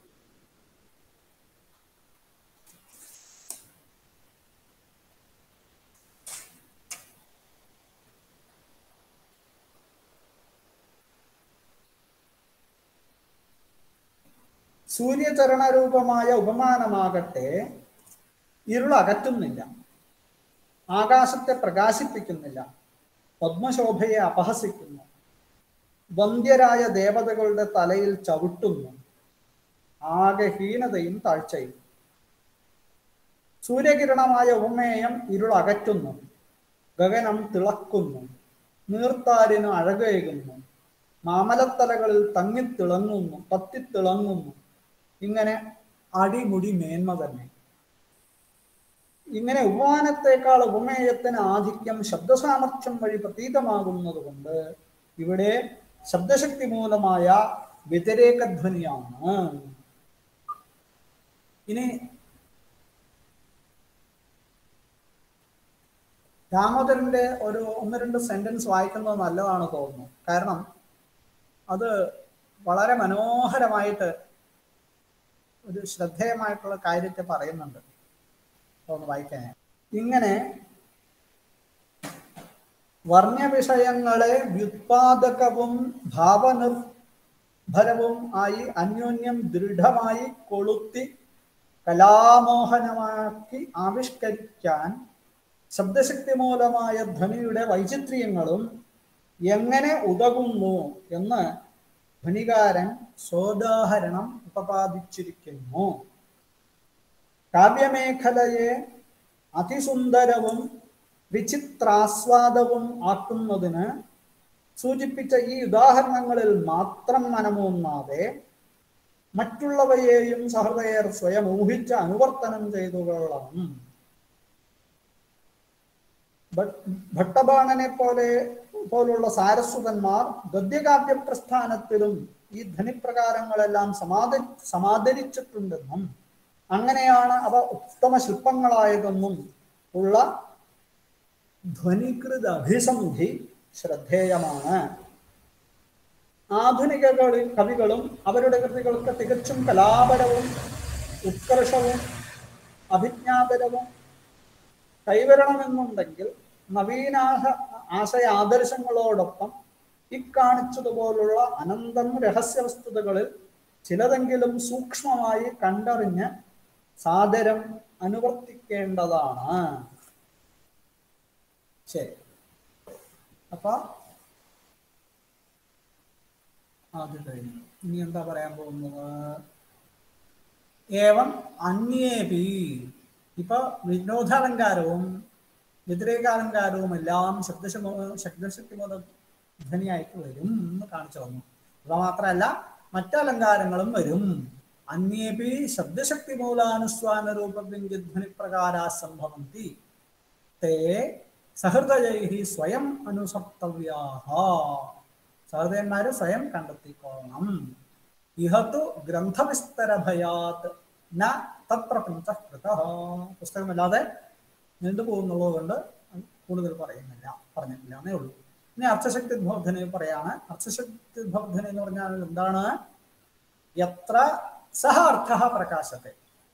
സൂര്യചരണരൂപമായ ഉപമാനമാകട്ടെ ഇരുൾ അകറ്റുന്നില്ല ആകാശത്തെ പ്രകാശിപ്പിക്കുന്നില്ല പത്മശോഭയെ അപഹസിക്കുന്നു വന്ധ്യരായ ദേവതകളുടെ തലയിൽ ചവിട്ടുന്നു ആകെ ഹീനതയും താഴ്ചയും സൂര്യകിരണമായ ഉപമേയം ഇരുൾ അകറ്റുന്നു ഗഗനം തിളക്കുന്നു നീർത്താരിന് അഴകേകുന്നു മാമലത്തലകളിൽ തങ്ങിത്തിളങ്ങുന്നു തത്തിത്തിളങ്ങുന്നു ഇങ്ങനെ അടിമുടി മേന്മ തന്നെ ഇങ്ങനെ ഉപമാനത്തെക്കാൾ ഉപമേയത്തിന് ആധിക്യം ശബ്ദസാമർഥ്യം വഴി പ്രതീതമാകുന്നത് കൊണ്ട് ഇവിടെ ശബ്ദശക്തി മൂലമായ വ്യതിരേകധ്വനിയാണ് ഇനി ദാമോദരന്റെ ഒരു ഒന്ന് രണ്ട് സെന്റൻസ് വായിക്കുന്നത് നല്ലതാണ് തോന്നുന്നു കാരണം അത് വളരെ മനോഹരമായിട്ട് ഒരു ശ്രദ്ധേയമായിട്ടുള്ള കാര്യത്തെ പറയുന്നുണ്ട് ഒന്ന് വായിക്കാൻ ഇങ്ങനെ വർണ്ണവിഷയങ്ങളെ വ്യുത്പാദകവും ഭാവനിർഭരവും ആയി അന്യോന്യം ദൃഢമായി കൊളുത്തി കലാമോഹനമാക്കി ആവിഷ്കരിക്കാൻ ശബ്ദശക്തി മൂലമായ ധ്വനിയുടെ വൈചിത്ര്യങ്ങളും എങ്ങനെ ഉതകുന്നു എന്ന് ധ്വനികാരൻ സോദാഹരണം ഉപപാദിച്ചിരിക്കുന്നു കാവ്യമേഖലയെ അതിസുന്ദരവും വിചിത്രാസ്വാദവും ആക്കുന്നതിന് സൂചിപ്പിച്ച ഈ ഉദാഹരണങ്ങളിൽ മാത്രം മനമൂന്നാതെ മറ്റുള്ളവയെയും സഹൃദയർ സ്വയം ഊഹിച്ച് അനുവർത്തനം ചെയ്തു കൊള്ളണം ഭട്ടബാണനെ പോലെ പോലുള്ള സാരസ്വതന്മാർ ഗദ്യകാവ്യ പ്രസ്ഥാനത്തിലും ഈ ധ്വനിപ്രകാരങ്ങളെല്ലാം സമാധ സമാദരിച്ചിട്ടുണ്ടെന്നും അങ്ങനെയാണ് അവ ഉത്തമ ശില്പങ്ങളായതെന്നും ഉള്ള ധ്വനികൃത അഭിസന്ധി ശ്രദ്ധേയമാണ് ആധുനിക കളി കവികളും അവരുടെ കൃതികൾക്ക് തികച്ചും കലാപരവും ഉത്കർഷവും അഭിജ്ഞാപരവും കൈവരണമെന്നുണ്ടെങ്കിൽ നവീനാഹ ആശയ ആദർശങ്ങളോടൊപ്പം ഇക്കാണിച്ചതുപോലുള്ള അനന്തം രഹസ്യവസ്തുതകളിൽ ചിലതെങ്കിലും സൂക്ഷ്മമായി കണ്ടറിഞ്ഞ് സാദരം അനുവർത്തിക്കേണ്ടതാണ് ശരി അപ്പൊ അത് കഴിഞ്ഞു ഇനി എന്താ പറയാൻ പോകുന്നത് ഏവം അന്യേപി ഇപ്പൊ വിനോദാലങ്കാരവും വ്യതിരേകാലങ്കാരവും എല്ലാം ശബ്ദശമോ ശബ്ദശക്തിമോദ ധ്വനിയായിട്ട് വരും എന്ന് കാണിച്ചു തന്നു ഇവ മാത്രമല്ല മറ്റലങ്കാരങ്ങളും വരും അന്യേപി ശബ്ദശക്തി മൂലാനുസ്വാന രൂപവ്യഞ്ജധ്വനി പ്രകാരാ സംഭവന്തി തേ സഹൃദയൈ സ്വയം അനുസർത്തവ്യാഹ സഹൃദയന്മാര് സ്വയം കണ്ടെത്തിക്കോണം ഇഹത്തു ഗ്രന്ഥവിസ്തര ഭയാത് ന തത്പ്രപഞ്ച കൃത പുസ്തകമല്ലാതെ നീണ്ടു പോകുന്നുള്ളത് കൊണ്ട് കൂടുതൽ പറയുന്നില്ല പറഞ്ഞിട്ടില്ല എന്നേ ഉള്ളൂ ഇനി അർത്ഥശക്തി ഉദ്ബോധന പറയാണ് അർത്ഥശക്തി ഉദ്ബോധന എന്ന് പറഞ്ഞാൽ എന്താണ് എത്ര സഹ അർത്ഥ പ്രകാശത്തെ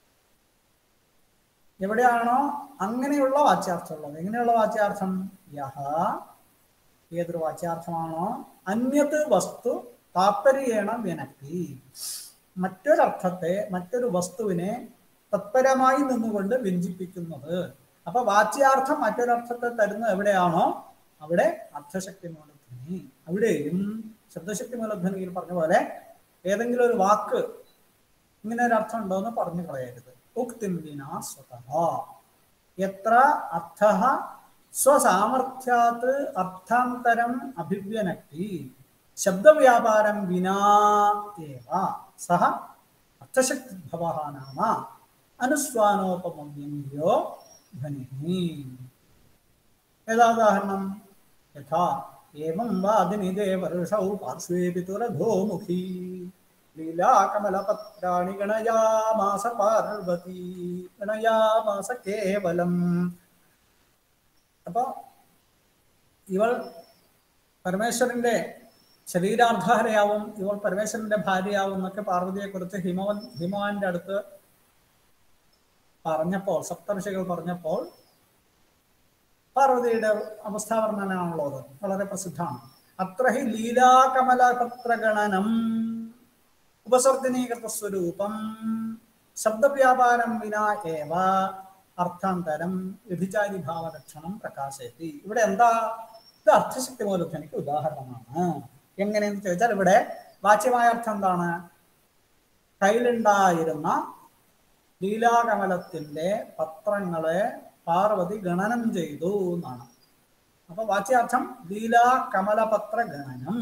എവിടെയാണോ അങ്ങനെയുള്ള വാച്യാർത്ഥമുള്ളത് എങ്ങനെയുള്ള വാച്യാർത്ഥം യഹ ഏതൊരു വാച്യാർത്ഥമാണോ അന്യത് വസ്തു താത്പര്യേണ വിനക്തി മറ്റൊരർത്ഥത്തെ മറ്റൊരു വസ്തുവിനെ തത്പരമായി നിന്നുകൊണ്ട് വ്യഞ്ചിപ്പിക്കുന്നത് അപ്പൊ വാച്യാർത്ഥം മറ്റൊരർത്ഥത്തെ തരുന്നത് എവിടെയാണോ അവിടെ അർത്ഥശക്തി മൂലധ്വനി അവിടെയും ശബ്ദശക്തി മൂലധ്വനിയിൽ പറഞ്ഞ പോലെ ഏതെങ്കിലും ഒരു വാക്ക് ഇങ്ങനെ ഒരു അർത്ഥം ഉണ്ടോ എന്ന് പറഞ്ഞു കളയരുത് ഉക്തിം വിനാ സ്വതഃ എത്ര അർത്ഥ സ്വസാമർഥ്യാത് അർത്ഥാന്തരം അഭിവ്യനക്തി ശബ്ദവ്യാപാരം വിനാ ഏവ സഹ അർത്ഥശക്തിഭവ നാമ അനുസ്വാനോപമവ്യഞ്ജോ ധ്വനി യഥാദാഹരണം യഥാ ഏവം വാദിനിതേ വർഷൗ പാർശ്വേപി തുരധോമുഖി ലീലാകമലപത്രാണി ഗണയാമാസ പാർവതി ഗണയാമാസ കേവലം അപ്പൊ ഇവൾ പരമേശ്വരന്റെ ശരീരാർദ്ധാരയാവും ഇവൾ പരമേശ്വരന്റെ ഭാര്യയാവും എന്നൊക്കെ പാർവതിയെ കുറിച്ച് ഹിമവൻ ഹിമവാന്റെ അടുത്ത് പറഞ്ഞപ്പോൾ സപ്തർഷികൾ പറഞ്ഞപ്പോൾ പാർവതിയുടെ അവസ്ഥാവർണ്ണനാണുള്ളത് വളരെ പ്രസിദ്ധമാണ് അത്ര ഹി ലീലാകമലപത്രഗണനം ഉപസർജനീകൃത സ്വരൂപം ശബ്ദവ്യാപാരം വിനാ ഏവ അർത്ഥാന്തരം വ്യഭിചാരി ഭാവലക്ഷണം പ്രകാശയത്തി ഇവിടെ എന്താ ഇത് അർത്ഥശക്തി മൂലധ്വനിക്ക് ഉദാഹരണമാണ് എങ്ങനെയെന്ന് ചോദിച്ചാൽ ഇവിടെ വാച്യമായ അർത്ഥം എന്താണ് കയ്യിലുണ്ടായിരുന്ന ലീലാകമലത്തിന്റെ പത്രങ്ങളെ പാർവതി ഗണനം ചെയ്തു എന്നാണ് അപ്പൊ വാച്യാർത്ഥം ലീലാകമലപത്ര ഗണനം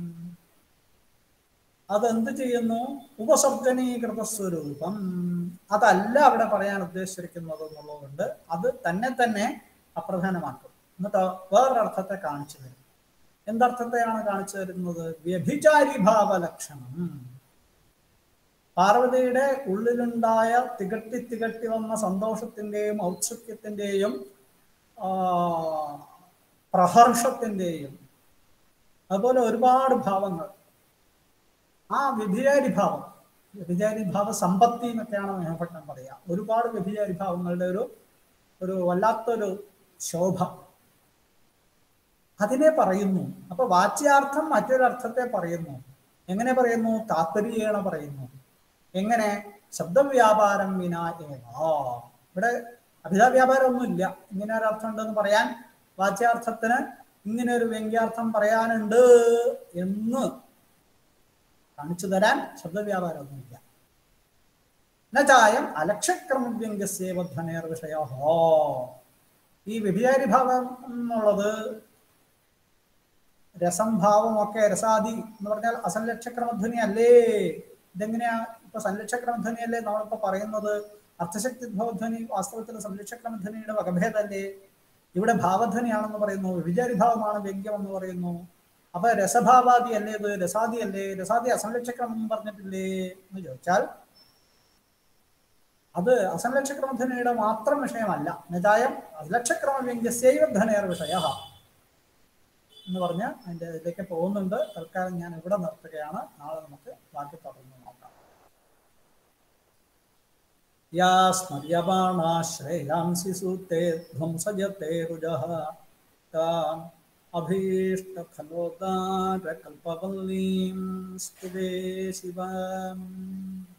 അതെന്ത് ചെയ്യുന്നു ഉപസർജനീകൃത സ്വരൂപം അതല്ല അവിടെ പറയാൻ ഉദ്ദേശിച്ചിരിക്കുന്നത് എന്നുള്ളതുകൊണ്ട് അത് തന്നെ തന്നെ അപ്രധാനമാക്കും എന്നിട്ട് വേറൊരർത്ഥത്തെ കാണിച്ചു തരും എന്തർത്ഥത്തെയാണ് കാണിച്ചു തരുന്നത് വ്യഭിചാരി ഭാവ ലക്ഷണം പാർവതിയുടെ ഉള്ളിലുണ്ടായ തികട്ടി തികട്ടി വന്ന സന്തോഷത്തിന്റെയും ഔത്സുക്യത്തിന്റെയും ആ, പ്രഹർഷത്തിന്റെയും അതുപോലെ ഒരുപാട് ഭാവങ്ങൾ ആ വ്യഭിചാരി ഭാവം വ്യഭിചാരി ഭാവ സമ്പത്തി എന്നൊക്കെയാണ് മേഹഭട്ടൻ പറയാ ഒരുപാട് വ്യഭിചാരി ഭാവങ്ങളുടെ ഒരു ഒരു വല്ലാത്തൊരു ശോഭ അതിനെ പറയുന്നു അപ്പൊ വാച്യാർത്ഥം മറ്റൊരർത്ഥത്തെ പറയുന്നു എങ്ങനെ പറയുന്നു താത്പര്യേണ പറയുന്നു എങ്ങനെ ശബ്ദവ്യാപാരം വിനാ ഏവാ ഇവിടെ അഭിതാ വ്യാപാരം ഒന്നുമില്ല ഇങ്ങനെ ഒരു അർത്ഥം ഉണ്ടെന്ന് പറയാൻ വാച്യാർത്ഥത്തിന് ഇങ്ങനെ ഒരു വ്യംഗ്യാർത്ഥം പറയാനുണ്ട് എന്ന് കാണിച്ചു തരാൻ ശബ്ദവ്യാപാരം ഒന്നുമില്ല നചായം അലക്ഷക്രമവ്യംഗ്യസേവധ്വനേർ വിഷയോ ഈ വ്യഭിചാരി ഭാവം എന്നുള്ളത് രസം ഭാവം ഒക്കെ രസാദി എന്ന് പറഞ്ഞാൽ അസംലക്ഷക്രമധ്വനി അല്ലേ ഇതെങ്ങനെയാ ഇപ്പൊ സംലക്ഷക്രമധ്വനി അല്ലേ നമ്മളിപ്പോ പറയുന്നത് അർത്ഥശക്തി ഭവധ്വനി വാസ്തവത്തിൽ സംലക്ഷക്രമധ്വനിയുടെ വകഭേദല്ലേ ഇവിടെ ഭാവധ്വനിയാണെന്ന് പറയുന്നു വിചാരി ഭാവമാണ് വ്യംഗ്യം എന്ന് പറയുന്നു അപ്പൊ രസഭാവാദി അല്ലേ ഇത് രസാദി അല്ലേ രസാദി അസംലക്ഷക്രമം പറഞ്ഞിട്ടില്ലേ എന്ന് ചോദിച്ചാൽ അത് അസംലക്ഷക്രമധനയുടെ മാത്രം വിഷയമല്ല നിതായം അലക്ഷക്രമവ്യംഗ്യസൈവ ധനേർ വിഷയ എന്ന് പറഞ്ഞ് അതിൻ്റെ ഇതിലേക്ക് പോകുന്നുണ്ട് തൽക്കാലം ഞാൻ ഇവിടെ നിർത്തുകയാണ് നാളെ നമുക്ക് ബാക്കി തുടർന്ന് നോക്കാം യാ സ്മര്യമാണാ ശ്രേയാംസി സൂത്തെ ധ്വംസജത്തെ രുജഃ താം അഭീഷ്ടഫലോദാരകൽപ്പവല്ലീം സ്തുതേ ശിവാം